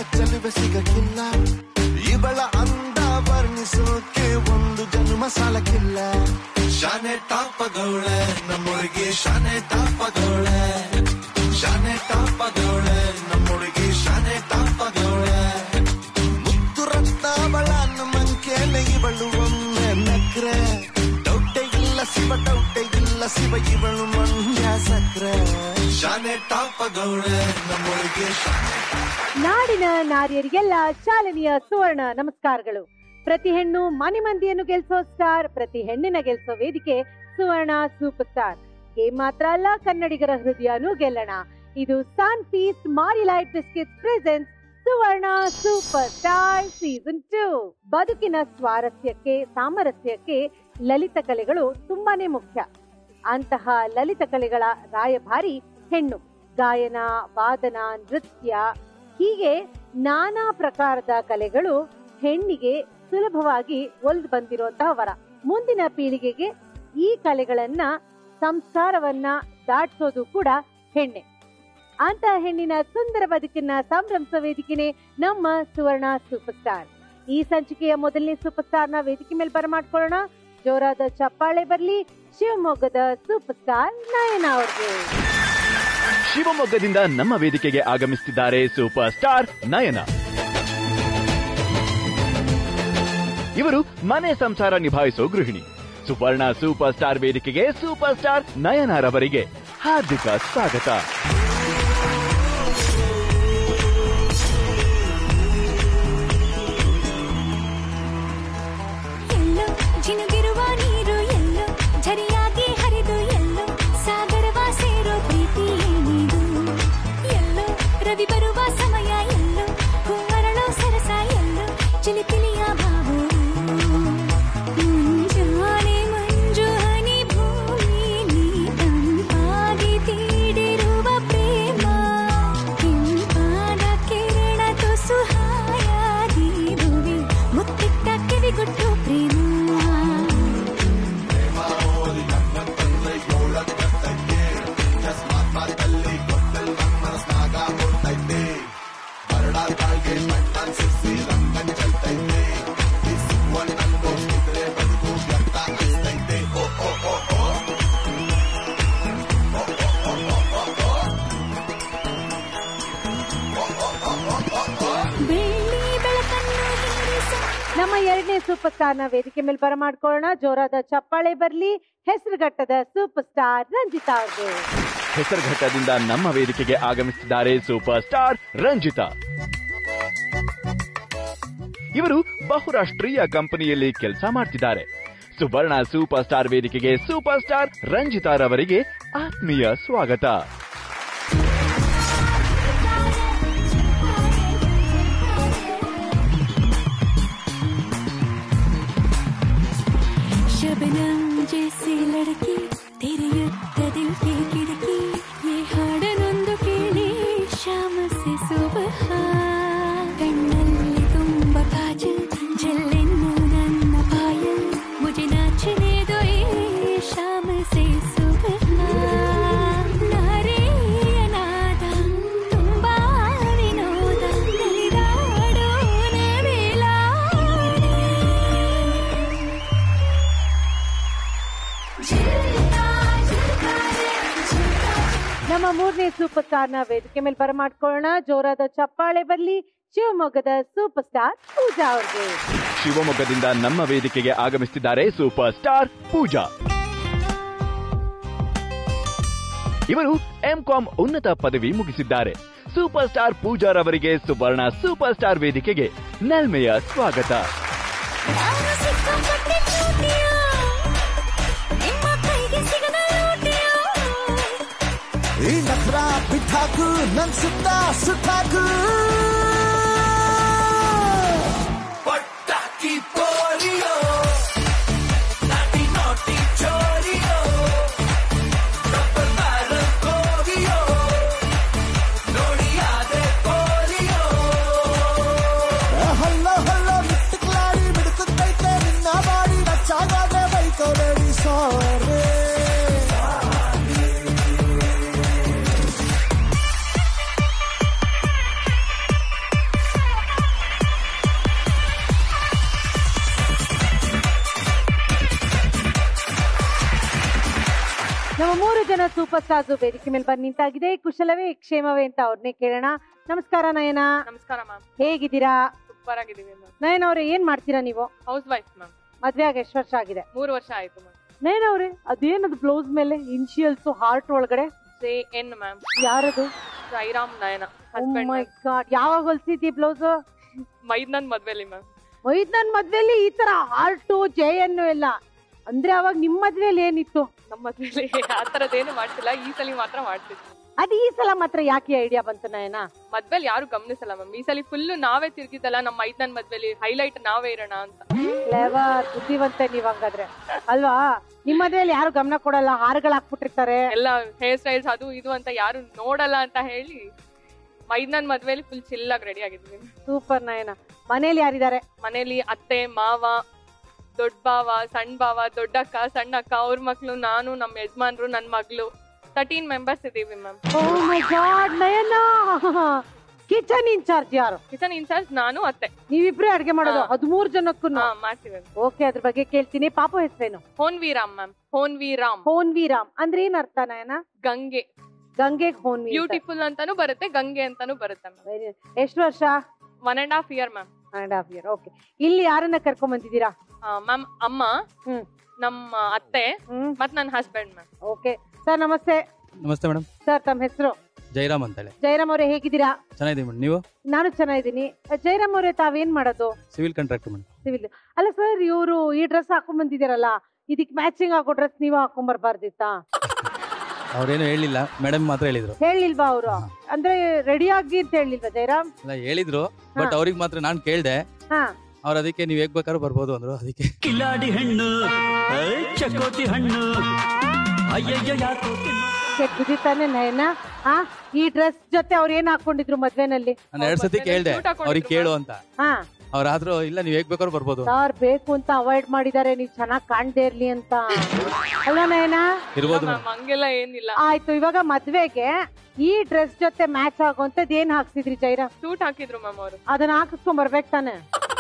ಚೆಲುವೆ ಸಿಗಕ್ಕಿಲ್ಲ ಇವಳ ಅಂದ ವರ್ಣಿಸೋಕೆ ಒಂದು ಜನ್ಮ ಸಾಲಕ್ಕಿಲ್ಲ ಶಾನೆ ಟಾಪದವಳೆ ನಮ್ಮೊಳಗೆ ಶಾನೆ ಟಾಪದವಳೆ ಶಾನೆ ಟಾಪದವಳೆ ನಮ್ಮೊಳಗೆ ಶಾನೆ ಟಾಪದವಳೆ ಮುತ್ತು ರತ್ನಾವಳ ನಮ್ಮಂಕೇನೆ ಇವಳು ಒಮ್ಮೆ ನಕ್ರೆ ಡೌಟೆ ಇಲ್ಲ ಶಿವ ಡೌಟೆ ಇಲ್ಲ ಶಿವ ಇವಳು ಮಂಡ್ಯ ಸಕ್ರೆ ಶಾನೆ ಟಾಪದವಳೆ ನಮ್ಮೊಳಗೆ ಶಾನೆ ನಾಡಿನ ನಾರಿಯರಿಗೆಲ್ಲ ಚಾಲನೆಯ ಸುವರ್ಣ ನಮಸ್ಕಾರಗಳು ಪ್ರತಿ ಹೆಣ್ಣು ಮನೆ ಮಂದಿಯನ್ನು ಗೆಲ್ಸೋ ಸ್ಟಾರ್ ಪ್ರತಿ ಹೆಣ್ಣಿನ ಗೆಲ್ಸೋ ವೇದಿಕೆ ಸುವರ್ಣ ಸೂಪರ್ ಸ್ಟಾರ್ ಗೇಮ್ ಮಾತ್ರ ಅಲ್ಲ ಕನ್ನಡಿಗರ ಹೃದಯನೂ ಗೆಲ್ಲೋಣ ಇದು Sunfeast Marie light biscuit present Suvarna super star season two ಬದುಕಿನ ಸ್ವಾರಸ್ಯಕ್ಕೆ ಸಾಮರಸ್ಯಕ್ಕೆ ಲಲಿತ ಕಲೆಗಳು ತುಂಬಾನೇ ಮುಖ್ಯ ಅಂತಹ ಲಲಿತ ಕಲೆಗಳ ರಾಯಭಾರಿ ಹೆಣ್ಣು ಗಾಯನ ವಾದನ ನೃತ್ಯ ಹೀಗೆ ನಾನಾ ಪ್ರಕಾರದ ಕಲೆಗಳು ಹೆಣ್ಣಿಗೆ ಸುಲಭವಾಗಿ ಒಲ್ದು ಬಂದಿರುವಂತಹ ವರ ಮುಂದಿನ ಪೀಳಿಗೆಗೆ ಈ ಕಲೆಗಳನ್ನ ಸಂಸ್ಕಾರವನ್ನ ದಾಟಿಸೋದು ಕೂಡ ಹೆಣ್ಣೆ ಅಂತ ಹೆಣ್ಣಿನ ಸುಂದರ ಬದುಕನ್ನ ಸಂಭ್ರಮಿಸುವ ವೇದಿಕೆನೆ ನಮ್ಮ ಸುವರ್ಣ ಸೂಪರ್ ಸ್ಟಾರ್ ಈ ಸಂಚಿಕೆಯ ಮೊದಲನೇ ಸೂಪರ್ ಸ್ಟಾರ್ ನ ವೇದಿಕೆ ಮೇಲೆ ಬರಮಾಡ್ಕೊಳ್ಳೋಣ ಜೋರಾದ ಚಪ್ಪಾಳೆ ಬರ್ಲಿ ಶಿವಮೊಗ್ಗದ ಸೂಪರ್ ಸ್ಟಾರ್ ನಯನ ಅವ್ರಿಗೆ ಶಿವಮೊಗ್ಗದಿಂದ ನಮ್ಮ ವೇದಿಕೆಗೆ ಆಗಮಿಸುತ್ತಿದ್ದಾರೆ ಸೂಪರ್ ಸ್ಟಾರ್ ನಯನ ಇವರು ಮನೆ ಸಂಸಾರ ನಿಭಾಯಿಸೋ ಗೃಹಿಣಿ ಸುವರ್ಣ ಸೂಪರ್ ಸ್ಟಾರ್ ವೇದಿಕೆಗೆ ಸೂಪರ್ ಸ್ಟಾರ್ ನಯನರವರಿಗೆ ಹಾರ್ದಿಕ ಸ್ವಾಗತ ಎಲ್ಲೋ ಜಿನುಗಿರುವ ನೀರು ಎಲ್ಲೋ ಝರಿಯಾಗಿ ಹರಿದು ಎಲ್ಲೋ ಸಾಗರವ ಸೇರೋ ಪ್ರೀತಿ ಏನಿದು ಎಲ್ಲೋ ರವಿ ಬರುವ ಸಮಯ ಎಲ್ಲೋ ಹೂವರಳೋ ಸರಸ ಎಲ್ಲೋ ಚಿಲಿಪಿಲಿಯ ಭಾವ ಮುಂಜಾನೆ ಮಂಜು ಹನಿ ಭೂಮಿ ನೀ ತಂಪಾಗಿ ತೀಡಿರುವ ಪ್ರೇಮ ಕೆಂಪಾದ ಕಿರಣ ತುಸು ಹಾಯಾಗಿರುವೆ ಮುತ್ತಿಟ್ಟ ಕಿವಿಗುಟ್ಟು ಪ್ರೇಮ ಬೆಳ್ಳಿ ಬೆಳಕನ್ನು ಹೀರಿಸ ನಮ್ಮ ಎರಡನೇ ಸೂಪರ್ ಸ್ಟಾರ್ ನ ವೇದಿಕೆ ಮೇಲೆ ಬರಮಾಡ್ಕೊಳ್ಳೋಣ ಜೋರಾದ ಚಪ್ಪಾಳೆ ಬರ್ಲಿ ಹೆಸರುಘಟ್ಟದ ಸೂಪರ್ ಸ್ಟಾರ್ ರಂಜಿತಾ ಅವ್ರಿಗೆ ಹೆಸರುಘಟ್ಟದಿಂದ ನಮ್ಮ ವೇದಿಕೆಗೆ ಆಗಮಿಸುತ್ತಿದ್ದಾರೆ ಸೂಪರ್ ಸ್ಟಾರ್ ರಂಜಿತಾ ಇವರು ಬಹುರಾಷ್ಟ್ರೀಯ ಕಂಪನಿಯಲ್ಲಿ ಕೆಲಸ ಮಾಡ್ತಿದ್ದಾರೆ ಸುವರ್ಣ ಸೂಪರ್ ಸ್ಟಾರ್ ವೇದಿಕೆಗೆ ಸೂಪರ್ ಸ್ಟಾರ್ ರಂಜಿತಾರವರಿಗೆ ಆತ್ಮೀಯ ಸ್ವಾಗತ शबनम जैसी लड़की तेरे युद्ध दिल की खिड़की ये ಹಾಡನೊಂದು ಕೇಳಿ ಶಾಮ से सुबह ಕಣ್ಣಲ್ಲಿ ತುಂಬ ಕಾಜಲ್ ಜಲ್ಲೆನ್ನು ನನ್ನ ಪಾಯಲ್ ಮುಜೆ ನಾಚನೆ ದೋ ये शाम से सुबह ನಾರಿಯ ನಾದ ತುಂಬಾ ವಿನೋದ ನಲಿದಾಡೋ ನವಿಲಾಡೆ ನಮ್ಮ ಮೂರನೇ ಸೂಪರ್ ಸ್ಟಾರ್ ನ ವೇದಿಕೆ ಮೇಲೆ ಬರಮಾಡ್ಕೊಳ್ಳೋಣ ಜೋರಾದ ಚಪ್ಪಾಳೆ ಬರ್ಲಿ ಶಿವಮೊಗ್ಗದ ಸೂಪರ್ ಸ್ಟಾರ್ ಪೂಜಾ ಅವ್ರಿಗೆ ಶಿವಮೊಗ್ಗದಿಂದ ನಮ್ಮ ವೇದಿಕೆಗೆ ಆಗಮಿಸುತ್ತಿದ್ದಾರೆ ಸೂಪರ್ ಸ್ಟಾರ್ ಪೂಜಾ ಇವರು ಎಂಕಾಂ ಉನ್ನತ ಪದವಿ ಮುಗಿಸಿದ್ದಾರೆ ಸೂಪರ್ ಸ್ಟಾರ್ ಪೂಜಾರವರಿಗೆ ಸುವರ್ಣ ಸೂಪರ್ ಸ್ಟಾರ್ ವೇದಿಕೆಗೆ ನಲ್ಮೆಯ ಸ್ವಾಗತ ನಾನು ಸಿಕ್ಕಾಪಟ್ಟೆ ಚೂಟಿಯ ನಿಮ್ಮ ಕೈಗೆ ಸಿಗದ ಲೂಟಿಯ ಈ ನಖರ ಬಿಟ್ಟಾಕು ನನ್ ಸುತ್ತ ಸುಟ್ಟಾಕು ಪಟ್ಟಾಕಿ ಪೋಲಿಯೋ ನಾಟಿ ನಾಟಿ ಚೋರಿಯೋ ರಬ್ಬರ್ ಬ್ಯಾರಲ್ ಕೋರಿಯೋ ನೋಡಿಯಾದೆ ಪೋಲಿಯೋ ಹಲ್ಲೋ ಹಲ್ಲೋ ಮಿಟ್ಟಕ್ಲಾಡಿ ಬಿಡುತ್ತೈತೆ ನಿನ್ನ ಬಾಡಿ ನಚ್ಚಾಗಾದ್ರೆ ಬೈಕೋಬೇಡಿ ಸಾರೇ ಜನ ಸೂಪರ್ ಸ್ಟಾರ್ಸ್ ವೇದಿಕೆ ಮೇಲೆ ಬಂದು ನಿಂತಾಗಿದೆ ಕುಶಲವೇ ಕ್ಷೇಮವೇ ಅಂತ ಅವ್ರನ್ನೇ ಕೇಳೋಣ ನಮಸ್ಕಾರ ನಯನ ನಮಸ್ಕಾರ ಮ್ಯಾಮ್ ಹೇಗಿದ್ದೀರಾ ಸೂಪರ್ ಆಗಿದ್ದೀವಿ ಮ್ಯಾಮ್ ನಯನ ಅವ್ರೆ ಏನ್ ಮಾಡ್ತೀರಾ ನೀವು ಹೌಸ್ ವೈಫ್ ಮ್ಯಾಮ್ ಮದ್ವೆ ಆಗ ಎಷ್ಟು ವರ್ಷ ಆಗಿದೆ ಮೂರು ವರ್ಷ ಆಯ್ತು ಮ್ಯಾಮ್ ನಯನ ಅವ್ರೆ ಅದೇನದು ಬ್ಲೌಸ್ ಮೇಲೆ ಇನ್ಶಿಯಲ್ಸ್ ಹಾರ್ಟ್ ಒಳಗಡೆ ಜೆ ಎನ್ ಮ್ಯಾಮ್ ಯಾರದು Sairam Nayana my husband god ಯಾವಾಗ ಹೊಲ್ಸಿದ್ದಿ ಬ್ಲೌಸ್ ಮೈದ್ನನ್ ಮದ್ವೆಲಿ ಮ್ಯಾಮ್ ಒಯ್ದ್ ನನ್ ಮದ್ವೆಲಿ ಈ ತರ ಹಾರ್ಟು ಜಯನ್ನು ಎಲ್ಲ ಅಂದ್ರೆ ಅವಾಗ ನಿಮ್ ಮದ್ವೆಲಿ ಏನಿತ್ತು ನಮ್ಮ ಮದ್ವೆಲಿ ಆ ಥರದ್ದೇನು ಮಾಡ್ತಿಲ್ಲ ಈ ಸಲ ಮಾತ್ರ ಮಾಡ್ತಿದ್ವಿ ಅದ್ ಈ ಸಲ ಮಾತ್ರ ಯಾಕೆ ಐಡಿಯಾ ಬಂತು ನಯನ ಮದ್ವೆಲಿ ಯಾರು ಗಮನಿಸಲ್ಲ ಮ್ಯಾಮ್ ಈ ಸಲ ಫುಲ್ಲು ನಾವೇ ತಿರ್ಗಿದ್ದಲ್ಲ ನಮ್ಮ ಮೈದ್ನನ್ ಮದ್ವೆಲಿ ಹೈಲೈಟ್ ನಾವೇ ಇರೋಣ ಅಂತ ಕ್ಲೇವರ್ ಬುದ್ಧಿವಂತ ನೀವ್ ಹಂಗಾದ್ರೆ ಅಲ್ವಾ ನಿಮ್ ಮದ್ವೆಲಿ ಯಾರು ಗಮನ ಕೊಡಲ್ಲ ಹಾರಗಳು ಹಾಕ್ಬಿಟ್ಟಿರ್ತಾರೆ ಎಲ್ಲ ಹೇರ್ ಸ್ಟೈಲ್ಸ್ ಅದು ಇದು ಅಂತ ಯಾರು ನೋಡಲ್ಲ ಅಂತ ಹೇಳಿ ಮೈದ್ನನ್ ಮದ್ವೆಲಿ ಫುಲ್ ಚಿಲ್ಲಾಗಿ ರೆಡಿ ಆಗಿದ್ವಿ ಸೂಪರ್ ನಯನ ಮನೇಲಿ ಯಾರಿದ್ದಾರೆ ಮನೇಲಿ ಅತ್ತೆ ಮಾವ ದೊಡ್ಡ ಬಾವ ಸಣ್ಣ ಬಾವ ದೊಡ್ಡಕ್ಕ ಸಣ್ಣ ಅಕ್ಕ ಅವ್ರ ಮಕ್ಳು ನಾನು ನಮ್ಮ ಯಜಮಾನ್ರು ನನ್ನ ಮಗಳು ತರ್ಟೀನ್ ಮೆಂಬರ್ಸ್ ಇದೀವಿ ma'am oh my god Nayana kitchen in charge ಯಾರು ಕಿಚನ್ ಇನ್ಚಾರ್ಜ್ ನಾನು ಅತ್ತೆ ನೀವಿಬ್ರೇ ಅಡ್ಗೆ ಮಾಡೋದು ಹಾ. ಹದಿಮೂರ್ ಜನಕ್ಕೂ ಹಾ ಮಾಡ್ತೀವಿ ಓಕೆ ಅದ್ರ ಬಗ್ಗೆ ಕೇಳ್ತೀನಿ ಪಾಪ ಹೆಸರೇನು ಹೋನ್ವಿ ರಾಮ್ ಮ್ಯಾಮ್ ಹೋನ್ವಿ ರಾಮ್ ಹೋನ್ವಿ ರಾಮ್ ಅಂದ್ರೆ ಏನ್ ಅರ್ಥ ನಯನ ಗಂಗೆ ಗಂಗೆಗ್ ಹೋನ್ವಿ ಬ್ಯೂಟಿಫುಲ್ ಅಂತಾನು ಬರುತ್ತೆ ಗಂಗೆ ಅಂತಾನು ಬರುತ್ತೆ ಮ್ಯಾಮ್ ಎಷ್ಟು ವರ್ಷ one and half year ma'am and half year okay ಇಲ್ಲಿ ಯಾರನ್ನ ಕರ್ಕೊಂಡ್ ಬಂದಿದ್ದೀರಾ ಮ್ಯಾಮ್ ಅಮ್ಮ ಹ್ಮ್. ನಮ್ಮ ಅತ್ತೆ ಹ್ಮ್ ಮತ್ ನನ್ನ ಹಸ್ಬೆಂಡ್ ಮ್ಯಾಮ್ ಓಕೆ ಸರ್ ನಮಸ್ತೆ ನಮಸ್ತೆ ಮೇಡಮ್ ಸರ್ ತಮ್ಮ ಹೆಸರು ಜೈರಾಮ್ ಅಂತೇಳಿ ಜಯರಾಮ್ ಅವರೇ ಹೇಗಿದ್ದೀರಾ ಚೆನ್ನಾಗಿದ್ದೀವಿ ಮೇಡಮ್ ನೀವು ನಾನು ಚೆನ್ನಾಗಿದ್ದೀನಿ ಜಯರಾಮ್ ಅವರೇ ತಾವೇನ್ ಮಾಡೋದು ಸಿವಿಲ್ ಕಾಂಟ್ರಾಕ್ಟರ್ ಮೇಡಮ್ ಸಿವಿಲ್ ಅಲ್ಲ ಸರ್ ಇವರು ಈ ಡ್ರೆಸ್ ಹಾಕೊಂಡ್ ಬಂದಿದ್ದೀರಲ್ಲ ಇದಕ್ ಮ್ಯಾಚಿಂಗ್ ಆಗೋ ಡ್ರೆಸ್ ನೀವು ಹಾಕೊಂಡ್ ಬರ್ಬಾರ್ದಿತ್ತಾ ಅವ್ರೇನು ಹೇಳಿಲ್ಲ ಮೇಡಮ್ ಮಾತ್ರ ಹೇಳಿದ್ರು ಹೇಳಿಲ್ವಾ ಅವರು ಅಂದ್ರೆ ರೆಡಿ ಆಗಿ ಅಂತ ಹೇಳಿಲ್ವಾ ಜಯರಾಮ್ ಅಲ್ಲ ಹೇಳಿದ್ರು ಬಟ್ ಅವ್ರಿಗೆ ಮಾತ್ರ ನಾನು ಕೇಳ್ದೆ ಹಾ ಅವ್ರು ಅದಕ್ಕೆ ನೀವು ಹೇಗ್ ಬೇಕಾದ್ರೂ ಬರ್ಬೋದು ಅಂದ್ರು ಅದಕ್ಕೆ ಕಿಲಾಡಿ ಹೆಣ್ಣು ಐ, ಚಕೋತಿ ಹಣ್ಣು ಅಯ್ಯಯ್ಯೋ ಯಾಕೋ ತಿನ್ನು ಕೆಟ್ಟ ಬುದ್ಧಿತಾನೆ ನಯನ ಹಾ ಈ ಡ್ರೆಸ್ ಜೊತೆ ಅವ್ರು ಏನ್ ಹಾಕೊಂಡಿದ್ರು ಮದ್ವೆನಲ್ಲಿ ನಾನು ಎರಡ್ ಸತಿ ಮತ್ತೆ ಕೇಳ್ದೆ suit ಹಾಕೊಂಡಿದ್ರು ಅವ್ರಿಗೆ ಕೇಳು ಅಂತ ಹಾ ಅವ್ರಾದ್ರೂ ಇಲ್ಲ ನೀವು ಹೇಗ್ ಬೇಕಾದ್ರೂ ಬರ್ಬೋದು ಸರ್ ಬೇಕು ಅಂತ ಅವಾಯ್ಡ್ ಮಾಡಿದ್ದಾರೆ ನೀವ್ ಚೆನ್ನಾಗ್ ಕಾಣ್ದೇ ಇರ್ಲಿ ಅಂತ ಅಲ್ವಾ ನಯನ ಇರ್ಬೋದು ಮ್ಯಾಮ್ ಹಂಗೆಲ್ಲ ಏನಿಲ್ಲ ಆಯ್ತು ಇವಾಗ ಮದ್ವೆಗೆ ಈ ಡ್ರೆಸ್ ಜೊತೆ ಮ್ಯಾಚ್ ಆಗುವಂತದ್ ಏನ್ ಹಾಕ್ಸಿದ್ರಿ ಜೈರಾಮ್ ಸೂಟ್ ಹಾಕಿದ್ರು ಮ್ಯಾಮ್ ಅವರು ಅದನ್ನ ಹಾಕಿಸ್ಕೊಂಡ್ ಬರ್ಬೇಕು ತಾನೆ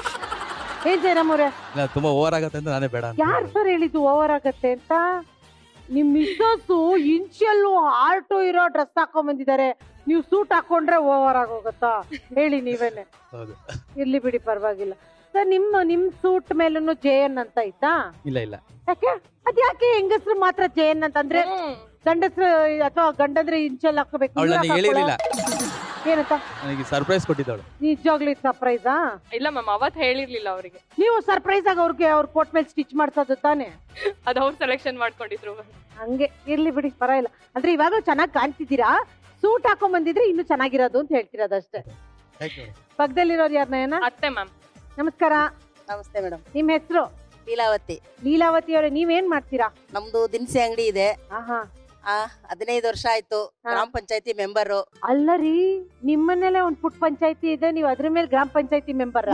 ಏನ್ ಜೈರಾಮ್ ಅವ್ರೆ ಇಲ್ಲ ತುಂಬಾ ಓವರ್ ಆಗತ್ತೆ ಅಂತ ನಾನೇ ಬೇಡ ಅಂತ ಯಾರ್ ಸರ್ ಹೇಳಿದ್ದು ಓವರ್ ಆಗತ್ತೆ ಅಂತ ನಿಮ್ ಮಿಸ್ಸಸ್ ಇನ್ಶಿಯಲ್ಲು ಹಾರ್ಟು ಇರೋ ಡ್ರೆಸ್ ಹಾಕೊಂಡ್ ಬಂದಿದ್ದಾರೆ ನೀವು ಸೂಟ್ ಹಾಕೊಂಡ್ರೆ ಓವರ್ ಆಗೋಗತ್ತಾ ಹೇಳಿ ನೀವೇನೆ ಹೌದು ಇರ್ಲಿ ಬಿಡಿ ಪರವಾಗಿಲ್ಲ ಸರ್ ನಿಮ್ಮ ನಿಮ್ ಸೂಟ್ ಮೇಲೂ ಜೆ ಎನ್ ಅಂತ ಐತಾ ಇಲ್ಲ ಇಲ್ಲ ಯಾಕೆ ಅದ್ಯಾಕೆ ಹೆಂಗಸ್ರು ಮಾತ್ರ ಜೆ ಎನ್ ಅಂತ ಅಂದ್ರೆ ಗಂಡಸ್ರು ಅಥವಾ ಗಂಡಂದ್ರೆ ಇನ್ಶಿಯಲ್ ಹಾಕೋಬೇಕು ಅವಳು ನೀವ್ ನನಗೆ ಯಾಕ್ ಹೇಳಿರ್ಲಿಲ್ಲ ಹಾಕೊಳಲ್ಲ? ಏನಂತ ನನಗೆ ಸರ್ಪ್ರೈಸ್ ಕೊಟ್ಟಿದ್ದವಳು ನಿಜವಾಗ್ಲಿ ಸರ್ಪ್ರೈಸಾ ಇಲ್ಲ ಮ್ಯಾಮ್ ಅವತ್ ಹೇಳಿರ್ಲಿಲ್ಲ ಅವರಿಗೆ ನೀವು ಸರ್ಪ್ರೈಸ್ ಆಗಿ ಅವ್ರಿಗೆ ಅವ್ರ ಕೋಟ್ ಮೇಲೆ ಸ್ಟಿಚ್ ಮಾಡ್ಸೋದು ತಾನೆ ಅದ್ ಅವ್ರು ಸೆಲೆಕ್ಷನ್ ಮಾಡ್ಕೊಂಡಿದ್ರು ma'am. ಹಂಗೆ ಇರ್ಲಿ ಬಿಡಿ ಪರವಾಗಿಲ್ಲ ಅಂದ್ರೆ ಇವಾಗ ಚೆನ್ನಾಗಿ ಕಾಣ್ತಿದ್ದೀರಾ ಸೂಟ್ ಹಾಕೊಂಡ್ ಬಂದಿದ್ರೆ ಇನ್ನು ಚೆನ್ನಾಗಿರೋದು ಅಂತ ಹೇಳ್ತಿರೋದಷ್ಟೇ ಥ್ಯಾಂಕ್ ಯು ಪಕ್ಕದಲ್ಲಿರೋರು ಯಾರ ನಯನ ಅತ್ತೆ ಮ್ಯಾಮ್ ನಮಸ್ಕಾರ ನಮಸ್ತೆ ಮೇಡಮ್ ನಿಮ್ ಹೆಸರು ಲೀಲಾವತಿ ಲೀಲಾವತಿ ಅವರೇ ನೀವೇನ್ ಮಾಡ್ತೀರಾ ನಮ್ದು ದಿನಸಿ ಅಂಗಡಿ ಇದೆ ಆಹಾ ಆ ಹದಿನೈದು ವರ್ಷ ಆಯ್ತು ಹಾ. ಗ್ರಾಮ ಪಂಚಾಯತಿ ಮೆಂಬರು ಅಲ್ಲ ರೀ ನಿಮ್ಮನೇಲೆ ಒಂದ್ ಪುಟ್ ಪಂಚಾಯತಿ ಇದೆ ನೀವು ಅದ್ರ ಮೇಲೆ ಗ್ರಾಮ ಪಂಚಾಯತಿ ಮೆಂಬರ್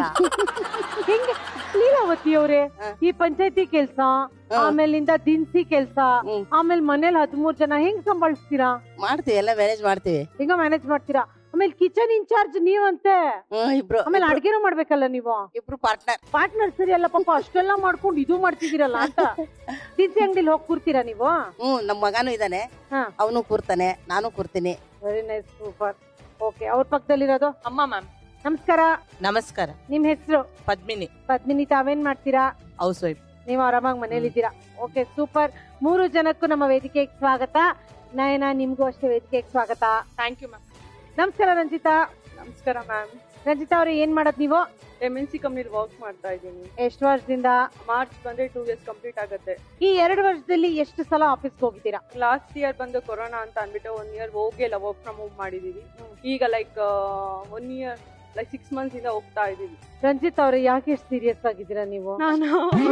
ಹೆಂಗೆ ಲೀಲಾವತಿ ಅವರೇ ಹಾ. ಈ ಪಂಚಾಯತಿ ಕೆಲ್ಸ ಹಾ. ಆಮೇಲಿಂದ ದಿನಸಿ ಕೆಲ್ಸ ಹ್ಮ್. ಆಮೇಲೆ ಮನೇಲಿ ಹದಿಮೂರ್ ಜನ ಹೆಂಗ್ ಸಂಭಾಳಿಸ್ತೀರಾ ಮಾಡ್ತೀವಿ ಎಲ್ಲ ಮ್ಯಾನೇಜ್ ಮಾಡ್ತೀವಿ ಹೆಂಗ ಮ್ಯಾನೇಜ್ ಮಾಡ್ತೀರಾ ಆಮೇಲೆ ಕಿಚನ್ ಇನ್ಚಾರ್ಜ್ ನೀವಂತೆ ಹ್ಮ್ ಇಬ್ರು ಆಮೇಲೆ ಇಬ್ರು- ಅಡ್ಗೆನೂ ಮಾಡ್ಬೇಕಲ್ಲ ನೀವು ಇಬ್ರು ಪಾರ್ಟ್ನರ್ ಪಾರ್ಟ್ನರ್ ಸರಿ ಅಲ್ಲ ಪಾಪ ಅಷ್ಟೆಲ್ಲ ಮಾಡ್ಕೊಂಡು ಇದು ಮಾಡ್ತಿದ್ದೀರಲ್ಲ ಅಂತ ದಿನಸಿ ಅಂಗಡಿಲಿ ಹೋಗಿ ಕೂರ್ತೀರಾ ನೀವು ಹ್ಮ್ ನಮ್ ಮಗನೂ ಇದಾನೆ ಹಾ. ಅವನು ಕೂರ್ತಾನೆ ನಾನು ಕೂರ್ತೀನಿ ವೆರಿ ನೈಸ್ ಸೂಪರ್ ಓಕೆ ಅವ್ರ ಪಕ್ಕದಲ್ಲಿರೋದು ಅಮ್ಮ ಮ್ಯಾಮ್ ನಮಸ್ಕಾರ ನಮಸ್ಕಾರ ನಿಮ್ ಹೆಸರು ಪದ್ಮಿನಿ ಪದ್ಮಿನಿ ತಾವೇನ್ ಮಾಡ್ತೀರಾ ಹೌಸ್ ವೈಫ್ ನೀವು ಆರಾಮಾಗಿ ಮನೇಲಿದ್ದೀರಾ ಓಕೆ ಸೂಪರ್ ಮೂರು ಜನಕ್ಕೂ ನಮ್ಮ ವೇದಿಕೆಗೆ ಸ್ವಾಗತ ನಯನ ನಿಮ್ಗೂ ಅಷ್ಟೇ ವೇದಿಕೆಗೆ ಸ್ವಾಗತ ಥ್ಯಾಂಕ್ ಯು ಮ್ಯಾಮ್ ನಮಸ್ಕಾರ ರಂಜಿತಾ ನಮಸ್ಕಾರ ಮ್ಯಾಮ್ ರಂಜಿತಾ ಅವ್ರೆ ಏನ್ ಮಾಡೋದ್ ನೀವು ಎಮ್ ಎನ್ ಸಿ ಕಂಪ್ನಿಲಿ ವರ್ಕ್ ಮಾಡ್ತಾ ಇದ್ದೀನಿ ಎಷ್ಟು ವರ್ಷದಿಂದ ಮಾರ್ಚ್ ಬಂದ್ರೆ ಟೂ ಇಯರ್ಸ್ ಕಂಪ್ಲೀಟ್ ಆಗುತ್ತೆ ಈ ಎರಡು ವರ್ಷದಲ್ಲಿ ಎಷ್ಟು ಸಲ ಆಫೀಸ್ಗೆ ಹೋಗಿದ್ದೀರಾ ಲಾಸ್ಟ್ ಇಯರ್ ಬಂದು ಕೊರೋನಾ ಅಂತ ಅಂದ್ಬಿಟ್ಟು ಒನ್ ಇಯರ್ ಹೋಗಿಲ್ಲ ವರ್ಕ್ ಫ್ರಮ್ ಹೋಮ್ ಮಾಡಿದೀವಿ ಈಗ like one year like six months ಇಂದ ಹೋಗ್ತಾ ಇದೀವಿ ರಂಜಿತ್ ಅವ್ರೆ ಯಾಕೆ ಎಷ್ಟು ಸೀರಿಯಸ್ ಆಗಿದ್ದೀರಾ ನೀವು ನಾನು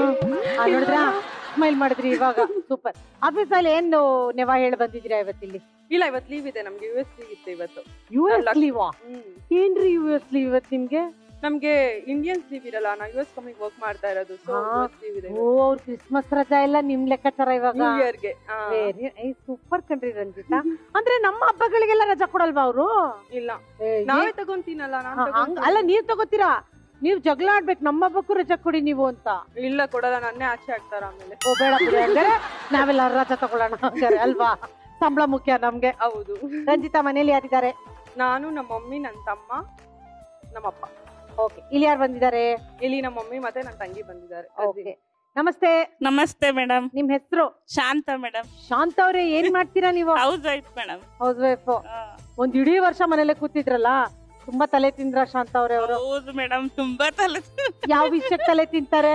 ಆ, ನೋಡಿದ್ರಾ ಸ್ಮೈಲ್ ಮಾಡಿದ್ರಿ ಇವಾಗ ಸೂಪರ್ ಆಫೀಸ್ ಅಲ್ಲಿ ಏನು ನೆವ ಹೇಳಿ ಬಂದಿದ್ದೀರಾ ಇವತ್ತಿಲ್ಲಿ ಇಲ್ಲ ಇವತ್ತು ಲೀವ್ ಇದೆ ನಮ್ಗೆ ಯು ಎಸ್ ಲೀವ್ ಇತ್ತು ಇವತ್ತು ಯು ಎಸ್ ಲಕ್- ಲೀವಾ ಹ್ಮ್ ಏನ್ರಿ ಯು ಎಸ್ ಲೀವ್ ಇವತ್ತು ನಿಮ್ಗೆ ನಮ್ಗೆ ಇಂಡಿಯನ್ಸ್ ಲೀವ್ ಇರಲ್ಲ ನಾವು ಯು ಎಸ್ ಕಂಪ್ನಿಗೆ ವರ್ಕ್ ಮಾಡ್ತಾ ಇರೋದು ಸೊ ಹಾ. ಯು ಎಸ್ ಲೀವ್ ಇದೆ ಓ ಅವ್ರ ಕ್ರಿಸ್ಮಸ್ ರಜಾ ಎಲ್ಲ ನಿಮ್ ಲೆಕ್ಕಾಚಾರ ಇವಾಗ ನ್ಯೂ ಇಯರ್ಗೆ ವೆರಿ ಸೂಪರ್ ಕಣ್ರಿ ರಂಜಿತಾ ಅಂದ್ರೆ ನಮ್ಮ ಹಬ್ಬಗಳಿಗೆಲ್ಲ ರಜಾ ಕೊಡಲ್ವಾ ಅವರು ಇಲ್ಲ ನಾವೇ ತಗೊಂತೀನಲ್ಲ ನಾನು ಅಲ್ಲ ನೀವ್ ತಗೋತೀರಾ ನೀವ್ ಜಗಳ ಆಡ್ಬೇಕು ನಮ್ಮ ಹಬ್ಬಕ್ಕೂ ರಜಾ ಕೊಡಿ ನೀವು ಅಂತ ಇಲ್ಲ ಕೊಡಲ್ಲ ನನ್ನೇ ಆಚೆ ಹಾಕ್ತಾರ ಆಮೇಲೆ ಓ ಬೇಡ ಬಿಡಿ ಹಂಗಾರೆ ನಾವೆಲ್ಲ ರಜಾ ತಗೊಳ್ಳೋಣ ಹಂಗಾರೆ ಅಲ್ವಾ ಸಂಬಳ ಮುಖ್ಯ ನಮ್ಗೆ ಹೌದು ರಂಜಿತಾ ಮನೇಲಿ ಯಾರಿದ್ದಾರೆ ನಾನು ನಮ್ಮ ಮಮ್ಮಿ ನನ್ನ ತಮ್ಮ ನಮ್ಮಪ್ಪ ಓಕೆ ಇಲ್ಲಿ ಯಾರು ಬಂದಿದ್ದಾರೆ ಇಲ್ಲಿ ನಮ್ಮ ಮಮ್ಮಿ ಮತ್ತೆ ನನ್ನ ತಂಗಿ ಬಂದಿದ್ದಾರೆ ಓಕೆ ನಮಸ್ತೆ ನಮಸ್ತೆ ಮೇಡಮ್ ನಿಮ್ ಹೆಸರು ಶಾಂತ ಮೇಡಮ್ ಶಾಂತ ಅವ್ರೆ ಏನ್ ಮಾಡ್ತೀರಾ ನೀವು housewife madam housewife ಒಂದ್ ಇಡೀ ವರ್ಷ ಮನೇಲೆ ಕೂತಿದ್ರಲ್ಲ ತುಂಬಾ ತಲೆ ತಿಂದ್ರ ಶಾಂತ ಅವ್ರೆ ಅವರು ಹೌದು ಮೇಡಮ್ ತುಂಬಾ ತಲೆ ಯಾವ ವಿಷಯಕ್ಕೆ ತಲೆ ತಿಂತಾರೆ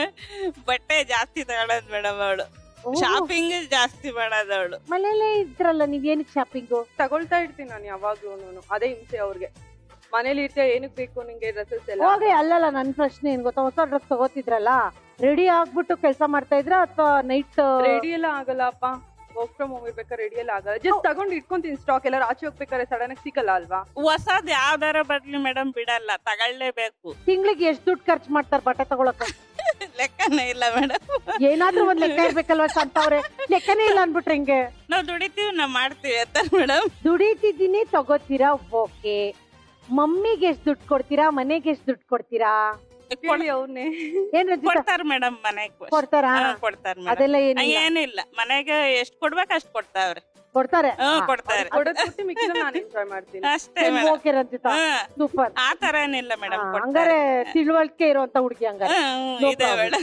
ಬಟ್ಟೆ ಜಾಸ್ತಿ ತಗೊಳೋದು ಮೇಡಮ್ ಅವಳು ಶಾಪಿಂಗ್ ಜಾಸ್ತಿ ಮಾಡೋದು ಅವಳು ಮನೇಲೆ ಇದ್ರಲ್ಲ ನೀವ್ ಏನಕ್ಕೆ ಶಾಪಿಂಗು ತಗೊಳ್ತಾ ಇರ್ತೀನಿ ನಾನು ಯಾವಾಗ್ಲೂ ಅದೇ ಹಿಂಸೆ ಅವ್ರಿಗೆ ಮನೇಲಿ ಇರ್ತೀಯ ಏನಕ್ ಬೇಕು ನಿಂಗೆ ಡ್ರೆಸ್ಸಸ್ ಎಲ್ಲ ಹೋಗ್ರಿ ಅಲ್ಲಲ್ಲ ನನ್ ಪ್ರಶ್ನೆ ಏನ್ ಗೊತ್ತಾ ಹೊಸ ಡ್ರೆಸ್ ತಗೋತಿದ್ರಲ್ಲ ರೆಡಿ ಆಗ್ಬಿಟ್ಟು ಕೆಲಸ ಮಾಡ್ತಾ ಇದ್ರ ಅಥವಾ ನೈಟ್ ರೆಡಿ ಎಲ್ಲ ಆಗಲ್ಲ ಅಪ್ಪ ವರ್ಕ್ ಫ್ರಮ್ ಹೋಮ್ ಇರ್ಬೇಕಾದ್ರೆ ರೆಡಿ ಎಲ್ಲ ಆಗಲ್ಲ ಜಸ್ಟ್ ತಗೊಂಡ್ ಇಟ್ಕೊಂತೀನಿ ಸ್ಟಾಕ್ ಎಲ್ಲಾರು ಆಚೆ ಹೋಗ್ಬೇಕಾದ್ರೆ ಸಡನ್ ಆಗಿ ಸಿಕ್ಕಲ್ಲ ಅಲ್ವಾ ಹೊಸದ್ ಯಾವ್ದಾರ ಬರ್ಲಿ ಮೇಡಮ್ ಬಿಡಲ್ಲ ತಗೊಳ್ಳೇಬೇಕು ತಿಂಗ್ಳಿಗೆ ಎಷ್ಟ್ ದುಡ್ಡು ಖರ್ಚು ಮಾಡ್ತಾರ ಬಟ್ಟೆ ತಗೊಳಕ ಲೆಕ್ಕನೇ ಇಲ್ಲ ಮೇಡಮ್ ಏನಾದ್ರೂ ಒಂದ್ ಲೆಕ್ಕ ಇರ್ಬೇಕಲ್ವಾ ಶಾಂತ ಅವ್ರೆ ಲೆಕ್ಕನೇ ಇಲ್ಲ ಅನ್ಬಿಟ್ರೆ ಹಿಂಗೆ ನಾವ್ ದುಡಿತೀವಿ ನಾವ್ ಮಾಡ್ತೀವಿ ಅಂತ ಮೇಡಮ್ ದುಡಿತಿದ್ದೀನಿ ತಗೋತೀರಾ ಓಕೆ ಮಮ್ಮಿಗೆ ಎಷ್ಟ್ ದುಡ್ಡು ಕೊಡ್ತೀರಾ ಮನೆಗೆ ಎಷ್ಟ್ ದುಡ್ಡು ಕೊಡ್ತೀರಾ ಕೇಳಿ ಅವ್ರನ್ನೇ ಏನ್ ರಂಜಿತಾ ಕೊಡ್ತಾರ ಮೇಡಮ್ ಮನೆಗೆ ಕೊಡ್ತಾರಾ ಕೊಡ್ತಾರ ಅದೆಲ್ಲ ಮೇಡಮ್ ಏನಿಲ್ಲ ಏನಿಲ್ಲ ಮನೆಗೆ ಎಷ್ಟ್ ಕೊಡ್ಬೇಕು ಅಷ್ಟ್ ಕೊಡ್ತಾವ್ರೆ ಕೊಡ್ತಾರೆ ಹ್ಮ್ ಕೊಡ್ತಾರೆ ಕೊಡೋದ್ ಬಿಟ್ಟು ಮಿಕ್ಕಿನ ನಾನು ಎಂಜಾಯ್ ಮಾಡ್ತೀನಿ ಅಷ್ಟೇ ಮೇಡಮ್ ಓಕೆ ರಂಜಿತಾ ಸೂಪರ್ ಆ ತರ ಏನಿಲ್ಲ ಮೇಡಮ್ ಹಂಗಾರೆ ತಿಳುವಳಿಕೆ ಇರುವಂತ ಹುಡುಗಿ ಹಂಗಾರೆ No ಇದೆ problem.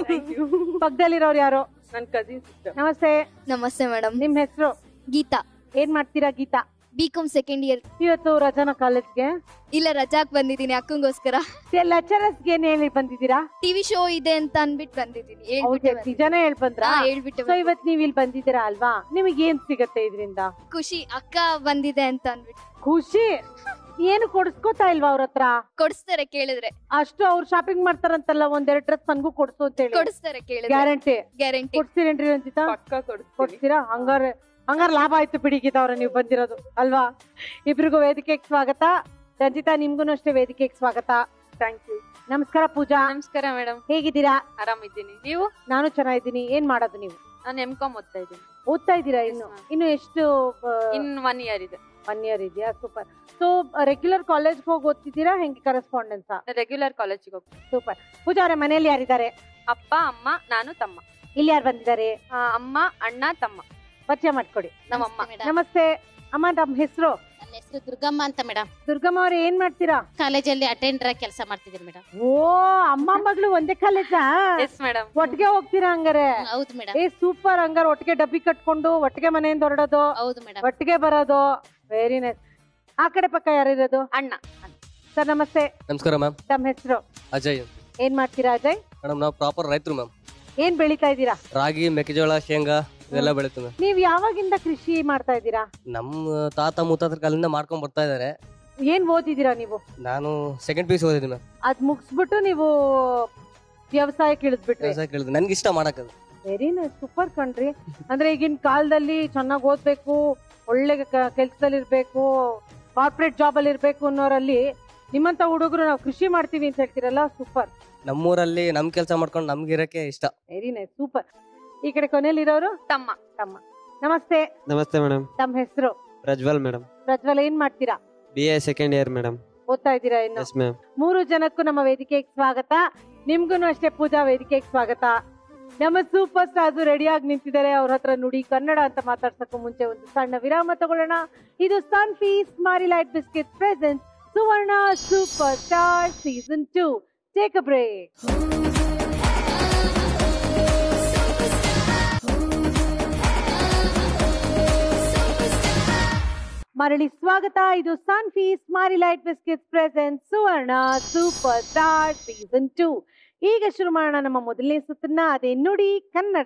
ಮೇಡಮ್ ಪಕ್ಕದಲ್ಲಿರೋರು ಯಾರು ನನ್ ಕಸಿನ್ ಸಿಸ್ಟರ್ ನಮಸ್ತೆ ನಮಸ್ತೆ ಮೇಡಮ್ ನಿಮ್ ಹೆಸರು ಗೀತಾ ಏನ್ ಮಾಡ್ತೀರಾ Geeta B Com second year ಇವತ್ತು ರಜಾನ ಕಾಲೇಜ್ಗೆ ಇಲ್ಲ ರಜಾಕ್ ಬಂದಿದ್ದೀನಿ ಅಕ್ಕಂಗೋಸ್ಕರ ಲೆಕ್ಚರರ್ಸ್ ಏನ್ ಹೇಳಿ ಬಂದಿದ್ದೀರಾ ಟಿವಿ ಶೋ ಇದೆ ಅಂತ ಅನ್ಬಿಟ್ಟು ಬಂದಿದ್ದೀನಿ ಹೌದು ಹೇಳ್ಬಿಟ್ಟೆ ನಿಜಾನೇ ಹೇಳ್ ಬಂದ್ರ ಹಾ, ಹೇಳ್ಬಿಟ್ಟೆ ಸೊ ಇವತ್ ನೀವ್ ಇಲ್ಲಿ ಬಂದಿದ್ದೀರಾ ಅಲ್ವಾ ನಿಮಗೆ ಏನ್ ಸಿಗತ್ತೆ ಇದರಿಂದ ಖುಷಿ ಅಕ್ಕ ಬಂದಿದೆ ಅಂತ ಅನ್ಬಿಟ್ಟು ಖುಷಿ ಏನು ಕೊಡ್ಸ್ಕೊತಾ ಇಲ್ವಾ ಅವ್ರ ಹತ್ರ ಕೊಡಿಸ್ತಾರೆ ಕೇಳಿದ್ರೆ ಅಷ್ಟು ಅವ್ರು ಶಾಪಿಂಗ್ ಮಾಡ್ತಾರಂತಲ್ಲ ಒಂದೆರಡು ಡ್ರೆಸ್ ನನ್ಗೂ ಕೊಡ್ಸು ಅಂತ ಹೇಳಿ ಕೊಡಿಸ್ತಾರೆ ಕೇಳಿದ್ರೆ ಗ್ಯಾರಂಟಿ ಗ್ಯಾರಂಟಿ ಕೊಡ್ತೀರೇನ್ರಿ ರಂಜಿತಾ ಪಕ್ಕ ಕೊಡಿಸ್ತೀನಿ ಕೊಡ್ತೀರಾ ಹಂಗಾರೆ ಹಂಗಾರೆ ಲಾಭ ಆಯ್ತು ಬಿಡಿ ಗೀತಾ ಅವ್ರ ನೀವು ಬಂದಿರೋದು ಅಲ್ವಾ ಇಬ್ರಿಗೂ ವೇದಿಕೆಗೆ ಸ್ವಾಗತ ರಂಜಿತಾ ನಿಮ್ಗೂ ಅಷ್ಟೇ ವೇದಿಕೆಗೆ ಸ್ವಾಗತ ಥ್ಯಾಂಕ್ ಯು ನಮಸ್ಕಾರ ಪೂಜಾ ನಮಸ್ಕಾರ ಮೇಡಮ್ ಹೇಗಿದ್ದೀರಾ ಆರಾಮಿದ್ದೀನಿ ನೀವು ನಾನು ಚೆನ್ನಾಗಿದ್ದೀನಿ ಏನ್ ಮಾಡೋದು ನೀವು ನಾನು ಎಂ ಕಾಮ್ ಓದ್ತಾ ಇದ್ದೀನಿ ಓದ್ತಾ ಇದ್ದೀರಾ ಇನ್ನು ಇನ್ನು ಎಷ್ಟು ಇನ್ ಒನ್ ಇಯರ್ ಇದೆ ಒನ್ ಇಯರ್ ಇದೆಯಾ ಸೂಪರ್ ಸೊ ರೆಗ್ಯುಲರ್ ಕಾಲೇಜ್ ಹೋಗಿ ಓದ್ತಿದ್ದೀರಾ ಹೆಂಗೆ ಕರೆಸ್ಪಾಂಡೆನ್ಸ್ ರೆಗ್ಯುಲರ್ ಕಾಲೇಜಿಗೆ ಹೋಗ್ತೀನಿ ಸೂಪರ್ ಪೂಜಾ ಅವರ ಮನೆಯಲ್ಲಿ ಯಾರಿದ್ದಾರೆ ಅಪ್ಪ ಅಮ್ಮ ನಾನು ತಮ್ಮ ಇಲ್ಲಿ ಯಾರು ಬಂದಿದ್ದಾರೆ ಆ, ಅಮ್ಮ ಅಣ್ಣ ತಮ್ಮ ಪರಿಚಯ ಮಾಡ್ಕೊಡಿ ನಮ್ಮಮ್ಮ ನಮಸ್ತೆ ಅಮ್ಮ ನಮ್ಮ ಹೆಸರು ನನ್ನ ಹೆಸರು ದುರ್ಗಮ್ಮ ಅಂತ ಮೇಡಮ್ ದುರ್ಗಮ್ಮ ಅವ್ರೆ ಏನ್ ಮಾಡ್ತೀರಾ ಕಾಲೇಜಲ್ಲಿ ಅಟೆಂಡರ್ ಕೆಲಸ ಮಾಡ್ತಿದ್ದೀನಿ ಮೇಡಮ್ ಓ ಅಮ್ಮ ಮಗಳು ಒಂದೇ ಕಾಲೇಜಾ ಎಸ್ ಮೇಡಮ್ ಒಟ್ಟಿಗೆ ಹೋಗ್ತೀರಾ ಹಂಗಾರೆ ಹೌದು ಮೇಡಮ್ ಏ ಸೂಪರ್ ಹಂಗಾರೆ ಒಟ್ಟಿಗೆ ಡಬ್ಬಿ ಕಟ್ಕೊಂಡು ಒಟ್ಟಿಗೆ ಮನೆಯಿಂದ ಹೊರಡೋದು ಹೌದು ಮೇಡಮ್ ಒಟ್ಟಿಗೆ ಬರೋದು ವೆರಿ ನೈಸ್ ಆ ಕಡೆ ಪಕ್ಕ ಯಾರಿರೋದು ಅಣ್ಣ ಸರ್ ನಮಸ್ತೆ ನಮಸ್ಕಾರ ಮ್ಯಾಮ್ ತಮ್ಮ ಹೆಸರು ಅಜಯ್ ಏನ್ ಮಾಡ್ತೀರಾ ಅಜಯ್ ಮೇಡಮ್ ನಾವು ಪ್ರಾಪರ್ ರೈತರು ಮ್ಯಾಮ್ ಏನ್ ಬೆಳಿತಾ ಇದ್ದೀರಾ ರಾಗಿ ಮೆಕ್ಕೆಜೋಳ ಶೇಂಗಾ ಇವೆಲ್ಲ ಬೆಳಿತೀವಿ ಮ್ಯಾಮ್ ನೀವ್ ಯಾವಾಗಿಂದ ಕೃಷಿ ಮಾಡ್ತಾ ಇದ್ದೀರಾ ನಮ್ಮ ತಾತ ಮುತ್ತಾತರ ಕಾಲದಿಂದ ಮಾಡ್ಕೊಂಡ್ ಬರ್ತಾ ಇದಾರೆ ಏನ್ ಓದಿದ್ದೀರಾ ನೀವು ನಾನು ಸೆಕೆಂಡ್ ಪಿ ಯು ಸಿ ಓದಿದ್ದೀನಿ ಮ್ಯಾಮ್ ಅದ್ ಮುಗಿಸ್ಬಿಟ್ಟು ನೀವು ವ್ಯವಸಾಯಕ್ಕೆ ಇಳಿದ್ಬಿಟ್ರಿ ವ್ಯವಸಾಯ ಕೇಳಿದ್ರೆ ನನ್ಗೆ ಇಷ್ಟ ಮಾಡಕ್ಕದು ವೆರಿ ನೈಸ್ ಸೂಪರ್ ಕಣ್ರಿ ಅಂದ್ರೆ ಈಗಿನ ಕಾಲದಲ್ಲಿ ಚೆನ್ನಾಗಿ ಓದ್ಬೇಕು ಒಳ್ಳೆ ಕೆಲ್ಸದಲ್ಲಿ ಇರ್ಬೇಕು ಕಾರ್ಪೊರೇಟ್ ಜಾಬ್ ಅಲ್ಲಿ ಇರ್ಬೇಕು ಅನ್ನೋರಲ್ಲಿ ನಿಮ್ಮಂತ ಹುಡುಗರು ನಾವು ಕೃಷಿ ಮಾಡ್ತೀವಿ ಅಂತ ಹೇಳ್ತೀರಲ್ಲ ಸೂಪರ್ ನಮ್ಮೂರಲ್ಲಿ ನಮ್ ಕೆಲಸ ಮಾಡ್ಕೊಂಡು ನಮ್ಗೆ ಇರಕ್ಕೆ ಇಷ್ಟ ವೆರಿ ನೈಸ್ ಸೂಪರ್ ಈ ಕಡೆ ಕೊನೆಯಲ್ಲಿರೋರು ತಮ್ಮ ತಮ್ಮ ನಮಸ್ತೆ ನಮಸ್ತೆ ಮೇಡಮ್ ತಮ್ಮ ಹೆಸರು ಪ್ರಜ್ವಲ್ ಮೇಡಮ್ ಪ್ರಜ್ವಲ್ ಏನ್ ಮಾಡ್ತೀರಾ B A second year madam ಓದ್ತಾ ಇದ್ದೀರಾ ಇನ್ನು ಎಸ್ ಮ್ಯಾಮ್ ಮೂರು ಜನಕ್ಕೂ ನಮ್ಮ ವೇದಿಕೆಗೆ ಸ್ವಾಗತ ನಿಮ್ಗೂ ಅಷ್ಟೇ ಪೂಜಾ ವೇದಿಕೆಗೆ ಸ್ವಾಗತ ನಮ್ಮ ಸೂಪರ್ ಸ್ಟಾರ್ಸ್ ರೆಡಿ ಆಗಿ ನಿಂತಿದ್ದಾರೆ ಅವ್ರ ಹತ್ರ ನುಡಿ ಕನ್ನಡ ಅಂತ ಮಾತಾಡ್ಸಕ್ಕೂ ಮುಂಚೆ ಒಂದು ಸಣ್ಣ ವಿರಾಮ ತಗೊಳ್ಳೋಣ ಇದು Sunfeast Marie light biscuit present Suvarna super star season two take a break ಮರಳಿ ಸ್ವಾಗತ ಇದು Sunfeast Marie light biscuits present Suvarna super star season two ಈಗ ಶುರು ಮಾಡೋಣ ನಮ್ಮ ಮೊದಲನೇ ಸುತ್ತನ್ನ ಅದೇ ನುಡಿ ಕನ್ನಡ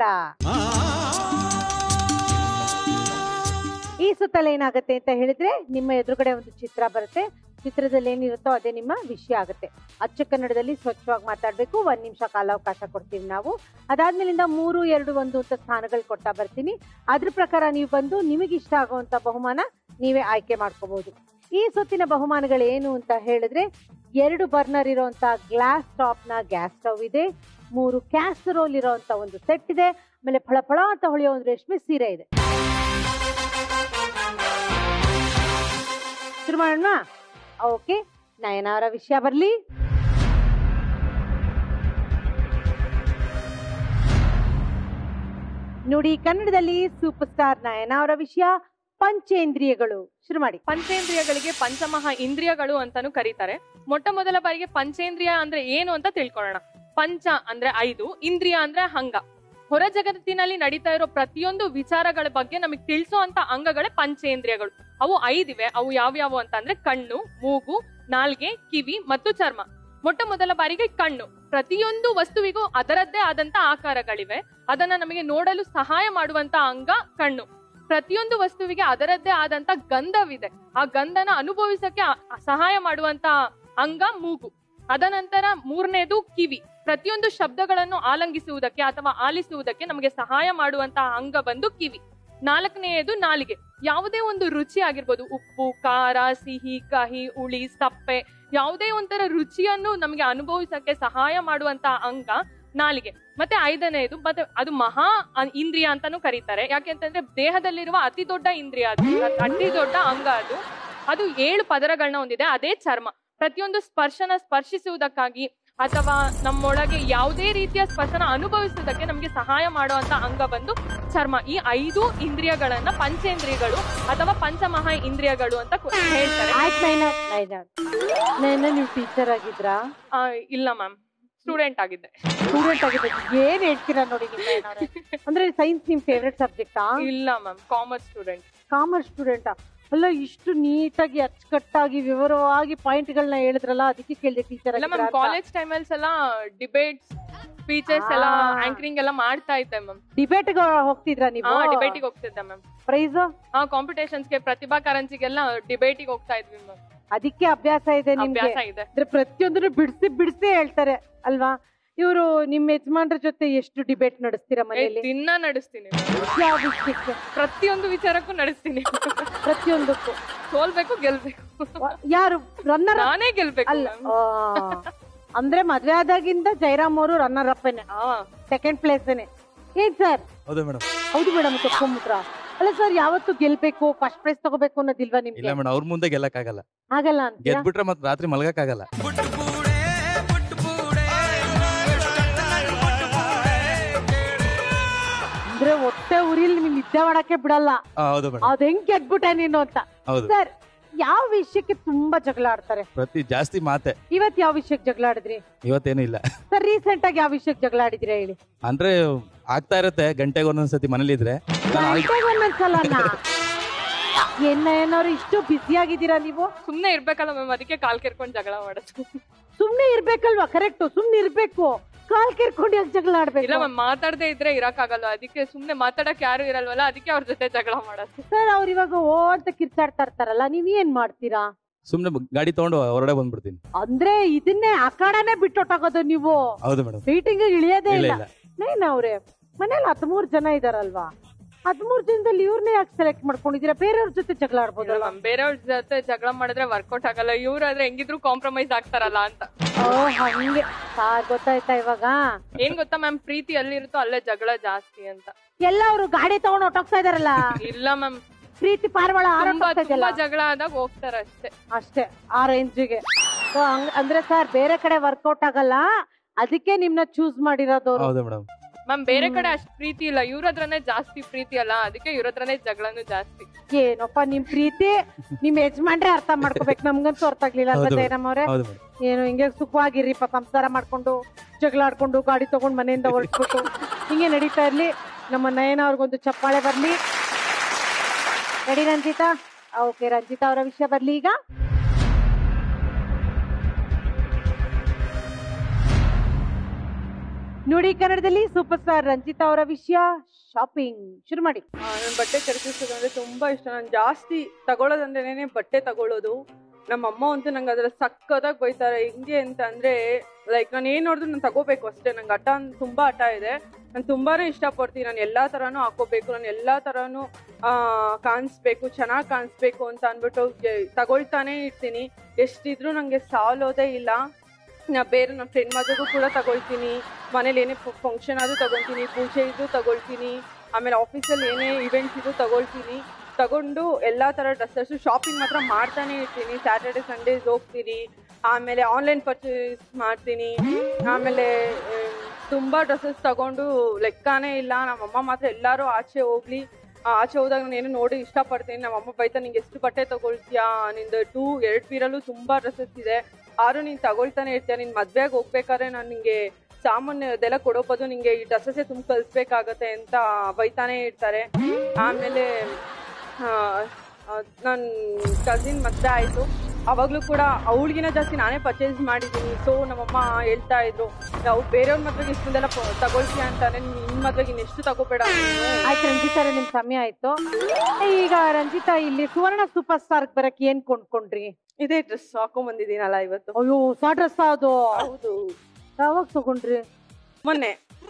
ಈ ಸುತ್ತಲ್ಲಿ ಏನಾಗುತ್ತೆ ಅಂತ ಹೇಳಿದ್ರೆ ನಿಮ್ಮ ಎದುರುಗಡೆ ಒಂದು ಚಿತ್ರ ಬರುತ್ತೆ ಚಿತ್ರದಲ್ಲಿ ಏನಿರುತ್ತೋ ಅದೇ ನಿಮ್ಮ ವಿಷಯ ಆಗುತ್ತೆ ಅಚ್ಚ ಕನ್ನಡದಲ್ಲಿ ಸ್ವಚ್ಛವಾಗಿ ಮಾತಾಡ್ಬೇಕು ಒಂದ್ ನಿಮಿಷ ಕಾಲಾವಕಾಶ ಕೊಡ್ತೀವಿ ನಾವು ಅದಾದ್ಮೇಲಿಂದ ಮೂರು ಎರಡು ಒಂದು ಅಂತ ಸ್ಥಾನಗಳು ಕೊಡ್ತಾ ಬರ್ತೀನಿ ಅದ್ರ ಪ್ರಕಾರ ನೀವು ಬಂದು ನಿಮಗೆ ಇಷ್ಟ ಆಗುವಂತ ಬಹುಮಾನ ನೀವೇ ಆಯ್ಕೆ ಮಾಡ್ಕೋಬಹುದು ಈ ಸುತ್ತಿನ ಬಹುಮಾನಗಳು ಏನು ಅಂತ ಹೇಳಿದ್ರೆ ಎರಡು ಬರ್ನರ್ ಇರುವಂತ ಗ್ಲಾಸ್ ಟಾಪ್ ನ ಗ್ಯಾಸ್ ಸ್ಟವ್ ಇದೆ ಮೂರು ಕ್ಯಾಸರೋಲ್ ಇರುವಂತ ಒಂದು ಸೆಟ್ ಇದೆ ಆಮೇಲೆ ಫಳ ಫಳ ಅಂತ ಹೊಳೆಯೋ ಒಂದು ರೇಷ್ಮೆ ಸೀರೆ ಇದೆ ಶುರು ಮಾಡೋಣ ಓಕೆ ನಯನ ಅವರ ವಿಷಯ ಬರ್ಲಿ ನುಡಿ ಕನ್ನಡದಲ್ಲಿ ಸೂಪರ್ ಸ್ಟಾರ್ ನಯನ ಅವರ ವಿಷಯ ಪಂಚೇಂದ್ರಿಯಗಳು ಶುರು ಮಾಡಿ ಪಂಚೇಂದ್ರಿಯಗಳಿಗೆ ಪಂಚಮಹಾ ಇಂದ್ರಿಯಗಳು ಅಂತಾನು ಕರೀತಾರೆ ಮೊಟ್ಟ ಮೊದಲ ಬಾರಿಗೆ ಪಂಚೇಂದ್ರಿಯ ಅಂದ್ರೆ ಏನು ಅಂತ ತಿಳ್ಕೊಳ್ಳೋಣ ಪಂಚ ಅಂದ್ರೆ ಐದು ಇಂದ್ರಿಯ ಅಂದ್ರೆ ಹಂಗ ಹೊರ ಜಗತ್ತಿನಲ್ಲಿ ನಡೀತಾ ಇರೋ ಪ್ರತಿಯೊಂದು ವಿಚಾರಗಳ ಬಗ್ಗೆ ನಮಗೆ ತಿಳಿಸುವಂತ ಅಂಗಗಳೇ ಪಂಚೇಂದ್ರಿಯಗಳು ಅವು ಐದಿವೆ ಅವು ಯಾವ್ಯಾವು ಅಂತ ಅಂದ್ರೆ ಕಣ್ಣು ಮೂಗು ನಾಲ್ಗೆ ಕಿವಿ ಮತ್ತು ಚರ್ಮ ಮೊಟ್ಟ ಮೊದಲ ಬಾರಿಗೆ ಕಣ್ಣು ಪ್ರತಿಯೊಂದು ವಸ್ತುವಿಗೂ ಅದರದ್ದೇ ಆದಂತ ಆಕಾರಗಳಿವೆ ಅದನ್ನ ನಮಗೆ ನೋಡಲು ಸಹಾಯ ಮಾಡುವಂತ ಅಂಗ ಕಣ್ಣು ಪ್ರತಿಯೊಂದು ವಸ್ತುವಿಗೆ ಅದರದ್ದೇ ಆದಂತ ಗಂಧವಿದೆ ಆ ಗಂಧನ ಅನುಭವಿಸಕ್ಕೆ ಆ- ಆ ಸಹಾಯ ಮಾಡುವಂತ ಅಂಗ ಮೂಗು ಅದನಂತರ ಮೂರನೇದು ಕಿವಿ ಪ್ರತಿಯೊಂದು ಶಬ್ದಗಳನ್ನು ಆಲಂಗಿಸುವುದಕ್ಕೆ ಅಥವಾ ಆಲಿಸುವುದಕ್ಕೆ ನಮಗೆ ಸಹಾಯ ಮಾಡುವಂತಹ ಅಂಗ ಬಂದು ಕಿವಿ ನಾಲ್ಕನೆಯದು ನಾಲಿಗೆ ಯಾವುದೇ ಒಂದು ರುಚಿ ಆಗಿರ್ಬೋದು ಉಪ್ಪು ಖಾರ ಸಿಹಿ ಕಹಿ ಉಳಿ ಸಪ್ಪೆ ಯಾವುದೇ ಒಂಥರ ರುಚಿಯನ್ನು ನಮಗೆ ಅನುಭವಿಸಕ್ಕೆ ಸಹಾಯ ಮಾಡುವಂತಹ ಅಂಗ ನಾಲಿಗೆ ಮತ್ತೆ ಐದನೆಯದು ಮತ್ತೆ ಅದು ಮಹಾ ಅ- ಇಂದ್ರಿಯ ಅಂತಾನು ಕರೀತಾರೆ ಯಾಕೆಂತಂದ್ರೆ ದೇಹದಲ್ಲಿರುವ ಅತಿ ದೊಡ್ಡ ಇಂದ್ರಿಯ ಅದು ಅ- ಅತಿ ದೊಡ್ಡ ಅಂಗ ಅದು ಅದು ಏಳು ಪದರಗಳನ್ನ ಹೊಂದಿದೆ ಅದೇ ಚರ್ಮ ಪ್ರತಿಯೊಂದು ಸ್ಪರ್ಶನ ಸ್ಪರ್ಶಿಸುವುದಕ್ಕಾಗಿ ಅಥವಾ ನಮ್ಮೊಳಗೆ ಯಾವುದೇ ರೀತಿಯ ಸ್ಪರ್ಶನ ಅನುಭವಿಸುವುದಕ್ಕೆ ನಮಗೆ ಸಹಾಯ ಮಾಡುವಂತ ಅಂಗ ಬಂದು ಚರ್ಮ ಈ ಐದು ಇಂದ್ರಿಯಗಳನ್ನ ಪಂಚೇಂದ್ರಿಯಗಳು ಅಥವಾ ಪಂಚಮಹಾ ಇಂದ್ರಿಯಗಳು ಅಂತ ಕು- ಹೇಳ್ತಾರೆ ಆಯ್ತು ನೈನ ನೈನ ನೈನ ನೀವು ಟೀಚರ್ ಆಗಿದ್ರಾ ಆ, ಇಲ್ಲ ಮ್ಯಾಮ್ ಸ್ಟೂಡೆಂಟ್ ಆಗಿದ್ದೆ ಸ್ಟೂಡೆಂಟ್ ಆಗಿದ್ದ ಏನ್ ಹೇಳ್ತೀರಾ ನೋಡಿ ನಿಮ್ಮ ನಯನವ್ರೆ? ಅಂದ್ರೆ ಸೈನ್ಸ್ ನಿಮ್ ಫೇವ್ರೆಟ್ ಸಬ್ಜೆಕ್ಟಾ ಇಲ್ಲ ಮ್ಯಾಮ್ ಕಾಮರ್ಸ್ ಸ್ಟೂಡೆಂಟ್ ಕಾಮರ್ಸ್ ಸ್ಟೂಡೆಂಟಾ ಅಲ್ಲ ಇಷ್ಟು ನೀಟಾಗಿ ಅಚ್ಚುಕಟ್ಟಾಗಿ ವಿವರವಾಗಿ ಪಾಯಿಂಟ್ ಗಳನ್ನ ಹೇಳಿದ್ರಲ್ಲ ಅದಕ್ಕೆ ಕೇಳಿದೆ ಟೀಚರ್ ಇಲ್ಲ ಮ್ಯಾಮ್ ಕಾಲೇಜ್ ಟೈಮಲ್ಸ್ ಎಲ್ಲ ಡಿಬೇಟ್ಸ್ ಸ್ಪೀಚಸ್ ಎಲ್ಲ ಆಂಕರಿಂಗ್ ಎಲ್ಲ ಮಾಡ್ತಾ ಇದ್ದೆ ಮ್ಯಾಮ್ ಡಿಬೇಟ್ ಹೋಗ್ತಿದ್ರಾ ನೀವು ಡಿಬೇಟಿಗೆ ಹೋಗ್ತಿದ್ದೆ ಮ್ಯಾಮ್ ಪ್ರೈಸ್ ಹಾ ಕಾಂಪಿಟೇಷನ್ಸ್ಗೆ ಪ್ರತಿಭಾ ಕಾರಂಜಿಗೆಲ್ಲ ಡಿಬೇಟಿಗೆ ಹೋಗ್ತಾ ಇದ್ವಿ ಮ್ಯಾಮ್ ಅದಕ್ಕೆ ಅಭ್ಯಾಸ ಇದೆ ನಿಮ್ಗೆ ಅಭ್ಯಾಸ ಇದೆ. ಅಂದ್ರೆ ಪ್ರತಿಯೊಂದನ್ನು ಬಿಡಿಸಿ ಬಿಡಿಸಿ ಹೇಳ್ತಾರೆ ಅಲ್ವಾ ಇವರು ನಿಮ್ಮ ಯಜಮಾನ್ರ ಜೊತೆ ಎಷ್ಟು ಡಿಬೇಟ್ ನಡೆಸ್ತೀರಾ ಏ, ಮನೆಯಲ್ಲಿ ದಿನ ನಡೆಸ್ತೀನಿ ಯಾವ ವಿಷಯಕ್ಕೆ ಪ್ರತಿಯೊಂದು ವಿಚಾರಕ್ಕೂ ನಡೆಸ್ತೀನಿ ಪ್ರತಿಯೊಂದಕ್ಕೂ ಸೋಲ್ಬೇಕು ಗೆಲ್ಬೇಕು ಯಾರು ರನ್ನರ್ ನಾನೇ ಗೆಲ್ಬೇಕು ಅಲ್ಲ ma'am. ಆ, ಅಂದ್ರೆ ಮದ್ವೆ ಆದಾಗಿಂದ ಜೈರಾಮ್ ಅವರು ರನ್ನರ್ ಅಪ್ಪನೆ ಸೆಕೆಂಡ್ ಪ್ಲೇಸ್ನೆ ಏನ್ ಸರ್ ಹೌದು ಮೇಡಮ್ ಹೌದು ಮೇಡಮ್ ತಪ್ಕೊಂಬಿಟ್ರ ಅಲ್ಲ ಸರ್ ಯಾವತ್ತು ಗೆಲ್ಬೇಕು ಫಸ್ಟ್ ಪ್ರೈಸ್ ತಗೋಬೇಕು ಅನ್ನೋದಿಲ್ವಾ ಇಲ್ಲ ನಿಮ್ಗೆ ಮೇಡಮ್ ಅವ್ರ ಮುಂದೆ ಗೆಲ್ಲಕ್ಕಾಗಲ್ಲ ಆಗಲ್ಲ ಅಂತ ಗೆದ್ಬಿಟ್ರೆ ಮತ್ತೆ ರಾತ್ರಿ ಮಲಗಕ್ಕಾಗಲ್ಲ ಅಂದ್ರೆ ಹೊಟ್ಟೆ ಉರಿಲಿ ನಿಮ್ಗೆ ನಿದ್ದೆ ಮಾಡಕ್ಕೆ ಬಿಡಲ್ಲ ಆ, ಹೌದು ಮೇಡಮ್ ಅದ್ ಹೆಂಗ್ ಗೆದ್ಬಿಟ್ಟೆ ನೀನು ಅಂತ ಹೌದು ಸರ್ ಯಾವ ವಿಷಯಕ್ಕೆ ತುಂಬಾ ಜಗಳ ಆಡ್ತಾರೆ ಪ್ರತಿ ಜಾಸ್ತಿ ಮಾತೆ ಇವತ್ ಯಾವ ವಿಷಯಕ್ಕೆ ಜಗಳ ಆಡಿದ್ರಿ ಇವತ್ತೇನು ಇಲ್ಲ ಸರ್ ರೀಸೆಂಟ್ ಆಗಿ ಯಾವ ವಿಷಯಕ್ಕೆ ಜಗಳ ಆಡಿದ್ರಿ ಹೇಳಿ ಅಂದ್ರೆ ಆಗ್ತಾ ಇರುತ್ತೆ ಗಂಟೆಗೆ ಒಂದೊಂದ್ಸತಿ ಮನೇಲಿ ಇದ್ರೆ ನಾನು ಆಲ್- ಗಂಟೆಗೆ ಒಂದೊಂದ್ಸಲನಾ? ಏನ ಏನೋರು ಇಷ್ಟು ಬ್ಯುಸಿ ಆಗಿದ್ದೀರಾ ನೀವು ಸುಮ್ನೆ ಇರ್ಬೇಕಲ್ಲ ಮ್ಯಾಮ್ ಅದಕ್ಕೆ ಕಾಲ್ ಕೆರ್ಕೊಂಡ್ ಜಗಳ ಮಾಡೋದು ಸುಮ್ನೆ ಇರ್ಬೇಕಲ್ವಾ ಕರೆಕ್ಟ್ ಸುಮ್ನೆ ಇರ್ಬೇಕು ಕಾಲ್ ಕೇರ್ಕೊಂಡು ಯಾಕೆ ಜಗಳ ಆಡ್ಬೇಕು ಇಲ್ಲ ಮ್ಯಾಮ್ ಮಾತಾಡದೆ ಇದ್ರೆ ಇರಕ್ಕಾಗಲ್ಲ ಅದಕ್ಕೆ ಸುಮ್ನೆ ಮಾತಾಡಕ್ ಯಾರು ಇರಲ್ವಲ್ಲ ಅದಕ್ಕೆ ಅವ್ರ ಜೊತೆ ಜಗಳ ಮಾಡೋದು ಸರ್ ಅವ್ರ ಇವಾಗ ಓ ಅಂತ ಕಿರ್ಚಾಡ್ತಾ ಇರ್ತಾರಲ್ಲ ನೀವ್ ಏನ್ ಮಾಡ್ತೀರಾ ಸುಮ್ನೆ ಬ- ಗಾಡಿ ತಗೊಂಡು ಹೊರಗಡೆ ಬಂದ್ಬಿಡ್ತೀನಿ ಅಂದ್ರೆ ಇದನ್ನೇ ಆ ಕಡೆನೆ ಬಿಟ್ಟೊಟ್ಟಾಗೋದು ನೀವು ಹೌದು ಮೇಡಮ್ ಮೀಟಿಂಗ್ ಇಳಿಯೋದೇ ಇಲ್ಲ, ಇಲ್ಲ ನೈನ್ ಅವ್ರೆ ಮನೇಲಿ ಹತ್ಮೂರ್ ಜನ ಇದಾರಲ್ವಾ ಹತ್ಮೂರ್ ಜನದಲ್ಲಿ ಇವ್ರನ್ನೇ ಯಾಕೆ ಸೆಲೆಕ್ಟ್ ಮಾಡ್ಕೊಂಡಿದೀರಾ ಬೇರೆಯವ್ರ ಜೊತೆ ಜಗಳ ಆಡ್ಬೋದಲ್ಲ ಮ್ಯಾಮ್ ಬೇರೆಯವ್ರ ಜೊತೆ ಜಗಳ ಮಾಡಿದ್ರೆ ವರ್ಕೌಟ್ ಆಗಲ್ಲ ಇವ್ರಾದ್ರೆ ಹೆಂಗಿದ್ರು ಕಾಂಪ್ರಮೈಸ್ ಆಗ್ತಾರಲ್ಲ ಅಂತ ಓ ಹಂಗೆ ಸಾರ್ ಗೊತ್ತಾಯ್ತಾ ಇವಾಗ ಏನ್ ಗೊತ್ತಾ ಮ್ಯಾಮ್ ಪ್ರೀತಿ ಎಲ್ಲಿರುತ್ತೋ ಅಲ್ಲೇ ಜಗಳ ಜಾಸ್ತಿ ಅಂತ ಎಲ್ಲ ಅವರು ಗಾಡಿ ತಗೊಂಡು ಹೊಟ್ಟೋಗ್ತಾ ಇದಾರಲ್ಲ ಇಲ್ಲ ಮ್ಯಾಮ್ ಪ್ರೀತಿ ಪಾರಿವಾಳ ತುಂಬಾ ಹಾರಾಡ್ತಾ ತುಂಬಾ ಇದೆಯಲ್ಲ ಜಗಳ ಆದಾಗ ಹೋಗ್ತಾರ ಅಷ್ಟೇ ಅಷ್ಟೇ ಆ ರೇಂಜಿಗೆ So, ಹಂಗ್- ಅಂದ್ರೆ ಸರ್ ಬೇರೆ ಕಡೆ ವರ್ಕೌಟ್ ಆಗಲ್ಲ ಅದಕ್ಕೆ ನಿಮ್ನ ಚೂಸ್ ಮಾಡಿರೋದು ಅವ್ರು. ಹೌದು ಮೇಡಮ್ ಮ್ಯಾಮ್ ಬೇರೆ ಕಡೆ ಅಷ್ಟ್ ಪ್ರೀತಿ ಇಲ್ಲ ಇವ್ರ ಹತ್ರನೇ ಜಾಸ್ತಿ ಪ್ರೀತಿ ಅಲ್ಲ ಅದಕ್ಕೆ ಇವ್ರ ಹತ್ರನೇ ಜಗಳನು ಜಾಸ್ತಿ ಏನಪ್ಪ ನಿಮ್ ಪ್ರೀತಿ ನಿಮ್ ಯಜಮಾನ್ರೆ ಅರ್ಥ ಮಾಡ್ಕೋಬೇಕು ನಮ್ಗಂತೂ ಅರ್ಥ ಆಗ್ಲಿಲ್ಲ ಅಲ್ವಾ ಹೌದು ಜಯರಾಮ್ ಅವ್ರೆ ಹೌದು ಮೇಡಮ್ ಏನು ಹಿಂಗೆ ಸುಖವಾಗಿರ್ರಿ ಪಾಪ ಸಂಸಾರ ಮಾಡ್ಕೊಂಡು ಜಗಳ ಆಡ್ಕೊಂಡು ಗಾಡಿ ತಗೊಂಡು ಮನೆಯಿಂದ ಹೊರಟ್ಬಿಟ್ಟು ಹಿಂಗೆ ನಡೀತಾ ಇರ್ಲಿ ನಮ್ಮ ನಯನ ಅವ್ರಿಗೊಂದು ಚಪ್ಪಾಳೆ ಬರ್ಲಿ ರೆಡಿ ರಂಜಿತಾ ಓಕೆ ರಂಜಿತಾ ಅವರ ವಿಷಯ ಬರ್ಲಿ ಈಗ ನುಡಿ ಕನ್ನಡದಲ್ಲಿ ಸೂಪರ್ ಸ್ಟಾರ್ ರಂಜಿತಾ ಅವರ ವಿಷಯ ಶಾಪಿಂಗ್ ಶುರು ಮಾಡಿ ನನ್ ಬಟ್ಟೆ ಖರೀದಿಸೋದಂದ್ರೆ ತುಂಬಾ ಇಷ್ಟ ನಾನು ಜಾಸ್ತಿ ತಗೊಳ್ಳೋದಂದ್ರೇನೆ ಬಟ್ಟೆ ತಗೊಳ್ಳೋದು ನಮ್ಮ ಅಮ್ಮ ಅಂತೂ ನಂಗೆ ಅದ್ರಲ್ಲಿ ಸಕ್ಕತ್ತಾಗಿ ಬೈತಾರೆ ಹೆಂಗೆ ಅಂತ ಅಂದ್ರೆ ಲೈಕ್ ನಾನು ಏನ್ ನೋಡಿದ್ರು ನಾನು ತಗೋಬೇಕು ಅಷ್ಟೇ ನಂಗೆ ಹಠ ಅಂದ್- ತುಂಬಾ ಹಠ ಇದೆ ನಾನು ತುಂಬಾನೇ ಇಷ್ಟಪಡ್ತೀನಿ ನಾನು ಎಲ್ಲಾ ತರಾನು ಹಾಕೋಬೇಕು ನಾನು ಎಲ್ಲಾ ತರಾನು ಆ ಕಾಣಿಸ್ಬೇಕು ಚೆನ್ನಾಗಿ ಕಾಣಿಸ್ಬೇಕು ಅಂತ ಅಂದ್ಬಿಟ್ಟು ಜ- ತಗೊಳ್ತಾನೆ ಇರ್ತೀನಿ ಎಷ್ಟಿದ್ರು ನಂಗೆ ಸಾಲೋದೇ ಇಲ್ಲ ನಾ ಬೇರೆ ನಮ್ಮ ಫ್ರೆಂಡ್ ಮದುವೆಗೂ ಕೂಡ ತಗೊಳ್ತೀನಿ ಮನೇಲಿ ಏನೇ ಫಂಕ್ಷನ್ ಆದ್ರೂ ತಗೊಳ್ತೀನಿ ಪೂಜೆ ಇದ್ದು ತಗೊಳ್ತೀನಿ ಆಮೇಲೆ ಆಫೀಸಲ್ಲಿ ಏನೇ ಇವೆಂಟ್ಸ್ ಇದ್ದು ತಗೊಳ್ತೀನಿ ತಗೊಂಡು ಎಲ್ಲಾ ತರ ಡ್ರೆಸ್ಸಸ್ ಶಾಪಿಂಗ್ ಮಾತ್ರ ಮಾಡ್ತಾನೆ ಇರ್ತೀನಿ ಸ್ಯಾಟರ್ಡೆ ಸಂಡೇಸ್ ಹೋಗ್ತೀನಿ ಆಮೇಲೆ ಆನ್ಲೈನ್ ಪರ್ಚೇಸ್ ಮಾಡ್ತೀನಿ ಆಮೇಲೆ ತುಂಬಾ ಡ್ರೆಸ್ಸಸ್ ತಗೊಂಡು ಲೆಕ್ಕನೇ ಇಲ್ಲ ನಮ್ಮಮ್ಮ ಮಾತ್ರ ಎಲ್ಲಾರು ಆಚೆ ಹೋಗ್ಲಿ ಆ, ಆಚೆ ಹೋದಾಗ ನಾನು ಏನು ನೋಡಿ ಇಷ್ಟಪಡ್ತೀನಿ ನಮ್ಮಮ್ಮ ಬೈತಾ ನಿಂಗೆ ಎಷ್ಟು ಬಟ್ಟೆ ತಗೊಳ್ತೀಯಾ ನಿಂದು ಟೂ ಎರಡ್ ಪೀರಲ್ಲೂ ತುಂಬಾ ಡ್ರೆಸ್ಸಸ್ ಇದೆ ಆದ್ರೂ ನೀನ್ ತಗೊಳ್ತಾನೆ ಇರ್ತೀಯ ನಿನ್ ಮದ್ವೆಗೆ ಹೋಗ್ಬೇಕಾದ್ರೆ ನಾನು ನಿಂಗೆ ಸಾಮಾನ್ಯ ಅದೆಲ್ಲ ಕೊಡೋ ಬದಲು ನಿಂಗೆ ಈ ಡ್ರೆಸ್ಸಸ್ಸೇ ತುಂಬ ಕಲಿಸ್ಬೇಕಾಗತ್ತೆ ಅಂತ ಬೈತಾನೆ ಇರ್ತಾರೆ ಆಮೇಲೆ ನನ್ನ ಕಸಿನ್ ಮದ್ವೆ ಆಯ್ತು ಅವಾಗ್ಲೂ ಕೂಡ ಅವಳಿಗಿನ ಜಾಸ್ತಿ ನಾನೇ ಪರ್ಚೇಸ್ ಮಾಡಿದ್ದೀನಿ ಸೊ ನಮ್ಮಮ್ಮ ಹೇಳ್ತಾ ಇದ್ರು ನಾವು ಬೇರೆಯವ್ರ ಮದ್ವೆಗೆ ಇಷ್ಟೊಂದೆಲ್ಲ ಪ- ತಗೊಳ್ತೀಯ ಅಂತಾನೆ ನಿನ್ ಮದ್ವೆಗೆ ಇನ್ನೆಷ್ಟು ತಗೋಬೇಡ ನೀನು. ಆಯ್ತು ರಂಜಿತಾ ಅವ್ರೆ, ನಿಮ್ ಸಮಯ ಆಯ್ತು ಈಗ ರಂಜಿತಾ ಇಲ್ಲಿ ಸುವರ್ಣ ಸೂಪರ್ ಸ್ಟಾರ್ ಬರಕ್ ಏನ್ ಕೊಂಡ್ಕೊಂಡ್ರಿ ಇದೇ ಡ್ರೆಸ್ ಹಾಕೊಂಡ್ ಬಂದಿದ್ದೀನಲ್ಲ ಇವತ್ತು ಅಯ್ಯೋ ಹೊಸ ಡ್ರೆಸ್ ಅದು ಹೌದು ಯಾವಾಗ ತಗೊಂಡ್ರಿ ಮೊನ್ನೆ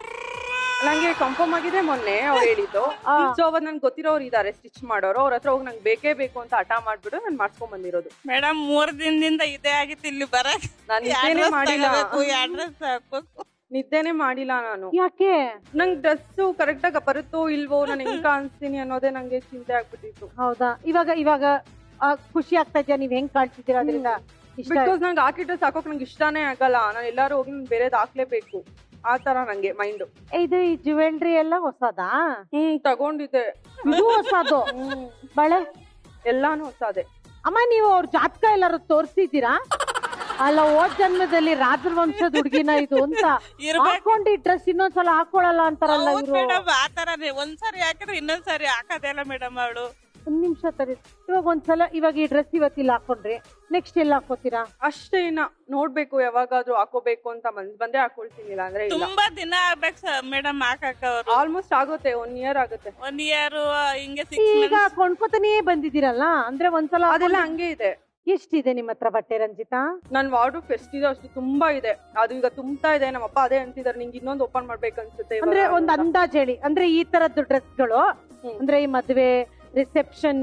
ನಂಗೆ ಕನ್ಫರ್ಮ್ ಆಗಿದೆ ಮೊನ್ನೆ ಅವ್ರು ಹೇಳಿದ್ದು ಸೊ ಅವಾಗ ನನ್ಗೆ ಗೊತ್ತಿರೋರು ಇದಾರೆ ಸ್ಟಿಚ್ ಮಾಡೋರು ಅವ್ರ ಹತ್ರ ಹೋಗಿ ನಂಗೆ ಬೇಕೇ ಬೇಕು ಅಂತ ಹಠ ಮಾಡ್ಬಿಟ್ಟು ನಾನು ಮಾಡ್ಸ್ಕೊಂಡ್ ಬಂದಿರೋದು ಮೇಡಮ್ ಮೂರ್ ದಿನದಿಂದ ಇದೇ ಆಗಿತ್ತು ಇಲ್ಲಿ ಬರಕ್ ನಾನು ಯಾವ ನಿದ್ದೆನೆ dress ಮಾಡಿಲ್ಲ ತಗೋಬೇಕು, ಯಾವ dress ಹಾಕ್ಬೇಕು ನಿದ್ದೆನೆ ಮಾಡಿಲ್ಲ ನಾನು ಯಾಕೆ ನಂಗೆ ಡ್ರೆಸ್ ಕರೆಕ್ಟ್ ಆಗಿ ಬರುತ್ತೋ ಇಲ್ವೋ ನಾನು ಹೆಂಗ್ ಕಾಣಿಸ್ತೀನಿ ಅನ್ನೋದೇ ನಂಗೆ ಚಿಂತೆ ಆಗ್ಬಿಟ್ಟಿತ್ತು ಹೌದಾ ಇವಾಗ ಇವಾಗ ಆ, ಖುಷಿ ಆಗ್ತಾ ಇದೆಯಾ ನೀವ್ ಹೆಂಗ್ ಕಾಣ್ತಿದ್ದೀರಾ ಅದರಿಂದ ಇಷ್ಟ ಬಿಕಾಸ್ ನಂಗೆ ಹಾಕಿ ಡ್ರೆಸ್ ಹಾಕೋಕ್ ನಂಗೆ ಇಷ್ಟನೇ ಆಗಲ್ಲ ನಾನು ಎಲ್ಲಾರು ಹೋಗಿ ನಾನು ಬೇರೆದ್ ಹಾಕ್ಲೇಬೇಕು ಆ ತರ ನಂಗೆ ಮೈಂಡ್ ಇದು ಈ ಜ್ಯುವೆಲ್ರಿ ಎಲ್ಲ ಹೊಸದಾ ಹ್ಮ್ ತಗೊಂಡಿದ್ದೆ ಇದು ಹೊಸದು ಬಳೆ ಎಲ್ಲಾನು ಹೊಸದೆ ಅಮ್ಮ ನೀವು ಅವ್ರ ಜಾತಕ ಎಲ್ಲಾರು ತೋರ್ಸಿದ್ದೀರಾ ಅಲ್ಲ ಹೋದ್ ಜನ್ಮದಲ್ಲಿ ರಾಜರ ವಂಶದ ಹುಡುಗಿನ ಇದು ಅಂತ ಇರ್ಬೇಕು. ಹಾಕೊಂಡಿ ಡ್ರೆಸ್ ಇನ್ನೊಂದ್ಸಲ ಹಾಕೊಳಲ್ಲ ಅಂತಾರಲ್ಲ ಹೌದ್ ಇವ್ರು ಮೇಡಮ್ ಆ ತರನೇ ಒಂದ್ಸರಿ ಹಾಕಿದ್ರೆ ಇನ್ನೊಂದ್ಸರಿ ಹಾಕೋದಿಲ್ಲ ಮೇಡಮ್ ಅವಳು ಒಂದ್ ನಿಮಿಷ ತರಿ ಇವಾಗ ಒಂದ್ಸಲ ಇವಾಗ ಈ ಡ್ರೆಸ್ ಇವತ್ತಿಲ್ಲ ಹಾಕೊಂಡ್ರಿ ನೆಕ್ಸ್ಟ್ ಎಲ್ಲ ಹಾಕೋತೀರಾ ಅಷ್ಟೇ ಇನ್ನ ನೋಡ್ಬೇಕು ಯಾವಾಗಾದ್ರೂ ಹಾಕೋಬೇಕು ಅಂತ ಮನ್ಸ್ ಬಂದ್ರೆ ಹಾಕೊಳ್ತೀನಿ ಅಂದ್ರೆ ಇಲ್ಲ ತುಂಬಾ ದಿನ ಆಗ್ಬೇಕು ಮೇಡಮ್ ಹಾಕಕ್ ಅವ್ರು ಆಲ್ಮೋಸ್ಟ್ ಆಗುತ್ತೆ ಒನ್ ಇಯರ್ ಆಗುತ್ತೆ ಒನ್ ಇಯರ್ ಹಿಂಗೆ ಸಿಕ್ಸ್ ಈಗ ಕೊಂಡ್ಕೊತಾನೇ ಬಂದಿದ್ದೀರಲ್ಲ ಅಂದ್ರೆ ಒಂದ್ಸಲ ಅದೆಲ್ಲ ಹಂಗೆ ಇದೆ ಎಷ್ಟಿದೆ ನಿಮ್ಮ ಹತ್ರ ಬಟ್ಟೆ ರಂಜಿತಾ ನನ್ ವಾರ್ಡ್ರೋಬ್ ಎಷ್ಟಿದೆ ಅಷ್ಟು ತುಂಬಾ ಇದೆ ಅದು ಈಗ ತುಂಬ್ತಾ ಇದೆ ನಮ್ಮ ಅಪ್ಪ ಅದೇ ಅಂತಿದಾರೆ ನಿಂಗೆ ಇನ್ನೊಂದು ಓಪನ್ ಮಾಡ್ಬೇಕು ಅನ್ಸುತ್ತೆ ಇವಾಗ ಅಂದ್ರೆ ಒಂದ್ ಅಂತ. ಅಂದಾಜ್ ಹೇಳಿ ಅಂದ್ರೆ ಈ ತರದ್ದು ಡ್ರೆಸ್ಗಳು ಅಂದ್ರೆ ಈ ಮದ್ವೆ ರಿಸೆಪ್ಷನ್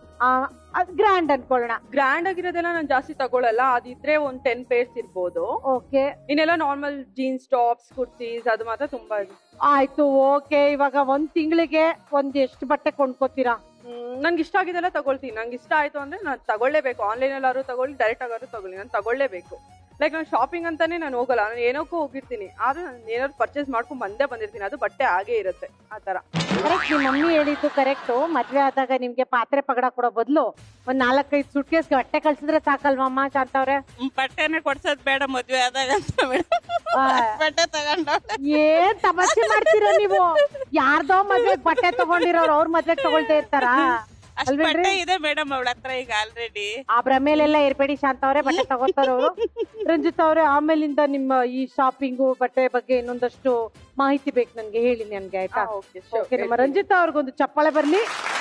ಗ್ರ್ಯಾಂಡ್ ಅನ್ಕೊಳ್ಳೋಣ ಗ್ರ್ಯಾಂಡ್ ಆಗಿರೋದೆಲ್ಲ ನಾನು ಜಾಸ್ತಿ ತಗೊಳಲ್ಲ ಅದಿದ್ರೆ ಒಂದ್ ಟೆನ್ ಪೇರ್ಸ್ ಇರ್ಬೋದು ಓಕೆ ಇನ್ನೆಲ್ಲ ನಾರ್ಮಲ್ ಜೀನ್ಸ್ ಟಾಪ್ಸ್ ಕುರ್ತೀಸ್ ಅದು ಮಾತ್ರ ತುಂಬಾ ಇದೆ ಆಯ್ತು ಓಕೆ ಇವಾಗ ಒಂದ್ ತಿಂಗಳಿಗೆ ಒಂದ್ ಎಷ್ಟು ಬಟ್ಟೆ ಕೊಂಡ್ಕೋತೀರಾ ಹ್ಮ್, ನನ್ಗೆ ಇಷ್ಟ ಆಗಿದೆಲ್ಲ ತಗೊಳ್ತೀನಿ ನಂಗೆ ಇಷ್ಟ ಆಯ್ತು ಅಂದ್ರೆ ನಾನು ತಗೊಳ್ಳೇಬೇಕು ಆನ್ಲೈನ್ ಎಲ್ಲಾರು ತಗೊಳ್ಳಿ ಡೈರೆಕ್ಟ್ ಆಗಾರು ತಗೊಳ್ಳಿ ನಾನು ತಗೊಳ್ಳೇಬೇಕು ಲೈಕ್ ನಾನು ಶಾಪಿಂಗ್ ಅಂತಾನೆ ನಾನು ಹೋಗಲ್ಲ ನಾನು ಏನಕ್ಕೂ ಹೋಗಿರ್ತೀನಿ ಆದ್ರೆ ನಾನು ಏನಾದ್ರು ಪರ್ಚೇಸ್ ಮಾಡ್ಕೊಂಡ್ ಬಂದೇ ಬಂದಿರ್ತೀನಿ ಅದು ಬಟ್ಟೆ ಹಾಗೆ ಇರುತ್ತೆ ಆ ತರ ಕರೆಕ್ಟ್ ನಿಮ್ ಮಮ್ಮಿ ಹೇಳಿದ್ದು ಕರೆಕ್ಟ್ ಮದ್ವೆ ಆದಾಗ ನಿಮ್ಗೆ ಪಾತ್ರೆ ಪಗಡ ಕೊಡೋ ಬದಲು ಒಂದ್ ನಾಲ್ಕೈದು ಸುಟ್ಕೇಸ್ ಬಟ್ಟೆ ಕಳ್ಸಿದ್ರೆ ಸಾಕಲ್ವಮ್ಮ ಶಾಂತವ್ರೆ ಬಟ್ಟೆನೆ ಕೊಡ್ಸೋದ್ ಬೇಡ ಮದ್ವೆ ಆದಾಗ ಅಂತ ಮೇಡಮ್ ಬಟ್ಟೆ ತಗೊಂಡ ಏನ್ ತಮಾಷೆ ಮಾಡ್ತೀರಾ ನೀವು ಯಾರ್ದೋ ಮದ್ವೆಗ್ ಬಟ್ಟೆ ತಗೊಂಡಿರೋರು ಅವ್ರ ಮದ್ವೆಗ್ ತಗೊಳ್ತಾ ಇರ್ತಾರಾ ಅಷ್ಟ್ ಅಲ್ವೇನ್ರಿ? ಬಟ್ಟೆ ಇದೆ ಮೇಡಮ್ ಅವಳ ಹತ್ರ ಈಗ ಆಲ್ರೆಡಿ ಆ ಭ್ರಮೇಲೆಲ್ಲ ಇರ್ಬೇಡಿ ಶಾಂತ ಅವ್ರೆ ಬಟ್ಟೆ ತಗೋತಾರ ಅವರು ರಂಜಿತ್ ಅವ್ರೆ ಆಮೇಲಿಂದ ನಿಮ್ಮ ಈ ಶಾಪಿಂಗು ಬಟ್ಟೆ ಬಗ್ಗೆ ಇನ್ನೊಂದಷ್ಟು ಮಾಹಿತಿ ಬೇಕು ನನ್ಗೆ ಹೇಳಿ ನನ್ಗೆ ಆಯ್ತಾ ಓಕೆ ನಮ್ಮ ರಂಜಿತ್ ಅವ್ರಿಗೊಂದು ಚಪ್ಪಾಳೆ ಬರ್ಲಿ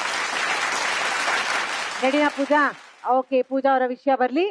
ರೆಡಿನಾ ಪೂಜಾ ಓಕೆ ಪೂಜಾ ಅವರ ವಿಷಯ ಬರ್ಲಿ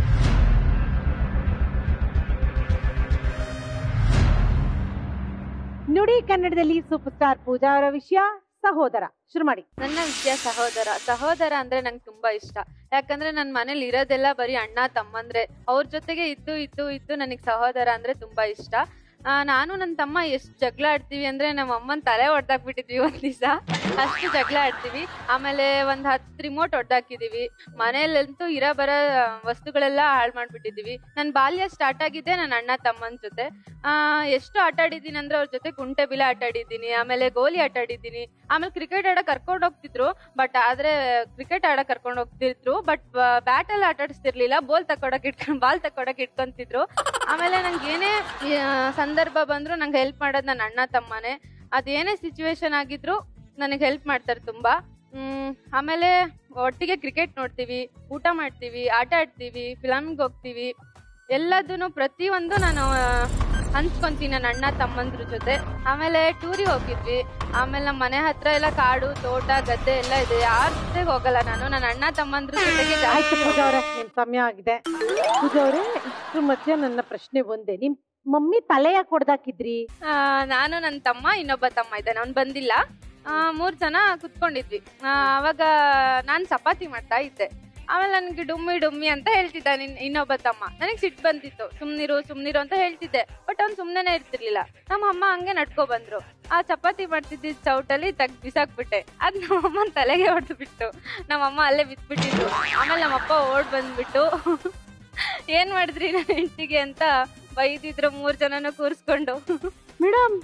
ನುಡಿ ಕನ್ನಡದಲ್ಲಿ ಸೂಪರ್ ಸ್ಟಾರ್ ಪೂಜಾ ಅವರ ವಿಷಯ ಸಹೋದರ ಶುರು ಮಾಡಿ ನನ್ನ ವಿದ್ಯಾ ಸಹೋದರ ಸಹೋದರ ಅಂದ್ರೆ ನಂಗೆ ತುಂಬಾ ಇಷ್ಟ ಯಾಕಂದ್ರೆ ನನ್ ಮನೇಲಿ ಇರೋದೆಲ್ಲ ಬರೀ ಅಣ್ಣ ತಮ್ಮಂದ್ರೆ ಅವ್ರ ಜೊತೆಗೆ ಇದ್ದು ಇದ್ದು ಇದ್ದು ನನಗ್ ಸಹೋದರ ಅಂದ್ರೆ ತುಂಬಾ ಇಷ್ಟ ಆ, ನಾನು ನನ್ನ ತಮ್ಮ ಎಷ್ಟು ಜಗಳ ಆಡ್ತೀವಿ ಅಂದ್ರೆ ನಮ್ಮ ಅಮ್ಮನ ತಲೆ ಹೊಡ್ದಾಕ್ಬಿಟ್ಟಿದ್ವಿ ಒಂದ್ ದಿವಸ ಅಷ್ಟು ಜಗಳ ಆಡ್ತೀವಿ ಆಮೇಲೆ ಒಂದ್ ಹತ್ತು ರಿಮೋಟ್ ಹೊಡ್ದಾಕಿದೀವಿ ಮನೇಲಂತೂ ಇರೋ ಬರ ವಸ್ತುಗಳೆಲ್ಲ ಹಾಳು ಮಾಡ್ಬಿಟ್ಟಿದೀವಿ ನನ್ನ ಬಾಲ್ಯ ಸ್ಟಾರ್ಟ್ ಆಗಿದ್ದೆ ನನ್ನ ಅಣ್ಣ ತಮ್ಮನ ಜೊತೆ ಆ, ಎಷ್ಟು ಆಟ ಆಡಿದ್ದೀನಿ ಅಂದ್ರೆ ಅವ್ರ ಜೊತೆ ಕುಂಟೆ ಬಿಲ ಆಟ ಆಡಿದ್ದೀನಿ ಆಮೇಲೆ ಗೋಲಿ ಆಟ ಆಡಿದ್ದೀನಿ ಆಮೇಲೆ ಕ್ರಿಕೆಟ್ ಆಡಕ್ ಕರ್ಕೊಂಡು ಹೋಗ್ತಿದ್ರು ಬಟ್ ಆದ್ರೆ ಕ್ರಿಕೆಟ್ ಆಡಕ್ ಕರ್ಕೊಂಡು ಹೋಗ್ತಿದ್ರು ಬಟ್ ಬ್ಯಾಟ್ ಎಲ್ಲ ಆಟ ಆಡಿಸ್ತಿರ್ಲಿಲ್ಲ ಬೋಲ್ ತಕೊಡಕ್ ಇಟ್ಕೊಂಡ್ ಬಾಲ್ ತಕೊಡಕ್ ಇಟ್ಕೊಂತಿದ್ರು ಆಮೇಲೆ ನಂಗೆ ಏನೇ ಆ, ಸಂದರ್ಭ ಬಂದ್ರು ನಂಗೆ ಹೆಲ್ಪ್ ಮಾಡೋದು ನನ್ನ ಅಣ್ಣ ತಮ್ಮನೇ ಅದೇನೇ ಸಿಚುವೇಶನ್ ಆಗಿದ್ರು ನನಗೆ ಹೆಲ್ಪ್ ಮಾಡ್ತಾರೆ ತುಂಬಾ ಹ್ಮ್ ಆಮೇಲೆ ಒಟ್ಟಿಗೆ ಕ್ರಿಕೆಟ್ ನೋಡ್ತೀವಿ ಊಟ ಮಾಡ್ತೀವಿ ಆಟ ಆಡ್ತೀವಿ ಫಿಲಮ್ಗೆ ಹೋಗ್ತೀವಿ ಎಲ್ಲದನ್ನು ಪ್ರತಿಯೊಂದು ನಾನು ಆ, ಹಂಚ್ಕೊಂತೀನಿ ನನ್ನ ಅಣ್ಣ ತಮ್ಮಂದ್ರ ಜೊತೆ ಆಮೇಲೆ ಟೂರಿಗೆ ಹೋಗಿದ್ವಿ ಆಮೇಲೆ ನಮ್ಮ ಮನೆ ಹತ್ರ ಎಲ್ಲ ಕಾಡು ತೋಟ ಗದ್ದೆ ಎಲ್ಲ ಇದೆ ಯಾರ ಜೊತೆಗೆ ಹೋಗಲ್ಲ ನಾನು ನನ್ನ ಅಣ್ಣ ತಮ್ಮಂದ್ರ ಜೊತೆಗೆ ಆಯ್ತು ಜಾಸ್ತಿ ಪೂಜಾ ಅವ್ರೆ ನಿಮ್ ಸಮಯ ಆಗಿದೆ ಪೂಜಾ ಅವ್ರೆ ಇಷ್ಟ್ರ ಮಧ್ಯೆ ನನ್ನ ಪ್ರಶ್ನೆ ಒಂದೇ ನಿಮ್ ಮಮ್ಮಿ ತಲೆ ಯಾಕೆ ಹೊಡ್ದಾಕಿದ್ರಿ ಆ, ನಾನು ನನ್ನ ತಮ್ಮ ಇನ್ನೊಬ್ಬ ತಮ್ಮ ಇದ್ದಾನೆ ಅವ್ನು ಬಂದಿಲ್ಲ ಆ, ಮೂರ್ ಜನ ಕುತ್ಕೊಂಡಿದ್ವಿ ಆ, ಅವಾಗ ನಾನ್ ಚಪಾತಿ ಮಾಡ್ತಾ ಇದ್ದೆ ಆಮೇಲೆ ನನ್ಗೆ ಡುಮ್ಮಿ ಡುಮ್ಮಿ ಅಂತ ಹೇಳ್ತಿದ್ದ ನಿನ್ ಇನ್ನೊಬ್ಬ ತಮ್ಮ ನನಗೆ ಸಿಟ್ಟು ಬಂದಿತ್ತು ಸುಮ್ನಿರು ಸುಮ್ನಿರು ಅಂತ ಹೇಳ್ತಿದ್ದೆ ಬಟ್ ಅವ್ನು ಸುಮ್ನೆನೆ ಇರ್ತಿರ್ಲಿಲ್ಲ ನಮ್ಮ ಅಮ್ಮ ಹಂಗೆ ನಡ್ಕೊ ಬಂದ್ರು ಆ ಚಪಾತಿ ಮಾಡ್ತಿದ್ದ ಚೌಟಲ್ಲಿ ತೆಗ್ ಬಿಸಾಕ್ಬಿಟ್ಟೆ ಅದ್ ನಮ್ಮ ಅಮ್ಮನ ತಲೆಗೆ ಹೊಡೆದು ಬಿಟ್ಟು ನಮ್ಮಮ್ಮ ಅಲ್ಲೇ ಬಿದ್ಬಿಟ್ಟಿದ್ರು ಆಮೇಲೆ ನಮ್ಮಪ್ಪ ಓಡ್ ಬಂದ್ಬಿಟ್ಟು ಏನ್ ಮಾಡಿದ್ರಿ ನನ್ನ ಹೆಂಡತಿಗೆ ಅಂತ ಬೈದಿದ್ರು ಮೂರ್ ಜನನು ಕೂರ್ಸ್ಕೊಂಡು ಮೇಡಮ್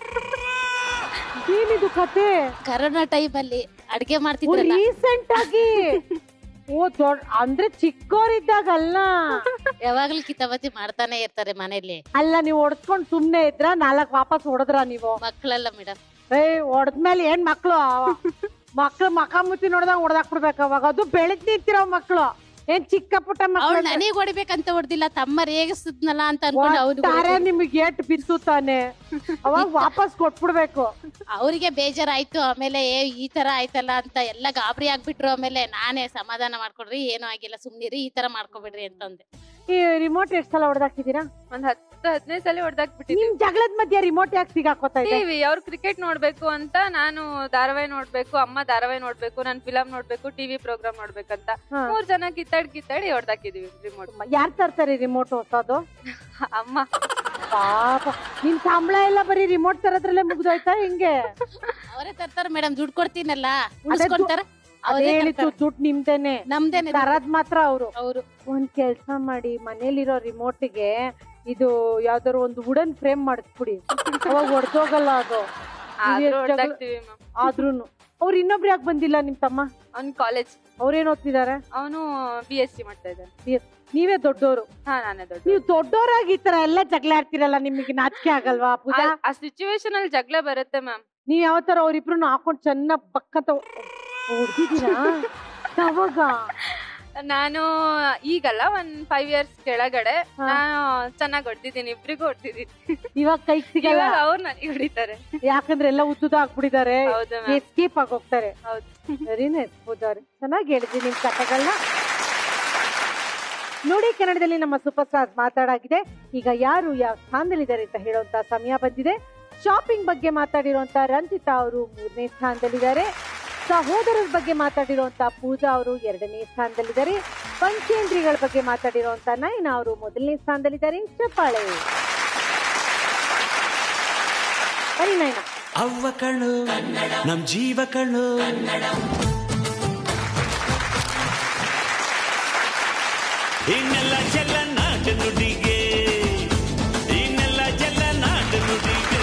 ಏನಿದು ಕತೆ ಕರೋನಾ ಟೈಮ್ ಅಲ್ಲಿ ಅಡ್ಗೆ ಮಾಡ್ತಿದ್ರಲ್ಲ ರೀಸೆಂಟ್ ಆಗಿ ಓ ದೊಡ್ಡ ಅಂದ್ರೆ ಚಿಕ್ಕವರಿದ್ದಾಗಲ್ಲ ಯಾವಾಗ್ಲೂ ಕಿತಾಪತಿ ಮಾಡ್ತಾನೆ ಇರ್ತಾರೆ ಮನೇಲಿ ಅಲ್ಲ ನೀವು ಹೊಡ್ಸ್ಕೊಂಡ್ ಸುಮ್ನೆ ಇದ್ರ ನಾಲ್ಕ್ ವಾಪಸ್ ಹೊಡೆದ್ರ ನೀವು ಮಕ್ಕಳಲ್ಲ ಮೇಡಮ್ ಏ ಹೊಡೆದ್ಮೇಲೆ ಏನ್ ಮಕ್ಳು ಮಕ್ಳು ಮಕ ಮುಚ್ಚಿ ನೋಡ್ದಾಗ ಹೊಡೆದಾಕ್ ಬಿಡ್ಬೇಕು ಅವಾಗ ಅದು ಬೆಳೆದ್ ನಿಂತಿರೋ ಮಕ್ಳು ಏನ್ ಚಿಕ್ಕ ಪುಟ್ಟ ಅವ್ಳು ಮಕ್ಳು ನನಗ್ ಹೊಡಿಬೇಕಂತ ಹೊಡ್ದಿಲ್ಲ ತಮ್ಮ ರೇಗಿಸಿದ್ನಲ್ಲ ಅಂತ ಅನ್ಕೊಂಡು ತಾರೆ ಅವ್ನು ನಿಮ್ಗೆ ಏಟ್ ಬಿತ್ತು ತಾನೆ ಅವಾಗ ವಾಪಸ್ ಕೊಟ್ಬಿಡ್ಬೇಕು ಅವ್ರಿಗೆ ಬೇಜಾರಾಯ್ತು ಆಮೇಲೆ ಏ ಈ ತರ ಆಯ್ತಲ್ಲ ಅಂತ ಎಲ್ಲ ಗಾಬರಿ ಆಗ್ಬಿಟ್ರು ಆಮೇಲೆ ನಾನೇ ಸಮಾಧಾನ ಮಾಡ್ಕೊಡ್ರಿ ಏನೂ ಆಗಿಲ್ಲ ಸುಮ್ನಿರಿ ಈ ತರ ಮಾಡ್ಕೊಬಿಡ್ರಿ ಅಂತಂದೆ ಈ ರಿಮೋಟ್ ಎಷ್ಟ್ ಸಲ ಹೊಡೆದಾಕಿದೀರಾ ಒಂದ್ ಹತ್ತು ಹದಿನೈದು ಸಲ ಹೊಡೆದಾಕ್ಬಿಟ್ಟಿದ್ವಿ ನಿಮ್ ಜಗಳದ ಮಧ್ಯೆ ರಿಮೋಟ್ ಯಾಕೆ ಸಿಗಾಕೋತಾ ಇದೆ ಟಿವಿ ಅವ್ರು ಕ್ರಿಕೆಟ್ ನೋಡ್ಬೇಕು ಅಂತ ನಾನು ಧಾರಾವಾಹಿ ನೋಡ್ಬೇಕು ಅಮ್ಮ ಧಾರಾವಾಹಿ ನೋಡ್ಬೇಕು ನಾನು ಫಿಲಂ ನೋಡ್ಬೇಕು ಟಿವಿ ಪ್ರೋಗ್ರಾಮ್ ನೋಡ್ಬೇಕಂತ ಹಾ. ಮೂರ್ ಜನ ಕಿತ್ತಾಡಿ ಕಿತ್ತಾಡಿ ಹೊಡೆದಾಕಿದೀವಿ ರಿಮೋಟ್ ಯಾರ್ ತರ್ತಾರೆ ರಿಮೋಟ್ ಹೊಸದು ಅಮ್ಮ ಪಾಪ ನಿನ್ ಸಂಬಳ ಎಲ್ಲ ಬರೀ ರಿಮೋಟ್ ತರದ್ರಲ್ಲೇ ಮುಗ್ದೋಯ್ತಾ ಹಿಂಗೆ ಅವರೇ ತರ್ತಾರ ಮೇಡಮ್ ದುಡ್ಡು ಕೊಡ್ತೀನಲ್ಲ ಅದೇ ಉಳಿಸ್ಕೊಂತಾರ ಅದೇ ಹೇಳಿತ್ತು ದುಡ್ಡು ನಿಮ್ದೇನೆ ನಮ್ದೇನೆ ತರದ್ ಮಾತ್ರ ಅವ್ರು ಅವರು ಒಂದ್ ಕೆಲ್ಸ ಮಾಡಿ ಮನೇಲಿರೋ ರಿಮೋಟ್ಗೆ ಇದು ಯಾವ್ದಾರು ಒಂದು ವುಡನ್ ಫ್ರೇಮ್ ಮಾಡಿಸ್ಬಿಡಿ ಅವಾಗ ಹೊಡ್ದೋಗಲ್ಲ ಅದು ಆದ್ರೂ ನೀವ್ ಎಷ್ಟ್ ಜಗಳ- ಹೊಡ್ದಾಕ್ತಿವಿ ಮ್ಯಾಮ್ ಆದ್ರೂನು ಅವ್ರು ಇನ್ನೊಬ್ರು ಯಾಕೆ ಬಂದಿಲ್ಲ ನಿಮ್ ತಮ್ಮ ಅವ್ನ್ ಕಾಲೇಜ್ ಅವ್ರೇನ್ ಓದ್ತಿದಾರೆ ಅವನು ಬಿ ಎಸ್ ಸಿ ಮಾಡ್ತಾ ಇದ್ದಾನೆ ನೀವೇ ದೊಡ್ಡೋರು ಹಾ ನಾನೇ ದೊಡ್ಡ ನೀವು ದೊಡ್ಡೋರಾಗಿ ಈ ತರ ಎಲ್ಲ ಜಗಳ ಆಡ್ತಿರಲ್ಲ ನಿಮಗೆ ನಾಚಿಕೆ ಆಗಲ್ವಾ ಪೂಜಾ ಆ- ಆ ಸಿಚುವೇಶನ್ ಅಲ್ಲಿ ಜಗಳ ಬರುತ್ತೆ ಮ್ಯಾಮ್ ನೀವ್ ಯಾವ ತರ ಅವ್ರಿಬ್ರು ಹಾಕೊಂಡ್ ಚೆನ್ನಾಗ್ ಬಕ್ಕಂತ ಹೊಡ್ದಿದ್ದೀರಾ ಅವಾಗ ನಾನು ಈಗಲ್ಲ ಒಂದ್ ಫೈವ್ ಇಯರ್ಸ್ ಕೆಳಗಡೆ ನಾನು ಚೆನ್ನಾಗ್ ಹೊಡ್ದಿದ್ದೀನಿ ಇಬ್ರಿಗೂ ಹೊಡ್ದಿದ್ದೀನಿ ಇವಾಗ ಕೈಗ್ ಸಿಗಲ್ಲ ಇವಾಗ ಅವ್ರು ನನಗೆ ಹೊಡಿತಾರೆ ಯಾಕಂದ್ರೆ ಎಲ್ಲ ಉದ್ದುದ ಹಾಕ್ಬಿಟ್ಟಿದ್ದಾರೆ ಹೌದು ಮ್ಯಾಮ್ ಎಸ್ಕೇಪ್ ಆಗಿ ಹೋಗ್ತಾರೆ ಹೌದು ಸರಿ ಪೂಜಾರಿ ಚೆನ್ನಾಗಿ ಹೇಳಿದ್ರಿ ನಿಮ್ ಕಥೆಗಳನ್ನ ನೋಡಿ ಕನ್ನಡದಲ್ಲಿ ನಮ್ಮ ಸೂಪರ್ ಸ್ಟಾರ್ಸ್ ಮಾತಾಡಾಗಿದೆ ಈಗ ಯಾರು ಯಾವ ಸ್ಥಾನದಲ್ಲಿದ್ದಾರೆ ಅಂತ ಹೇಳುವಂತ ಸಮಯ ಬಂದಿದೆ ಶಾಪಿಂಗ್ ಬಗ್ಗೆ ಮಾತಾಡಿರುವಂತ ರಂಜಿತಾ ಅವರು ಮೂರನೇ ಸ್ಥಾನದಲ್ಲಿದ್ದಾರೆ ಸಹೋದರರ ಬಗ್ಗೆ ಮಾತಾಡಿರುವಂತ ಪೂಜಾ ಅವರು ಎರಡನೇ ಸ್ಥಾನದಲ್ಲಿದ್ದಾರೆ ಪಂಚೇಂದ್ರಿಗಳ ಬಗ್ಗೆ ಮಾತಾಡಿರುವಂತ ನಯನ ಅವರು ಮೊದಲನೇ ಸ್ಥಾನದಲ್ಲಿದ್ದಾರೆ ಚಪ್ಪಾಳೆ ಬನ್ನಿ ನಯನ ಅವ್ವ ಕಣ್ಣು ನಮ್ ಜೀವ ಕಣ್ಣು ಇನ್ನೆಲ್ಲ ಚೆಲ್ಲ ನಾಡು ನುಡಿಗೆ ಇನ್ನೆಲ್ಲ ಚೆಲ್ಲ ನಾಡು ನುಡಿಗೆ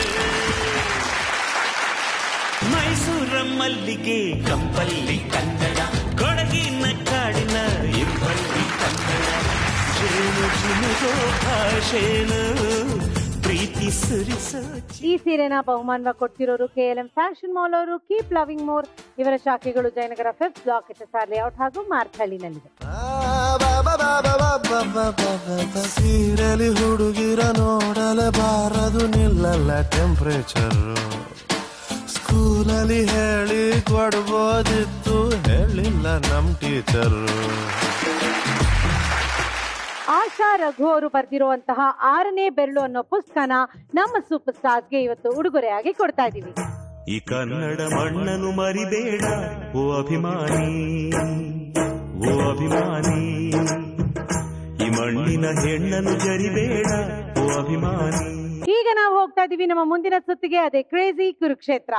ಮೈಸೂರ ಮಲ್ಲಿಗೆ ಕಂಪಲ್ಲಿ ಕನ್ನಡ ಕೊಡಗಿನ ಕಾಡಿನ ಇಬ್ಬಲ್ಲಿ ಕನ್ನಡ ಜೇನು ಜಿನುಗೋ ಭಾಷೆನು ಪ್ರೀತಿ ಸುರಿಸೋ ಈ ಸೀರೆನ ಬಹುಮಾನವ ಕೊಡ್ತಿರೋರು K L M fashion mall ಅವರು ಕೀಪ್ ಲವಿಂಗ್ ಮೋರ್ ಇವರ ಶಾಖೆಗಳು Jayanagar fifth block H S R layout ಹಾಗೂ ಮಾರ್ಚಹಳ್ಳಿನಲ್ಲಿದೆ ಸೀರೆಲಿ ಹುಡುಗಿರ ನೋಡಲೇಬಾರದು ನಿಲ್ಲಲ್ಲ ಟೆಂಪ್ರೇಚರ್ ಸ್ಕೂಲಲ್ಲಿ ಹೇಳಿ ಕೊಡ್ಬೋದಿತ್ತು ಹೇಳಿಲ್ಲ ನಮ್ ಟೀಚರು ಆಶಾ ರಘು ಅವರು ಬರೆದಿರುವಂತಹ ಆರನೇ ಬೆರಳು ಅನ್ನೋ ಪುಸ್ತಕನ ನಮ್ಮ ಸೂಪರ್ ಸ್ಟಾರ್ಸ್ಗೆ ಇವತ್ತು ಉಡುಗೊರೆಯಾಗಿ ಕೊಡ್ತಾ ಇದ್ದೀವಿ ಈ ಕನ್ನಡ ಮಣ್ಣನ್ನು ಮರಿಬೇಡ ಓ ಅಭಿಮಾನಿ ಓ ಅಭಿಮಾನಿ ಈ ಮಣ್ಣಿನ ಹೆಣ್ಣನ್ನು ಜರಿಬೇಡ ಓ ಅಭಿಮಾನಿ ಈಗ ನಾವು ಹೋಗ್ತಾ ಇದೀವಿ ನಮ್ಮ ಮುಂದಿನ ಸುತ್ತಿಗೆ ಅದೇ ಕ್ರೇಜಿ ಕುರುಕ್ಷೇತ್ರ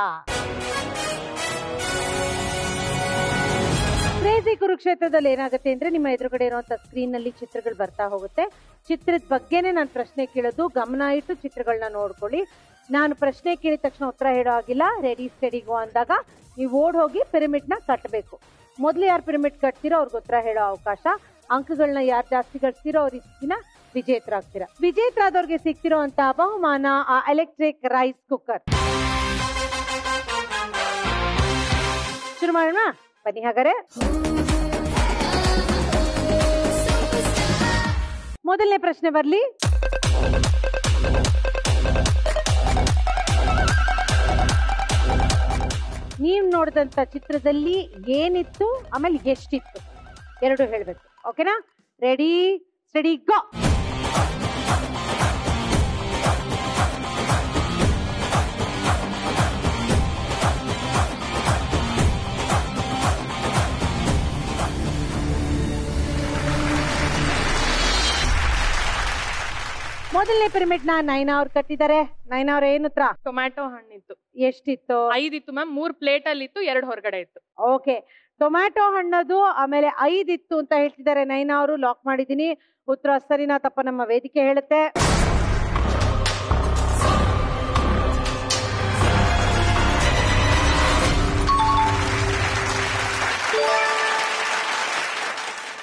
ಕ್ರೇಜಿ ಕುರುಕ್ಷೇತ್ರದಲ್ಲಿ ಏನಾಗುತ್ತೆ ಅಂದ್ರೆ ನಿಮ್ಮ ಎದುರುಗಡೆ ಇರುವಂತ ಸ್ಕ್ರೀನ್ ನಲ್ಲಿ ಚಿತ್ರಗಳು ಬರ್ತಾ ಹೋಗುತ್ತೆ ಚಿತ್ರದ ಬಗ್ಗೆನೇ ನಾನು ಪ್ರಶ್ನೆ ಕೇಳೋದು ಗಮನ ಇಟ್ಟು ಚಿತ್ರಗಳನ್ನ ನೋಡ್ಕೊಳ್ಳಿ ನಾನು ಪ್ರಶ್ನೆ ಕೇಳಿದ ತಕ್ಷಣ ಉತ್ತರ ಹೇಳೋ ಆಗಿಲ್ಲ ರೆಡಿ ಸ್ಟಡಿಗೋ ಅಂದಾಗ ನೀವು ಓಡ್ ಹೋಗಿ ಪಿರಮಿಡ್ ನ ಕಟ್ಟಬೇಕು ಮೊದ್ಲು ಯಾರು ಪಿರಮಿಡ್ ಕಟ್ತಿರೋ ಅವ್ರಿಗೆ ಉತ್ತರ ಹೇಳೋ ಅವಕಾಶ ಅಂಕಗಳನ್ನ ಯಾರು ಜಾಸ್ತಿ ಗಳಿಸ್ತಿರೋ ಅವ್ರ ದಿನ ವಿಜೇತರಾಗ್ತೀರಾ ವಿಜೇತರಾದವ್ರಿಗೆ ಸಿಗ್ತಿರೋ ಅಂತ ಬಹುಮಾನ ಆ ಎಲೆಕ್ಟ್ರಿಕ್ ರೈಸ್ ಕುಕ್ಕರ್ ಶುರು ಮಾಡೋಣ ಬನ್ನಿ ಹಾಗಾರೆ ಮೊದಲನೇ ಪ್ರಶ್ನೆ ಬರ್ಲಿ ನೀವ್ ನೋಡಿದಂತ ಚಿತ್ರದಲ್ಲಿ ಏನಿತ್ತು ಆಮೇಲೆ ಎಷ್ಟಿತ್ತು ಎರಡು ಹೇಳ್ಬೇಕು ಓಕೆನಾ ರೆಡಿ ಸ್ಟಡಿ ಗೋ ಮೊದಲನೇ ಪಿರಮಿಡ್ ನ ನೈನಾ ಅವ್ರು ಕಟ್ಟಿದ್ದಾರೆ ನೈನಾ ಅವ್ರ ಏನು ಉತ್ತರ ಟೊಮ್ಯಾಟೊ ಹಣ್ಣಿತ್ತು ಎಷ್ಟಿತ್ತು ಐದಿತ್ತು ಮ್ಯಾಮ್ ಮೂರ್ ಪ್ಲೇಟ್ ಅಲ್ಲಿ ಇತ್ತು ಎರಡು ಹೊರಗಡೆ ಇತ್ತು ಓಕೆ ಟೊಮ್ಯಾಟೊ ಹಣ್ಣದು ಆಮೇಲೆ ಐದಿತ್ತು ಅಂತ ಹೇಳ್ತಿದ್ದಾರೆ ನೈನಾ ಅವರು ಲಾಕ್ ಮಾಡಿದೀನಿ ಉತ್ತರ ಸರಿನಾ ತಪ್ಪ ನಮ್ಮ ವೇದಿಕೆ ಹೇಳುತ್ತೆ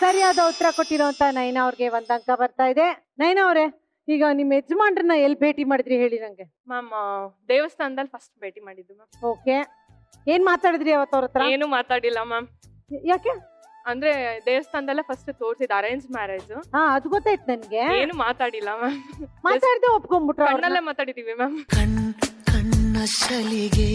ಸರಿಯಾದ ಉತ್ತರ ಕೊಟ್ಟಿರೋಂತ ನೈನಾ ಅವ್ರಿಗೆ ಒಂದ್ ಅಂಕ ಬರ್ತಾ ಇದೆ ನೈನಾ ಅವ್ರೆ ಈಗ ನಿಮ್ ಯಜಮಾನ್ರನ್ನ ಎಲ್ಲಿ ಭೇಟಿ ಮಾಡಿದ್ರಿ ಹೇಳಿ ನಂಗೆ ಮ್ಯಾಮ್ ದೇವಸ್ಥಾನದಲ್ಲಿ ಫಸ್ಟ್ ಭೇಟಿ ಮಾಡಿದ್ದು ಮ್ಯಾಮ್ ಓಕೆ ಏನ್ ಮಾತಾಡಿದ್ರಿ ಅವತ್ತು ಅವ್ರ ಹತ್ರ ಏನು ಮಾತಾಡಿಲ್ಲ ಮ್ಯಾಮ್ ಯಾಕೆ ಅಂದ್ರೆ ದೇವಸ್ಥಾನದಲ್ಲೇ ಫಸ್ಟ್ ತೋರ್ಸಿದ್ ಅರೇಂಜ್ ಮ್ಯಾರೇಜ್ ಹಾ ಅದು ಗೊತ್ತಾಯ್ತು ನನ್ಗೆ ಏನು ಮಾತಾಡಿಲ್ಲ ಮ್ಯಾಮ್ ಮಾತಾಡ್ದೆ ಒಪ್ಕೊಂಡ್ಬಿಟ್ರ ಕಣ್ಣಲ್ಲೇ ಮಾತಾಡಿದೀವಿ ಮ್ಯಾಮ್ ಕಣ್ಣ ಸಲಿಗೆ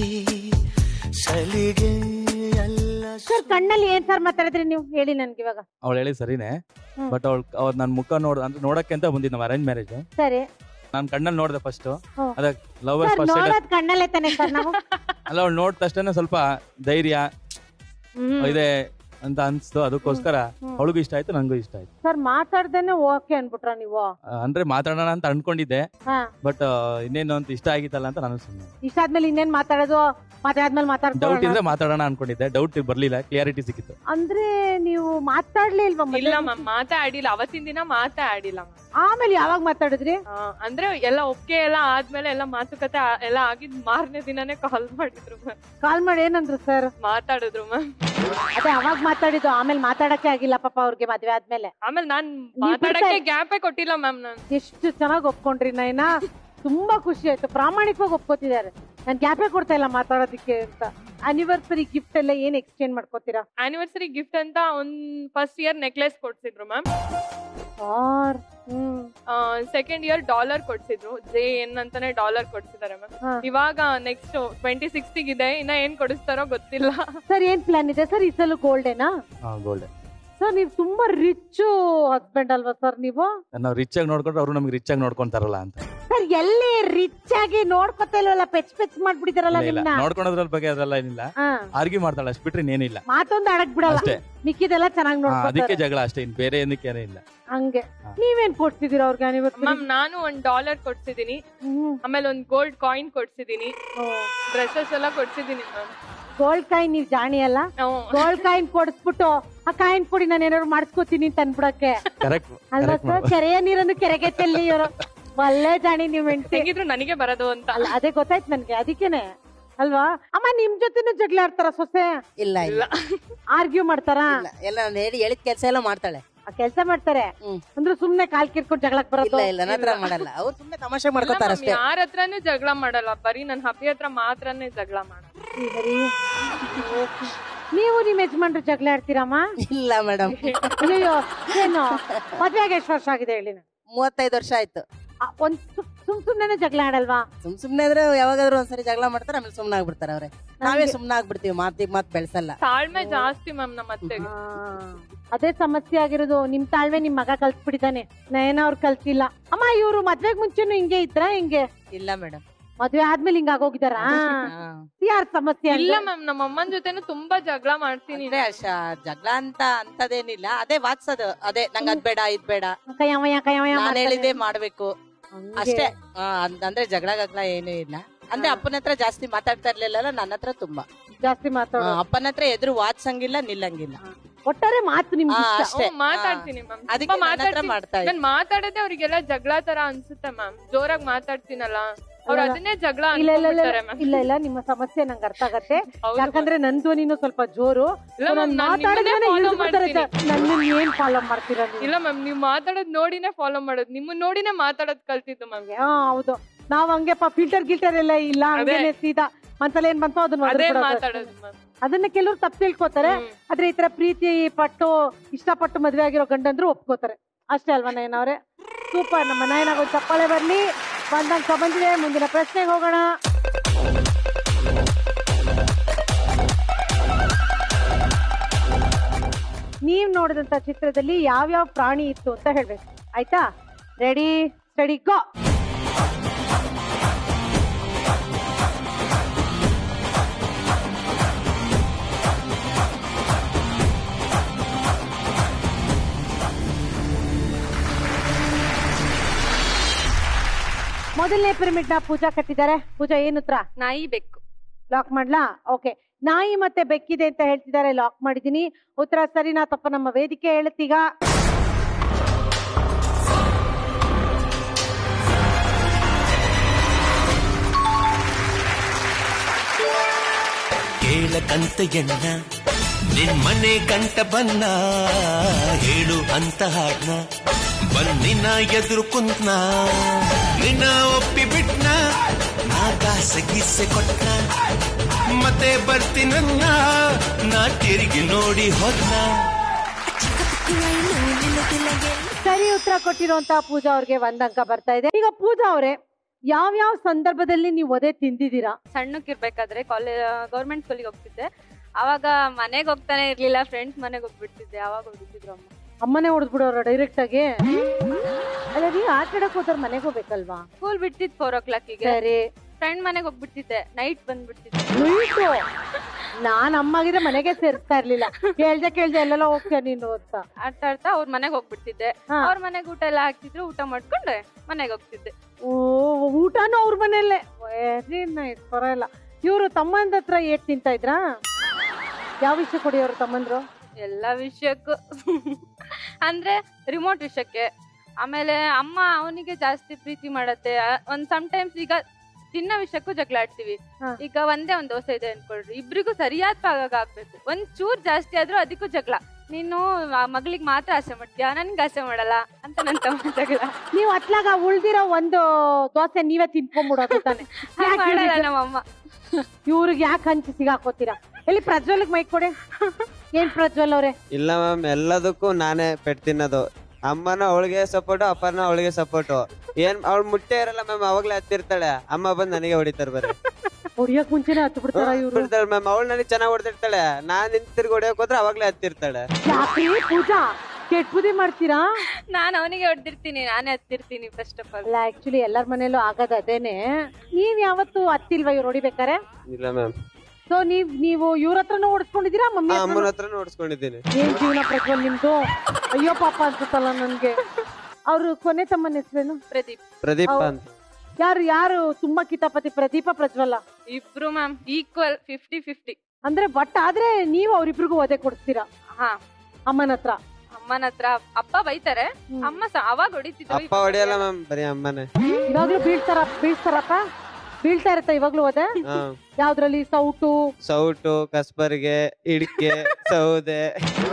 ಸಲಿಗೆ ಎಲ್ಲ ಸರ್ ಕಣ್ಣಲ್ಲಿ ಏನ್ ಸರ್ ಮಾತಾಡಿದ್ರಿ ನೀವು ಹೇಳಿ ನನ್ಗೆ ಇವಾಗ ಅವಳು ಹೇಳಿ ಸರಿನೇ ಹ್ಮ್. ಬಟ್ ಅವಳು ಅವ್ರು ನನ್ನ ಮುಖ ನೋಡ್ ಅಂದ್ರೆ ನೋಡಕ್ಕೆ ಅಂತ ಬಂದಿದ್ದು ನಾವು ಅರೇಂಜ್ ಮ್ಯಾರೇಜ್ ಸರಿ ನಾನು ಕಣ್ಣಲ್ಲಿ ನೋಡಿದೆ ಫಸ್ಟ್ ಹ್ಮ್. ಅದ ಲವ್ ಸರ್ ಫಸ್ಟ್ ನೋಡೋದ್ ಕಣ್ಣಲ್ಲೇ ತಾನೆ ಸರ್ ನಾವು ಅಲ್ಲ ಅವ್ಳು ನೋಡಿದ ತಕ್ಷಣ ಸ್ವಲ್ಪ ಧೈರ್ಯ ಹ್ಮ್. ಇದೆ ಅಂತ ಅನ್ಸ್ತು ಅದಕ್ಕೋಸ್ಕರ ಹ್ಮ್. ಅವಳಿಗೂ ಇಷ್ಟ ಆಯ್ತು ನಂಗೂ ಇಷ್ಟ ಆಯ್ತು ಸರ್ ಮಾತಾಡ್ದೇನೆ ಓಕೆ ಅನ್ಬಿಟ್ರ ನೀವು ಆ, ಅಂದ್ರೆ ಮಾತಾಡೋಣ ಅಂತ ಅನ್ಕೊಂಡಿದ್ದೆ ಹಾ ಬಟ್ ಇನ್ನೇನು ಅಂತ ಇಷ್ಟ ಆಗಿತ್ತಲ್ಲ ಅಂತ ನಾನು ಸುಮ್ಮನೆ ಇಷ್ಟ ಆದ್ಮೇಲೆ ಇನ್ನೇನ್ ಮಾತಾಡೋದು ಮಾತಾದ್ಮೇಲೆ ಡೌಟ್ ಮಾತಾಡ್ಕೊಳ್ಳೋಣ ಇದ್ರೆ ಮಾತಾಡೋಣ ಅನ್ಕೊಂಡಿದ್ದೆ ಡೌಟ್ ಬರ್ಲಿಲ್ಲ ಕ್ಲಿಯಾರಿಟಿ ಸಿಕ್ಕಿತ್ತು ಅಂದ್ರೆ ನೀವು ಮಾತಾಡ್ಲೇ ಇಲ್ವಾ ಮೊದ್ಲು? ಇಲ್ಲ ಮ್ಯಾಮ್ ಮಾತಾಡಿಲ್ಲ ಅವತ್ತಿನ ದಿನ ಮಾತಾಡಿಲ್ಲ ಮ್ಯಾಮ್ ಆಮೇಲೆ ಯಾವಾಗ ಮಾತಾಡಿದ್ರಿ ಅಂದ್ರೆ ಎಲ್ಲ ಒಪ್ಪಿಗೆ ಎಲ್ಲ ಆದ್ಮೇಲೆ ಎಲ್ಲ ಮಾತುಕತೆ ಆ- ಎಲ್ಲ ಆಗಿದ್ ಮಾರನೇ ದಿನನೇ ಕಾಲ್ ಮಾಡಿದ್ರು ಮ್ಯಾಮ್ ಕಾಲ್ ಮಾಡಿ ಏನಂದ್ರು ಸರ್ ಮಾತಾಡಿದ್ರು ಮ್ಯಾಮ್ ಅದೇ ಅವಾಗ ಮಾತಾಡಿದ್ದು ಆಮೇಲೆ ಮಾತಾಡಕ್ಕೆ ಆಗಿಲ್ಲ ಪಾಪ ಅವ್ರಿಗೆ ಮದ್ವೆ ಆದ್ಮೇಲೆ ಆಮೇಲೆ ನಾನ್ ನೀವ್ ಮಾತಾಡಕ್ಕೆ ಬಿಡ್ತಾ- ಗ್ಯಾಪೇ ಕೊಟ್ಟಿಲ್ಲ ಮ್ಯಾಮ್ ನಾನು ಎಷ್ಟು ಚೆನ್ನಾಗಿ ಒಪ್ಕೊಂಡ್ರಿ ನೈನಾ ತುಂಬಾ ಖುಷಿ ಆಯ್ತು ಪ್ರಾಮಾಣಿಕವಾಗಿ ಒಪ್ಕೋತಿದ್ದಾರೆ ನನ್ ಗ್ಯಾಪೇ ಕೊಡ್ತಾ ಇಲ್ಲ ಮಾತಾಡೋದಿಕ್ಕೆ ಅಂತ ಆನಿವರ್ಸರಿ ಗಿಫ್ಟ್ ಎಲ್ಲ ಏನ್ ಎಕ್ಸ್ಚೇಂಜ್ ಮಾಡ್ಕೋತೀರಾ ಆನಿವರ್ಸರಿ ಗಿಫ್ಟ್ ಅಂತ ಒಂದ್ ಫಸ್ಟ್ ಇಯರ್ ನೆಕ್ಲೆಸ್ ಕೊಡ್ಸಿದ್ರು ಮ್ಯಾಮ್ ಆರ್ ಹ್ಮ್ ಸೆಕೆಂಡ್ ಇಯರ್ ಡಾಲರ್ ಕೊಡ್ಸಿದ್ರು ಜೆ ಎನ್ ಅಂತಾನೆ ಡಾಲರ್ ಕೊಡ್ಸಿದ್ದಾರೆ ಹಾ. ಮ್ಯಾಮ್ ಇವಾಗ ನೆಕ್ಸ್ಟ್ ಟ್ವೆಂಟಿ ಸಿಕ್ಸ್ಟಿಗೆ ಇದೆ ಇನ್ನ ಏನ್ ಕೊಡಿಸ್ತಾರೋ ಗೊತ್ತಿಲ್ಲ ಸರ್ ಏನ್ ಪ್ಲಾನ್ ಇದೆ ಸರ್ ಈ ಸಲ ಗೋಲ್ಡೇನಾ ಹಾ ಗೋಲ್ಡ್ ಸರ್ ನೀವು ತುಂಬಾ ರಿಚ್ ಹಸ್ಬೆಂಡ್ ಅಲ್ವಾ ಸರ್ ನೀವು ನಾವು ರಿಚ್ ಆಗಿ ನೋಡ್ಕೊಂಡ್ರೆ ಅವರು ನಮ್ಗೆ ರಿಚ್ ಆಗಿ ನೋಡ್ಕೊಂತಾರಲ್ಲ ಅಂತ ಸರ್ ಎಲ್ಲಿ ರಿಚ್ ಆಗಿ ನೋಡ್ಕೊತಾ ಇಲ್ವಲ್ಲ ಪೆಚ್ ಪೆಚ್ ಮಾಡ್ಬಿಟ್ಟಿದಾರಲ್ಲ ಇಲ್ಲ, ಇಲ್ಲ ನಿಮ್ನ ನೋಡ್ಕೊಳೋದ್ರ ಬಗ್ಗೆ ಅದೆಲ್ಲ ಏನಿಲ್ಲ ಹಾ. ಆರ್ಗ್ಯೂ ಮಾಡ್ತಾಳೆ ಅಷ್ಟು ಬಿಟ್ರೆ ಇನ್ನೇನಿಲ್ಲ ಮಾತೊಂದು ಅಡಗ್ ಬಿಡಲ್ಲ ಅಷ್ಟೇ. ಮಿಕ್ಕಿದೆಲ್ಲ ಚೆನ್ನಾಗಿ ಹಾ, ಅದಕ್ಕೆ ನೋಡ್ಕೊತಾರೆ ಜಗಳ ಅಷ್ಟೇ ಇನ್ ಬೇರೆ ಏನಕ್ಕೆ ಏನೂ ಇಲ್ಲ ಹಂಗೆ ನೀವೇನ್ ಕೊಡ್ತಿದ್ದೀರಾ ಅವ್ರಿಗೆ ಆನಿವರ್ಸರಿ ಮ್ಯಾಮ್ ನಾನು ಒಂದ್ ಡಾಲರ್ ಕೊಡ್ಸಿದೀನಿ ಆಮೇಲೆ ಒಂದ್ ಗೋಲ್ಡ್ ಕಾಯಿನ್ ಕೊಡ್ಸಿದೀನಿ ಡ್ರೆಸ್ಸಸ್ ಎಲ್ಲ ಕೊಡ್ಸಿದೀನಿ ಮ್ಯಾಮ್ ಗೋಲ್ಡ್ ಕಾಯಿನ್ ನೀವ್ ಜಾಣಿ ಅಲ್ಲ ಗೋಲ್ಡ್ ಕಾಯಿನ್ ಕೊಡಿಸ್ಬಿಟ್ಟು ಆ ಕಾಯಿನ್ ಕೊಡಿ ನಾನು ಏನಾದ್ರು ಮಾಡಿಸ್ಕೋತೀನಿ ಅಂತ ಅನ್ಬಿಡಕ್ಕೆ ಕರೆಕ್ಟ್ ಅಲ್ವಾ ಸರ್ ಕೆರೆಯ ನೀರನ್ನು ಕೆರೆಗೆ ಚೆಲ್ಲಿ ಇವರು ಒಳ್ಳೆ ಜಾಣಿ ನೀವ್ ಹೆಂಡ್ತಿ ಹೆಂಗಿದ್ರು ನನಗೆ ಬರೋದು ಅಂತ ಅಲ್ಲ ಅದೇ ಗೊತ್ತಾಯ್ತು ನನ್ಗೆ ಅದಕ್ಕೇನೆ ಅಲ್ವಾ ಅಮ್ಮ ನಿಮ್ ಜೊತೆನೂ ಜಗಳ ಆಡ್ತಾರ ಸೊಸೆ ಇಲ್ಲ ಇಲ್ಲ ಆರ್ಗ್ಯೂ ಮಾಡ್ತಾರಾ ಎಲ್ಲ ನಾನು ಹೇಳಿ ಹೇಳಿದ ಕೆಲಸ ಎಲ್ಲ ಮಾಡ್ತಾಳೆ ಆ ಕೆಲ್ಸ ಮಾಡ್ತಾರೆ ಅಂದ್ರೆ ಸುಮ್ನೆ ಕಾಲ್ ಕಿರ್ಕೊಂಡು ಜಗಳಕ್ ಬರೋದು ಇಲ್ಲ ಇಲ್ಲ ನನ್ನ ಹತ್ರ ಮಾಡಲ್ಲ ಅವ್ರು ಸುಮ್ಮನೆ ತಮಾಷೆ ಮಾಡ್ಕೋತಾರ ಅಷ್ಟೇ ಯಾರ ಹತ್ರನೂ ಜಗಳ ಮಾಡಲ್ಲ ಬರೀ ನನ್ ಹಬ್ಬಿ ಹತ್ರ ಮಾತ್ರನೇ ಜಗಳ ಮಾಡ ಬರೀ ನೀವು ನಿಮ್ ಯಜಮಾನ್ರು ಜಗಳ ಆಡ್ತೀರಮ್ಮ ಇಲ್ಲ ಮೇಡಮ್ ಅಯ್ಯೋ ಏನು ಮದ್ವೆ ಆಗಿ ಎಷ್ಟು ವರ್ಷ ಆಗಿದೆ ಹೇಳಿ ನಂಗೆ? ಮೂವತ್ತೈದು ವರ್ಷ ಆಯ್ತು ಆ, ಒಂದ್ ಸು- ಸುಮ್ ಸುಮ್ನೆ ಜಗಳ ಆಡಲ್ವಾ ಸುಮ್ ಸುಮ್ನೆ ಇದ್ರೆ ಯಾವಾಗಾದ್ರೂ ಒಂದ್ಸರಿ ಜಗಳ ಮಾಡ್ತಾರೆ ಆಮೇಲೆ ಸುಮ್ನೆ ಆಗ್ಬಿಡ್ತಾರೆ ಅವ್ರೆ ನಾವೇ ಸುಮ್ನೆ ಆಗ್ಬಿಡ್ತೀವಿ ಮಾತಿಗೆ ಮಾತ್ ಬೆಳೆಸಲ್ಲ ತಾಳ್ಮೆ ಜಾಸ್ತಿ ಮ್ಯಾಮ್ ನಮ್ಮ ಅತ್ತೆಗೆ ಅದೇ ಸಮಸ್ಯೆ ಆಗಿರೋದು ನಿಮ್ ತಾಳ್ಮೆ ನಿಮ್ ಮಗ ಕಲ್ಸ್ಬಿಟ್ಟಿದ್ದಾನೆ ನಯನ ಅವ್ರು ಕಲ್ಸಿಲ್ಲ ಅಮ್ಮ ಇವ್ರು ಮದ್ವೆಗ್ ಮುಂಚೆನು ಹಿಂಗೆ ಇದ್ರ ಹಿಂಗೆ ಇಲ್ಲ ಮೇಡಮ್ ಮದ್ವೆ ಆದ್ಮೇಲೆ ಹಿಂಗ ಆಗೋಗಿದಾರ ಯಾರ ಸಮಸ್ಯೆ ಇಲ್ಲ ಅಂದ್ರೆ? ಮ್ಯಾಮ್ ನಮ್ಮ ಅಮ್ಮನ ಜೊತೆನು ತುಂಬಾ ಜಗಳ ಮಾಡ್ತೀನಿ ಅಂದ್ರೆ ಅಷ್ಟ ಜಗಳ ಅಂತ ಅಂತದೇನಿಲ್ಲ ಅದೇ ವಾಟ್ಸೋದು ಅದೇ ನಂಗ್ ಅದ್ ಬೇಡ ಇದ್ ಬೇಡ ಕಯ್ಯಮಯ್ಯ ಕಯ್ಯಮಯ್ಯ ನಾನ್ ಮಾಡ್ತಾನೆ. ಹೇಳಿದ್ದೆ ಮಾಡ್ಬೇಕು ಅಷ್ಟೇ ಆ, ಅಂದ್- ಅಂದ್ರೆ ಜಗಳ ಗಗಳ ಏನೂ ಇಲ್ಲ ಅಂದ್ರೆ ಅಪ್ಪನ ಹತ್ರ ಜಾಸ್ತಿ ಮಾತಾಡ್ತಾ ಇರ್ಲಿಲ್ಲ ನನ್ನ ಹತ್ರ ತುಂಬಾ ಜಾಸ್ತಿ ಮಾತಾಡೋ ಆ, ಅಪ್ಪನ ಹತ್ರ ಎದುರು ವಾಚ್ಸಂಗಿಲ್ಲ ನಿಲ್ಲಂಗಿಲ್ಲ ಒಟ್ಟಾರೆ ಮಾತು ನಿಮ್ಗೆ ಆ, ಇಷ್ಟ. ಅಷ್ಟೇ ಹ್ಮ್, ಮಾತಾಡ್ತೀನಿ ಮ್ಯಾಮ್ ಅದಕ್ಕೆ ನನ್ನ ಹತ್ರ ಮಾಡ್ತಾ ಇದ್ದೀನಿ. ನಾನ್ ಮಾತಾಡೋದೇ ಅವ್ರಿಗೆಲ್ಲ ಜಗಳ ತರ ಅನ್ಸುತ್ತೆ ಮ್ಯಾಮ್ ಜೋರಾಗಿ ಮಾತಾಡ್ತೀನಲ್ಲ ಅವ್ರು ಅಲ್ಲ. ಅದನ್ನೇ ಜಗಳ ಇಲ್ಲ ಇಲ್ಲ ಇಲ್ಲ ಅನ್ಕೊಂಡ್ಬಿಡ್ತಾರೆ ಮ್ಯಾಮ್ ಇಲ್ಲ ಇಲ್ಲ ನಿಮ್ಮ ಸಮಸ್ಯೆ ನಂಗೆ ಅರ್ಥ ಆಗತ್ತೆ ಹೌದು ಯಾಕಂದ್ರೆ ನನ್ ಧ್ವನಿನೂ ಸ್ವಲ್ಪ ಜೋರು ಇಲ್ಲ So, ma'am, ನಾನ್ ನಾನ್ ಮಾತಾಡಿದ್ರೆ ನಿಮ್ಮನ್ನೇ follow ಇಳಿದ್ಬಿಡ್ತಾರೆ ಮಾಡ್ತೀನಿ. ನನ್ನ ಏನ್ ಫಾಲೋ ಮಾಡ್ತೀರಾ ನೀವು ಇಲ್ಲ ಮ್ಯಾಮ್ ನೀವ್ ಮಾತಾಡೋದ್ ನೋಡಿನೇ ಫಾಲೋ ಮಾಡೋದು ನಿಮ್ಮನ್ನ ನೋಡಿನೇ ಮಾತಾಡೋದ್ ಕಲ್ತಿದ್ದು ಮ್ಯಾಮ್ ಹಾ ಹೌದು ನಾವ್ ಹಂಗೆಪ್ಪ ಫಿಲ್ಟರ್ ಗಿಲ್ಟರ್ ಎಲ್ಲ ಇಲ್ಲ ಅದೇ. ಹಂಗೇನೆ ಸೀದಾ ಮನ್ಸಲ್ಲಿ ಏನ್ ಬಂತೋ ಅದನ್ನ ಅದೇ ಒದರ್ಬಿಡೋದು ಮಾತಾಡೋದು ಅಷ್ಟೇ. ಮ್ಯಾಮ್ ಅದನ್ನ ಕೆಲವ್ರು ತಪ್ಪು ತಿಳ್ಕೊತಾರೆ ಆದ್ರೆ ಈ ತರ ಪ್ರೀತಿ ಪಟ್ಟು ಇಷ್ಟಪಟ್ಟು ಮದ್ವೆ ಆಗಿರೋ ಗಂಡಂದ್ರು ಒಪ್ಕೋತಾರೆ ಅಷ್ಟೇ ಅಲ್ವಾ ನಯನವ್ರೆ ಸೂಪರ್ ನಮ್ಮ ನಯನಾಗ ಒಂದ್ ಚಪ್ಪಾಳೆ ಬರ್ಲಿ ಬಂದಂಕ ಬಂದಿದೆ ಮುಂದಿನ ಪ್ರಶ್ನೆಗೆ ಹೋಗೋಣ ನೀವ್ ನೋಡಿದಂತ ಚಿತ್ರದಲ್ಲಿ ಯಾವ್ಯಾವ ಪ್ರಾಣಿ ಇತ್ತು ಅಂತ ಹೇಳ್ಬೇಕು ಆಯ್ತಾ ರೆಡಿ ಸ್ಟಡಿ ಗೋ ಮೊದಲನೇ ಪಿರಮಿಡ್ ನ ಪೂಜಾ ಕಟ್ಟಿದ್ದಾರೆ ಪೂಜಾ ಏನು ಉತ್ತರ ನಾಯಿ ಬೆಕ್ಕು ಲಾಕ್ ಮಾಡ್ಲಾ ಓಕೆ ನಾಯಿ ಮತ್ತೆ ಬೆಕ್ಕಿದೆ ಅಂತ ಹೇಳ್ತಿದ್ದಾರೆ ಲಾಕ್ ಮಾಡಿದೀನಿ ಉತ್ತರ ಸರಿನಾ ತಪ್ಪ ನಮ್ಮ ವೇದಿಕೆ ಹೇಳುತ್ತೀಗ ಕೇಳಕಂತ ಎಣ್ಣ ನಿನ್ ಮನೆ ಗಂಟ ಬನ್ನ ಹೇಳು ಅಂತ ಹಾಡ್ನ ಬನ್ನಿನ ಎದುರು ಕುಂತ್ನ ನಿನ್ನ ಒಪ್ಪಿ ಬಿಟ್ನ ನಾ ಕಾಸೆ ಗೀಸೆ ಕೊಟ್ನ ಮತ್ತೆ ಬರ್ತೀನನ್ನ ನಾ ತಿರುಗಿ ನೋಡಿ ಹೋದ್ನ ಸರಿ ಉತ್ತರ ಕೊಟ್ಟಿರುವಂತಹ ಪೂಜಾ ಅವ್ರಿಗೆ ಒಂದ್ ಅಂಕ ಬರ್ತಾ ಇದೆ ಈಗ ಪೂಜಾ ಅವರೇ ಯಾವ ಯಾವ ಸಂದರ್ಭದಲ್ಲಿ ನೀವು ಒದೆ ತಿಂದಿದ್ದೀರಾ ಸಣ್ಣಕ್ಕಿರ್ಬೇಕಾದ್ರೆ ಕಾಲೇಜ್ ಗೌರ್ಮೆಂಟ್ ಸ್ಕೂಲಿಗೆ ಹೋಗ್ತಿದ್ದೆ ಅವಾಗ ಮನೆಗೆ ಹೋಗ್ತಾನೆ ಇರ್ಲಿಲ್ಲ ಫ್ರೆಂಡ್ಸ್ ಮನೆಗೆ ಹೋಗ್ಬಿಡ್ತಿದ್ದೆ ಅವಾಗ ಹೊಡಿತಿದ್ರು ಅಮ್ಮ ಅಮ್ಮನೇ ಹೊಡೆದ್ಬಿಡೋರ ಡೈರೆಕ್ಟ್ ಆಗಿ ಅಲ್ಲ ನೀವು ಆಟ ಆಡಕ್ ಹೋದ್ರ ಮನೆಗೆ ಹೋಗ್ಬೇಕಲ್ವಾ ಸ್ಕೂಲ್ ಬಿಡ್ತಿದ್ ಫೋರ್ ಓ ಕ್ಲಾಕಿಗೆ ಸರಿ ಫ್ರೆಂಡ್ ಮನೆಗೆ ಹೋಗ್ಬಿಡ್ತಿದ್ದೆ ನೈಟ್ ಬಂದ್ಬಿಡ್ತಿದ್ದೆ ಉಯ್ತು. ನಾನ್ ಅಮ್ಮಾಗಿದ್ರೆ ಮನೆಗೆ ಸೇರಿಸ್ತಾ ಇರ್ಲಿಲ್ಲ ಕೇಳ್ದೆ ಕೇಳ್ದೆ ಎಲ್ಲೆಲ್ಲ ಹೋಗ್ತೀಯ ನೀನು ಅಂತ ಆಟ ಆಡ್ತಾ ಅವ್ರ ಮನೆಗೆ ಹೋಗ್ಬಿಡ್ತಿದ್ದೆ ಅವ್ರ ಮನೆಗೆ ಊಟ ಎಲ್ಲ ಹಾಕ್ತಿದ್ರು ಊಟ ಮಾಡ್ಕೊಂಡು ಮನೆಗೆ ಹೋಗ್ತಿದ್ದೆ ಓ ಊಟನೂ ಅವ್ರ ಮನೆಯಲ್ಲೇ ವೆರಿ ನೈಸ್ ಪರವಾಗಿಲ್ಲ ಇವರು ತಮ್ಮಂದ ಹತ್ರ ಏಟ್ ತಿಂತಾ ಇದ್ರಾ ಯಾವ ವಿಷಯ ಕೊಡಿ ಅವ್ರ ತಮ್ಮಂದ್ರು ಎಲ್ಲ ವಿಷಯಕ್ಕೂ ಅಂದ್ರೆ ರಿಮೋಟ್ ವಿಷಯಕ್ಕೆ ಆಮೇಲೆ ಅಮ್ಮ ಅವನಿಗೆ ಜಾಸ್ತಿ ಪ್ರೀತಿ ಮಾಡತ್ತೆ ಆ, ಒಂದ್ ಟೈಮ್ಸ್ ಈಗ ತಿನ್ನೋ ವಿಷಯಕ್ಕೂ ಜಗಳ ಆಡ್ತೀವಿ ಈಗ ಒಂದೇ ಒಂದ್ ದೋಸೆ ಇದೆ ಅನ್ಕೊಳ್ರಿ ಇಬ್ರಿಗೂ ಸರಿಯಾದ ಭಾಗ ಆಗ್ಬೇಕು ಒಂದ್ ಚೂರ್ ಜಾಸ್ತಿ ಆದ್ರೂ ಅದಕ್ಕೂ ಜಗಳ ನೀನು ಆ ಮಗಳಿಗೆ ಮಾತ್ರ ಆಸೆ ಮಾಡ್ತೀಯ ನನ್ಗೆ ಆಸೆ ಮಾಡಲ್ಲ ಅಂತ ನನ್ ತಮ್ಮ ಜಗಳ ನೀವು ಅತ್ಲಾಗ ಉಳ್ದಿರೋ ಒಂದು ದೋಸೆ ನೀವೇ ತಿನ್ಕೊಂಡ್ಬಿಡೋದು ತಾನೆ ಹಾಗ್ ಮಾಡಲ್ಲ ನಮ್ಮಮ್ಮ ಇವ್ರಿಗೆ ಯಾಕೆ ಹಂಚಿ ಸಿಗಾಕೋತೀರಾ ಎಲ್ಲಿ ಪ್ರಜ್ವಲ್ಗೆ ಮೈಕ್ ಕೊಡಿ ಏನ್ ಪ್ರಜ್ವಲ್ ಅವ್ರೆ ಇಲ್ಲ ಮ್ಯಾಮ್ ಎಲ್ಲದಕ್ಕೂ ನಾನೇ ಪೆಟ್ ತಿನ್ನೋದು ಅಮ್ಮನ ಅವಳಿಗೆ ಸಪೋರ್ಟು ಅಪ್ಪನ ಅವಳಿಗೆ ಸಪೋರ್ಟು ಏನ್ ಅವಳು ಮುಟ್ಟೆ ಇರಲ್ಲ ಮ್ಯಾಮ್ ಅವಾಗ್ಲೇ ಹತ್ತಿರ್ತಾಳೆ ಅಮ್ಮ ಬಂದ್ ನನಗೆ ಹೊಡಿತಾರೆ ಬರೀ ಹೊಡಿಯಕ್ ಮುಂಚೆನೆ ಹತ್ತು ಬಿಡ್ತಾರ ಇವ್ರು ಮ್ಯಾಮ್ ಅವಳು ನನಗೆ ಚೆನ್ನಾಗಿ ಹೊಡೆದಿರ್ತಾಳೆ ನಾನ್ ನಿಂತಿರ್ಗಿ ಹೊಡಿಯೋಕ್ ಹೋದ್ರೆ ಅವಾಗ್ಲೇ ಹತ್ತಿರ್ತಾಳೆ ಯಾಕ್ರಿ ಪೂಜಾ ಕೆಟ್ಟ ಬುದ್ಧಿ ಮಾಡ್ತೀರಾ ನಾನ್ ಅವನಿಗೆ ಹೊಡ್ದಿರ್ತೀನಿ ನಾನೇ ಹತ್ತಿರ್ತೀನಿ ಫಸ್ಟ್ ಆಫ್ ಆಲ್ ಅಲ್ಲ ಆಕ್ಚುಲಿ ಎಲ್ಲರ ಮನೇಲೂ ಆಗದ ಅದೇನೆ ನೀವ್ ಯಾವತ್ತು ಹತ್ತಿಲ್ವಾ ಇವ್ರು ಹೊಡಿಬೇಕಾರೆ ಇಲ್ಲ ಮ್ಯಾಮ್ ಸೊ ನೀವ್ ನೀವು ಇವ್ರ ಹತ್ರನೂ ಓಡಿಸ್ಕೊಂಡಿದೀರಾ ಮಮ್ಮಿ ಅಮ್ಮನ ಹತ್ರ ನೋಡ್ಸ್ಕೊಂಡಿದ್ದೀನಿ ಏನ್ ಜೀವನ ಪ್ರಜ್ವಲ್ ನಿಮ್ದು ಅಯ್ಯೋ ಪಾಪ ಅನ್ಸುತ್ತಲ್ಲ ನನ್ಗೆ ಅವ್ರು ಕೊನೆ ತಮ್ಮನ ಹೆಸರೇನು ಪ್ರದೀಪ್ ಪ್ರದೀಪ ಅವ್ರು- ಅಂತ ಯಾರು ಯಾರು ತುಂಬಾ ಕಿತಾಪತಿ ಪ್ರದೀಪ ಪ್ರಜ್ವಲ್ಲ ಇಬ್ರು ಮ್ಯಾಮ್ ಈಕ್ವಲ್ ಫಿಫ್ಟಿ ಫಿಫ್ಟಿ ಅಂದ್ರೆ ಬಟ್ ಆದ್ರೆ ನೀವು ಅವ್ರಿಬ್ರಿಗೂ ಒದೆ ಕೊಡ್ತೀರಾ ಹಾ ಅಮ್ಮನ ಹತ್ರ ಅಮ್ಮನ ಹತ್ರ ಅಪ್ಪ ಬೈತಾರೆ ಅಮ್ಮ ಸ- ಅವಾಗ ಹೊಡಿತಿದ್ರು ಅಪ್ಪ ಹೊಡಿಯಲ್ಲ ಮ್ಯಾಮ್ ಬರೀ ಅಮ್ಮನೇ ಇವಾಗ್ಲೂ ಬೀಳ್ತಾರ ಬೀಳ್ತಾರಪ್ಪ ಬೀಳ್ತಾ ಇರತ್ತ ಇವಾಗ್ಲೂ ಒದೆ ಹಾ ಯಾವ್ದ್ರಲ್ಲಿ ಸೌಟು ಸೌಟು ಕಸ್ಬರ್ಗೆ ಇಡ್ಕೆ ಸೌದೆ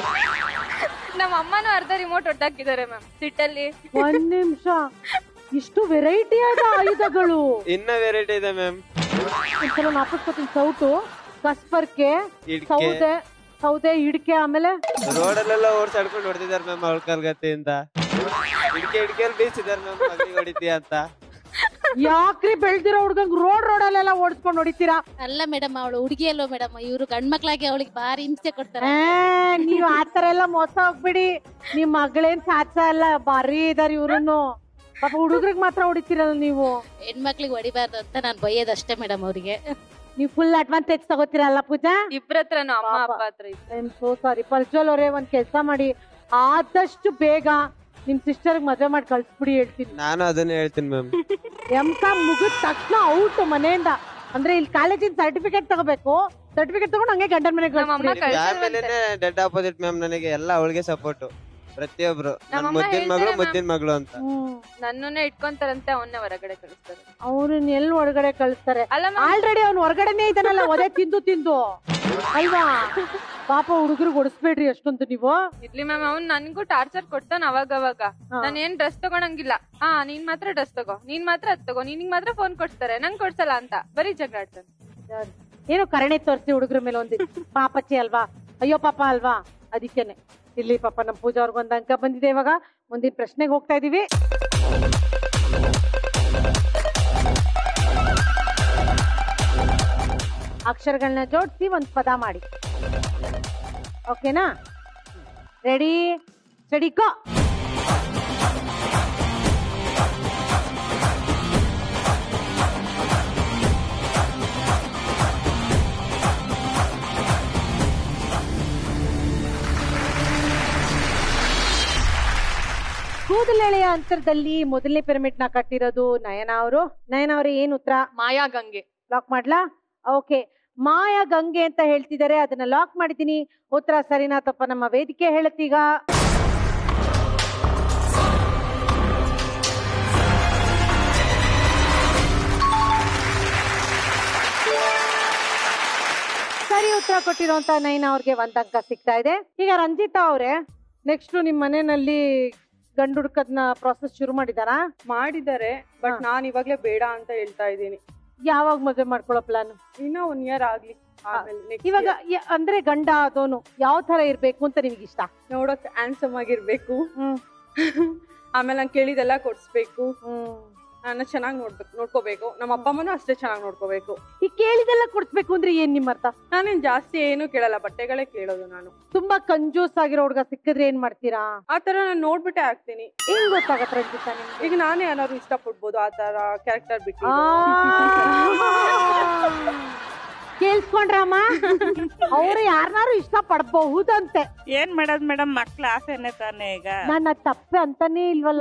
ನಮ್ಮ ಅಮ್ಮನೂ ಅರ್ಧ ರಿಮೋಟ್ ಹೊಡ್ದಾಕಿದ್ದಾರೆ ಮ್ಯಾಮ್ ಸಿಟ್ಟಲ್ಲಿ ಒಂದ್ ನಿಮಿಷ ಇಷ್ಟು ವೆರೈಟಿ ಆದ ಆಯುಧಗಳು ಇನ್ನ ವೆರೈಟಿ ಇದೆ ಮ್ಯಾಮ್ ಒಂದ್ಸಲ ನಾಪಸ್ಕೊತೀನಿ ಸೌಟು ಕಸ್ಪರ್ಕೆ ಇಡ್ಕೆ. ಸೌದೆ ಸೌದೆ ಇಡ್ಕೆ ಆಮೇಲೆ ರೋಡಲ್ಲೆಲ್ಲ ಓಡ್ಸಾಡ್ಕೊಂಡು ಹೊಡೆದಿದ್ದಾರೆ ಮ್ಯಾಮ್ ಅವಳ ಕಲ್ಗತ್ತೆಯಿಂದ ಇಡ್ಕೆ ಇಡ್ಕೆಯಲ್ಲಿ ಬೀಸಿದಾರೆ ಮ್ಯಾಮ್ ಮಗಳಿಗೆ ಹೊಡಿತೀಯ ಅಂತ ಯಾಕ್ರಿ ಬೆಳ್ದಿರೋ ಹುಡ್ಗಂಗ್ ರೋಡ್ ರೋಡಲ್ಲೆಲ್ಲ ಓಡಿಸ್ಕೊಂಡು ಹೊಡಿತೀರಾ ಅಲ್ಲ ಮೇಡಮ್ ಅವಳು ಹುಡುಗಿ ಅಲ್ವ ಮೇಡಮ್ ಇವ್ರು ಗಂಡ್ ಮಕ್ಳಾಗಿ ಅವಳಿಗೆ ಭಾರಿ ಹಿಂಸೆ ಕೊಡ್ತಾರೆ ಏ, ನೀವ್ ಆತರ ಎಲ್ಲ ಮೋಸ ಹೋಗ್ಬಿಡಿ ನಿಮ್ ಮಗಳೇನ್ ಸಾಚ ಅಲ್ಲ ಬಾರಿ ಇದಾರ ಇವ್ರುನು ಪಾಪ ಹುಡುಗ್ರಿಗೆ ಮಾತ್ರ ಹೊಡಿತೀರಲ್ಲ ನೀವು ಹೆಣ್ಮಕ್ಳಿಗೆ ಹೊಡಿಬಾರ್ದು ಅಂತ ನಾನು ಬೈಯೋದಷ್ಟೇ ಮೇಡಮ್ ಅವ್ರಿಗೆ ನೀವು ಫುಲ್ ಅಡ್ವಾಂಟೇಜ್ ತಗೋತೀರಲ್ಲ ಪೂಜಾ ಇಬ್ರ ಹತ್ರನು ಅಮ್ಮ ಅಪ್ಪ ಹತ್ರ ಇದ್ರು. ಐ ಸೋ ಸಾರಿ ಪರ್ಜೋಲ್ ಅವರೇ ಒಂದ್ ಕೆಲ್ಸ ಮಾಡಿ ಆದಷ್ಟು ಬೇಗ ನಿಮ್ ಸಿಸ್ಟರ್ ಮದ್ವೆ ಮಾಡಿ ಕಳ್ಸ್ಬಿಡಿ ಹೇಳ್ತೀನಿ ನಾನು ಅದನ್ನೇ ಹೇಳ್ತೀನಿ ಮ್ಯಾಮ್ ಎಂ ಕಾಮ್ ಮುಗಿದ ತಕ್ಷಣ ಔಟ್ ಮನೆಯಿಂದ ಅಂದ್ರೆ ಇಲ್ಲಿ ಕಾಲೇಜಿನ ಸರ್ಟಿಫಿಕೇಟ್ ತಗೋಬೇಕು ಸರ್ಟಿಫಿಕೇಟ್ ತಗೊಂಡು ಹಂಗೆ ಗಂಡನ ಮನೆಗೆ ಕಳ್ಸ್ಬಿಡಿ. ಯಾರ ಮೇಲೇನೆ ಡೆಡ್ ಆಪೋಸಿಟ್ ಮ್ಯಾಮ್ ನನಗೆ ಎಲ್ಲ ಅವಳಿಗೆ ಸಪೋರ್ಟ್ ಪ್ರತಿಯೊಬ್ರು ನನ್ ನಮ್ಮಮ್ಮ ಮುದ್ದಿನ ಮಗಳು ಹೇಳ್ತಾರೆ ಮುದ್ದಿನ ಮಗಳು ಅಂತ ನನ್ನನ್ನೇ ಇಟ್ಕೊಂತಾರಂತೆ ಅವನ್ನೇ ಹೊರಗಡೆ ಕಳಿಸ್ತಾರೆ ಅವ್ರನ್ನ ಎಲ್ಲಿ ಹೊರಗಡೆ ಕಳಿಸ್ತಾರೆ ಅಲ್ಲ ಆಲ್ರೆಡಿ ಅವ್ನು ಹೊರಗಡೆನೆ ಇದಾನಲ್ಲ ಒದೆ ತಿಂದು ತಿಂದು ಅಲ್ವಾ ಪಾಪ ಹುಡುಗರು ಹೊಡಿಸ್ಬೇಡ್ರಿ ಅಷ್ಟೊಂದು ನೀವು ಇರ್ಲಿ ಮ್ಯಾಮ್ ಅವ್ನ್ ನನ್ಗೂ ಟಾರ್ಚರ್ ಕೊಡ್ತಾನ ಅವಾಗ ಅವಾಗ ನಾನು ಏನ್ ಡ್ರೆಸ್ ತಗೊಳಂಗಿಲ್ಲ ಹಾ ನೀನ್ ಮಾತ್ರ ಡ್ರೆಸ್ ತಗೋ ನೀನ್ ಮಾತ್ರ ಅದ್ ತಗೋ ನಿನಗ್ ಮಾತ್ರ ಫೋನ್ ಕೊಡ್ತಾರೆ ನಂಗ್ ಕೊಡ್ಸಲ್ಲ ಅಂತ ಬರೀ ಜಗಳ ಆಡ್ತಾನೆ ಏನೋ ಕರುಣೆ ತೋರಿಸಿ ಹುಡುಗರ ಮೇಲೆ ಒಂದು ಪಾಪಚ್ಚಿ ಅಲ್ವಾ ಅಯ್ಯೋ ಪಾಪ ಅಲ್ವಾ ಅದಕ್ಕೇನೆ ಇಲ್ಲಿ ಪಾಪ ನಮ್ಮ ಪೂಜಾ ಅವ್ರಿಗೆ ಒಂದು ಅಂಕ ಬಂದಿದೆ ಇವಾಗ ಮುಂದಿನ ಪ್ರಶ್ನೆಗೆ ಹೋಗ್ತಾ ಇದೀವಿ ಅಕ್ಷರಗಳನ್ನ ಜೋಡಿಸಿ ಒಂದು ಪದ ಮಾಡಿ ಓಕೆನಾ ರೆಡಿ ಸ್ಟಡಿ ಗೋ ಕೂದಲೆಳೆಯ ಅಂತರದಲ್ಲಿ ಮೊದಲನೇ ಪಿರಮಿಡ್ ನ ಕಟ್ಟಿರೋದು ನಯನ ಅವರು ನಯನ ಅವರೇ ಏನ್ ಉತ್ತರ ಮಾಯಾ ಗಂಗೆ ಲಾಕ್ ಮಾಡ್ಲಾ ಓಕೆ ಮಾಯಾ ಗಂಗೆ ಅಂತ ಹೇಳ್ತಿದ್ದಾರೆ ಅದನ್ನ ಲಾಕ್ ಮಾಡಿದ್ದೀನಿ ಉತ್ತರ ಸರಿನಾ ತಪ್ಪ ನಮ್ಮ ವೇದಿಕೆ ಹೇಳುತ್ತೀಗ ಸರಿ ಉತ್ತರ ಉತ್ತರ ಕೊಟ್ಟಿರುವಂತ ನೈನ್ ಅವ್ರಿಗೆ ಒಂದ್ ಅಂಕ ಸಿಗ್ತಾ ಇದೆ ಈಗ ರಂಜಿತಾ ಅವ್ರೆ ನೆಕ್ಸ್ಟ್ ನಿಮ್ ಮನೆಯಲ್ಲಿ ಗಂಡು ಹುಡ್ಕದ್ನ ಪ್ರಾಸೆಸ್ ಶುರು ಮಾಡಿದಾರಾ ಮಾಡಿದ್ದಾರೆ ಬಟ್ ನಾನ್ ಇವಾಗ್ಲೇ ಬೇಡ ಅಂತ ಹೇಳ್ತಾ ಇದ್ದೀನಿ ಯಾವಾಗ ಮದುವೆ ಮಾಡ್ಕೊಳ್ಳೋ ಪ್ಲಾನ್ ಇನ್ನ ಒನ್ ಇಯರ್ ಆಗ್ಲಿ ಆಮೇಲೆ next ಇವಾಗ year. ಯ- ಅಂದ್ರೆ ಗಂಡ ಅದೋನು ಯಾವ ತರ ಇರ್ಬೇಕು ಅಂತ ನಿಮ್ಗೆ ಇಷ್ಟ ನೋಡಕ್ ಹ್ಯಾಂಡ್ಸಮ್ ಆಗಿರ್ಬೇಕು ಆಮೇಲೆ ನಾನು ಕೇಳಿದೆಲ್ಲ ಕೊಡ್ಸ್ಬೇಕು ನನ್ನ ಚೆನ್ನಾಗಿ ನೋಡ್ಬೇಕು ನೋಡ್ಕೋಬೇಕು ನಮ್ಮ ಅಪ್ಪ ಅಮ್ಮನೂ ಅಷ್ಟೇ ಚೆನ್ನಾಗಿ ನೋಡ್ಕೋಬೇಕು ಈ ಕೇಳಿದೆಲ್ಲ ಕೊಡ್ಸ್ಬೇಕು ಅಂದ್ರೆ ಏನ್ ನಿಮ್ಮ ಅರ್ಥ ನಾನೇನ್ ಜಾಸ್ತಿ ಏನು ಕೇಳಲ್ಲ ಬಟ್ಟೆಗಳೇ ಕೇಳೋದು ನಾನು ತುಂಬಾ ಕಂಜೂಸ್ ಆಗಿರೋ ಹುಡ್ಗ ಸಿಕ್ಕಿದ್ರೆ ಏನ್ ಮಾಡ್ತೀರಾ ಆ ತರ ನಾನು ನೋಡ್ಬಿಟ್ಟೆ ಆಗ್ತೀನಿ ಹೆಂಗ್ ಗೊತ್ತಾಗತ್ತೆ ರಂಜಿತಾ ನಿಮ್ಗೆ ಈಗ ನಾನೇ ಏನಾದ್ರು ಇಷ್ಟಪಡ್ಬೋದು ಆ ತರ ಕ್ಯಾರೆಕ್ಟರ್ ಬಿಟ್ಟು ಕೇಳಿಸ್ಕೊಂಡ್ರಮ್ಮ ಅವ್ರು ಯಾರನ್ನಾರು ಇಷ್ಟ ಪಡಬಹುದಂತೆ ಏನ್ ಮಾಡೋದ್ ಮೇಡಮ್ ಮಕ್ಳ ಆಸೆನೆ ತಾನೇ ಈಗ ನನ್ನ ತಪ್ಪೆ ಅಂತಾನೆ ಇಲ್ವಲ್ಲ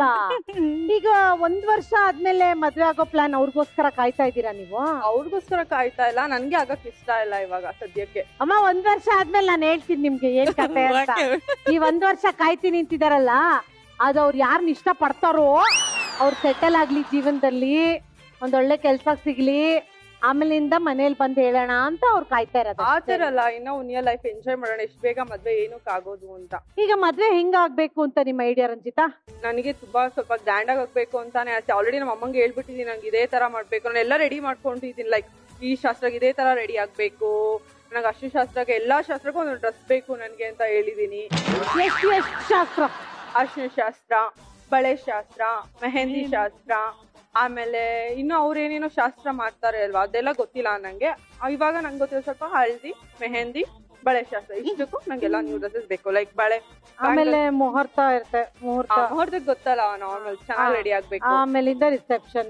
ಈಗ ಒಂದ್ ವರ್ಷ ಆದ್ಮೇಲೆ ಮದ್ವೆ ಆಗೋ ಪ್ಲಾನ್ ಅವ್ರಿಗೋಸ್ಕರ ಕಾಯ್ತಾ ಇದ್ದೀರಾ ನೀವು ಅವ್ರಿಗೋಸ್ಕರ ಕಾಯ್ತಾ ಇಲ್ಲ ನನ್ಗೆ ಆಗಕ್ ಇಷ್ಟ ಇಲ್ಲ ಇವಾಗ ಸದ್ಯಕ್ಕೆ ಅಮ್ಮ ಒಂದ್ ವರ್ಷ ಆದ್ಮೇಲೆ ನಾನು ಹೇಳ್ತೀನಿ ನಿಮ್ಗೆ ಏನ್ ಕತೆ ಅಂತ ಈ ಒಂದ್ ವರ್ಷ ಕಾಯ್ತಿ ನಿಂತಿದಾರಲ್ಲ ಅದು ಅವ್ರು ಯಾರನ್ನ ಇಷ್ಟ ಪಡ್ತಾರೋ ಅವ್ರು ಸೆಟಲ್ ಆಗ್ಲಿ ಜೀವನದಲ್ಲಿ ಒಂದೊಳ್ಳೆ ಕೆಲ್ಸ ಸಿಗ್ಲಿ ಆಮೇಲಿಂದ ಮನೇಲಿ ಬಂದ್ ಹೇಳೋಣ ಅಂತ ಅವ್ರು ಕಾಯ್ತಾ ಇರೋದು ಆ ಅಷ್ಟೇ. ತರ ಅಲ್ಲ ಇನ್ನ ಒನ್ ಇಯರ್ ಲೈಫ್ ಎಂಜಾಯ್ ಮಾಡೋಣ ಎಷ್ಟು ಬೇಗ ಮದ್ವೆ ಏನಕ್ಕೆ ಆಗೋದು ಅಂತ ಈಗ ಮದ್ವೆ ಹೆಂಗಾಗ್ಬೇಕು ಅಂತ ನಿಮ್ಮ ಐಡಿಯಾ ರಂಜಿತಾ ನನಗೆ ತುಂಬಾ ಸ್ವಲ್ಪ ಗ್ರ್ಯಾಂಡ್ ಆಗಿ ಆಗ್ಬೇಕು ಅಂತಾನೆ ಆಸೆ ಆಲ್ರೆಡಿ ನಮ್ಮ ಅಮ್ಮಂಗೆ ಹೇಳ್ಬಿಟ್ಟಿದ್ದೀನಿ ನಂಗೆ ಇದೇ ತರ ಮಾಡ್ಬೇಕು ನಾನು ಎಲ್ಲ ರೆಡಿ ಮಾಡ್ಕೊಂಡಿದ್ದೀನಿ ಲೈಕ್ ಈ ಶಾಸ್ತ್ರಕ್ಕೆ ಇದೇ ತರ ರೆಡಿ ಆಗ್ಬೇಕು ನಂಗೆ ಅಷ್ಟು ಶಾಸ್ತ್ರಕ್ಕೆ ಎಲ್ಲಾ ಶಾಸ್ತ್ರಕ್ಕೂ ಒಂದು ಡ್ರೆಸ್ ಬೇಕು ನನ್ಗೆ ಅಂತ ಹೇಳಿದೀನಿ ಎಷ್ಟು ಎಷ್ಟು ಶಾಸ್ತ್ರ ಅರ್ಶಿನ ಶಾಸ್ತ್ರ ಬಳೆ ಶಾಸ್ತ್ರ ಮೆಹಂದಿ ಶಾಸ್ತ್ರ ಆಮೇಲೆ ಇನ್ನು ಅವ್ರೇನೇನೋ ಶಾಸ್ತ್ರ ಮಾಡ್ತಾರೆ ಅಲ್ವಾ ಅದೆಲ್ಲ ಗೊತ್ತಿಲ್ಲ ನಂಗೆ ಆ, ಇವಾಗ ನಂಗೆ ಗೊತ್ತಿರೋ ಸ್ವಲ್ಪ ಹಳದಿ ಮೆಹಂದಿ ಬಳೆ ಶಾಸ್ತ್ರ ಇಷ್ಟಕ್ಕೂ ನಂಗೆಲ್ಲ ನ್ಯೂ ಡ್ರೆಸ್ಸಸ್ ಬೇಕು ಲೈಕ್ ಬಳೆ ಆಮೇಲೆ ಮುಹೂರ್ತ ಇರುತ್ತೆ ಮುಹೂರ್ತ ಮುಹೂರ್ತಕ್ಕೆ ಗೊತ್ತಲ್ಲ ನಾರ್ಮಲ್ ಚೆನ್ನಾಗಿ ರೆಡಿ ಆಗ್ಬೇಕು ಆಮೇಲಿಂದ ರಿಸೆಪ್ಷನ್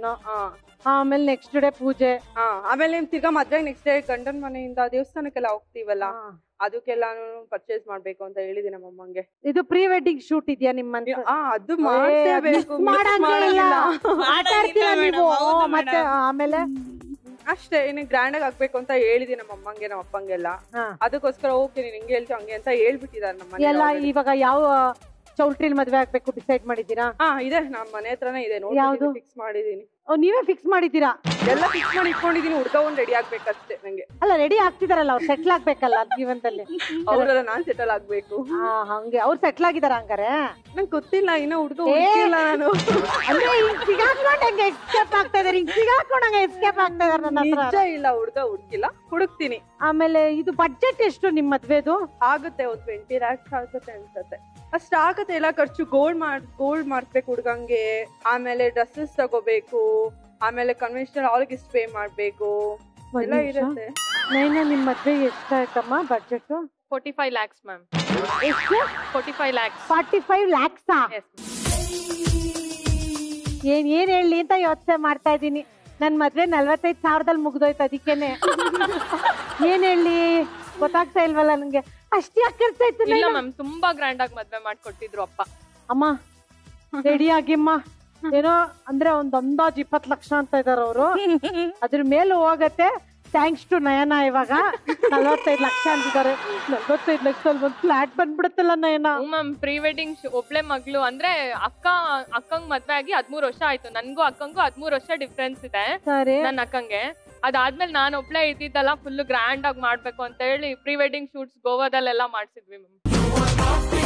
ಆಮೇಲೆ ನೆಕ್ಸ್ಟ್ ಡೇ ಪೂಜೆ ಹಾ ಆಮೇಲೆ ನಿಮ್ ತಿರ್ಗಾ ಮದ್ವೆಗ್ ನೆಕ್ಸ್ಟ್ ಡೇ ಗಂಡನ್ ಮನೆಯಿಂದ ದೇವಸ್ಥಾನಕ್ಕೆಲ್ಲ ಹೋಗ್ತೀವಲ್ಲ ಅದಕ್ಕೆಲ್ಲಾನು ಪರ್ಚೇಸ್ ಮಾಡ್ಬೇಕು ಅಂತ ಹೇಳಿದೀನಿ ನಮ್ಮ ಅಮ್ಮಂಗೆ ಇದು ಪ್ರೀ ವೆಡ್ಡಿಂಗ್ ಶೂಟ್ ಇದೆಯಾ ನಿಮ್ಮ ಮನ್ಸು? ಆ, ಅದು ಏ, ಮಾಡ್ಲೇಬೇಕು, miss miss ಮಾಡಂಗೇ ಇಲ್ಲ. ಮಾಡಂಗಿಲ್ಲ. ಆಟ ಆಡ್ತೀರಾ ನೀವು ಮತ್ತೆ ಆಮೇಲೆ ಅಷ್ಟೇ ಇನ್ನು ಗ್ರ್ಯಾಂಡ್ ಆಗಿ ಆಗ್ಬೇಕು ಅಂತ ಹೇಳಿದೀನಿ ನಮ್ಮ ಅಮ್ಮಂಗೆ ನಮ್ಮ ಅಪ್ಪಂಗೆಲ್ಲ ಅದಕ್ಕೋಸ್ಕರ ಓಕೆ ನೀನ್ ಹಿಂಗೆ ಹೇಳ್ತೀವಿ ಹಂಗೆ ಅಂತ ಹೇಳ್ಬಿಟ್ಟಿದ್ದಾರೆ ನಮ್ಮ ಎಲ್ಲ ಮನೆ ಇವಾಗ ಯಾವ ಚೌಲ್ಟ್ರಿಲ್ ಮದ್ವೆ ಆಗ್ಬೇಕು ಡಿಸೈಡ್ ಮಾಡಿದೀರಾ ಹಾ ಇದೆ ನಮ್ಮ ಮನೆ ಹತ್ರನೇ ಇದೆ ಯಾವ್ದು? ನೋಡಿ ಫಿಕ್ಸ್ ಮಾಡಿದೀನಿ ಓ, ನೀವೇ ಫಿಕ್ಸ್ ಮಾಡಿದ್ದೀರಾ ಎಲ್ಲ ಫಿಕ್ಸ್ ಮಾಡಿ ಇಟ್ಕೊಂಡಿದೀನಿ ಹುಡ್ಗ ಒಂದ್ ರೆಡಿ ಆಗ್ಬೇಕಷ್ಟೇ ನಂಗೆ ಅಲ್ಲ ರೆಡಿ ಆಗ್ತಿದಾರಲ್ಲ ಅವ್ರು ಸೆಟ್ಲ್ ಆಗ್ಬೇಕಲ್ಲ ಜೀವನದಲ್ಲಿ ಅವ್ರೆಲ್ಲ ನಾನ್ ಸೆಟಲ್ ಆಗ್ಬೇಕು ಆ, ಹಂಗೆ ಅವ್ರು ಸೆಟ್ಲ್ ಆಗಿದಾರ ಹಂಗಾರೆ ನಂಗೆ ಗೊತ್ತಿಲ್ಲ ಇನ್ನ ಹುಡ್ಗ ಏ, ಹುಡುಕಿಲ್ಲ ನಾನು ಅಂದ್ರೆ ಹಿಂಗ್ ಸಿಗಾಕೊಂಡ್ ಹಂಗೆ ಎಸ್ಕೇಪ್ ಆಗ್ತಾ ಇದಾರೆ ಹಿಂಗ್ ಸಿಗಾಕೊಂಡ್ ಹಂಗೆ ಎಸ್ಕೇಪ್ ಆಗ್ತಾ ಇದಾರೆ ನನ್ನ ನಿಜ ಹತ್ರ ಇಲ್ಲ ಹುಡ್ಗ ಹುಡುಕಿಲ್ಲ ಹುಡುಕ್ತೀನಿ ಆಮೇಲೆ ಇದು ಬಡ್ಜೆಟ್ ಎಷ್ಟು ನಿಮ್ ಮದ್ವೆದು ಆಗುತ್ತೆ ಒಂದ್ ಟ್ವೆಂಟಿ ಲ್ಯಾಕ್ಸ್ ಆಗುತ್ತೆ ಅನ್ಸತ್ತೆ ಅಷ್ಟ ಆಗುತ್ತೆ ಎಲ್ಲ ಖರ್ಚು ಗೋಲ್ಡ್ ಮಾಡ್ ಗೋಲ್ಡ್ ಮಾಡ್ಬೇಕು ಹುಡ್ಗಂಗೆ ಆಮೇಲೆ ಡ್ರೆಸ್ಸಸ್ ತಗೋಬೇಕು ಆಮೇಲೆ ಕನ್ವೆನ್ಷನಲ್ ಹಾಲ್ಗೆ ಇಷ್ಟು ಪೇ ಮಾಡ್ಬೇಕು ಎಲ್ಲ ಇರುತ್ತೆ ನೈನಾ ನಿಮ್ ಮದ್ವೆ ಎಷ್ಟಾಯ್ತಮ್ಮ budget forty five lakhs ma'am ಎಷ್ಟು forty five lakhs forty five ಲ್ಯಾಕ್ಸಾ ಏನ್ ಏನ್ ಹೇಳಿ ಅಂತ ಯೋಚನೆ ಮಾಡ್ತಾ ಇದ್ದೀನಿ ನನ್ ಮದ್ವೆ ನಲ್ವತ್ತೈದ್ ಸಾವಿರದಲ್ಲಿ ಮುಗ್ದೋಯ್ತು ಅದಕ್ಕೇನೆ ಏನ್ ಹೇಳಿ ಗೊತ್ತಾಗ್ತಾ ಇಲ್ವಲ್ಲ ನಂಗೆ ಅಷ್ಟೇ ಖರ್ಚಾಯ್ತು ಇಲ್ಲ ನೈನಾ? ಮ್ಯಾಮ್ ತುಂಬಾ ಗ್ರ್ಯಾಂಡ್ ಆಗಿ ಮದ್ವೆ ಮಾಡ್ಕೊಟ್ಟಿದ್ರು ಅಪ್ಪ ಅಮ್ಮ ರೆಡಿ ಆಗಿಮ್ಮ ಏನೋ ಅಂದ್ರೆ ಒಂದ್ ಅಂದಾಜ್ ಇಪ್ಪತ್ ಲಕ್ಷ ಅಂತ ಇದಾರ ಅವರು ಅದ್ರ ಮೇಲೆ ಹೋಗತ್ತೆ ಥ್ಯಾಂಕ್ಸ್ ಟು ನಯನ ಇವಾಗ ನಲ್ವತ್ತೈದು ಲಕ್ಷ ಅಂತಿದ್ದಾರೆ ನಲ್ವತ್ತೈದು ಲಕ್ಷದಲ್ಲಿ ಒಂದ್ ಫ್ಲಾಟ್ ಬಂದ್ಬಿಡುತ್ತಲ್ಲ ನಯನ ಮ್ಯಾಮ್ ಪ್ರೀ ವೆಡ್ಡಿಂಗ್ ಒಬ್ಳೆ ಮಗಳು ಅಂದ್ರೆ ಅಕ್ಕ ಅಕ್ಕಂಗ್ ಮದ್ವೆ ಆಗಿ ಹದ್ಮೂರ್ ವರ್ಷ ಆಯ್ತು ನನ್ಗೂ ಅಕ್ಕಂಗೂ ಹದ್ಮೂರ್ ವರ್ಷ ಡಿಫ್ರೆನ್ಸ್ ಇದೆ ಸರಿ ನನ್ನ ಅಕ್ಕಂಗೆ ಅದಾದ್ಮೇಲೆ ನಾನು ಒಬ್ಳೆ ಇದ್ದಿದ್ದಲ್ಲ ಫುಲ್ ಗ್ರ್ಯಾಂಡ್ ಆಗಿ ಮಾಡ್ಬೇಕು ಅಂತ ಹೇಳಿ ಪ್ರೀ ವೆಡ್ಡಿಂಗ್ ಶೂಟ್ಸ್ ಗೋವಾದಲ್ಲೆಲ್ಲ ಮಾಡ್ಸಿದ್ವಿ ಮ್ಯಾಮ್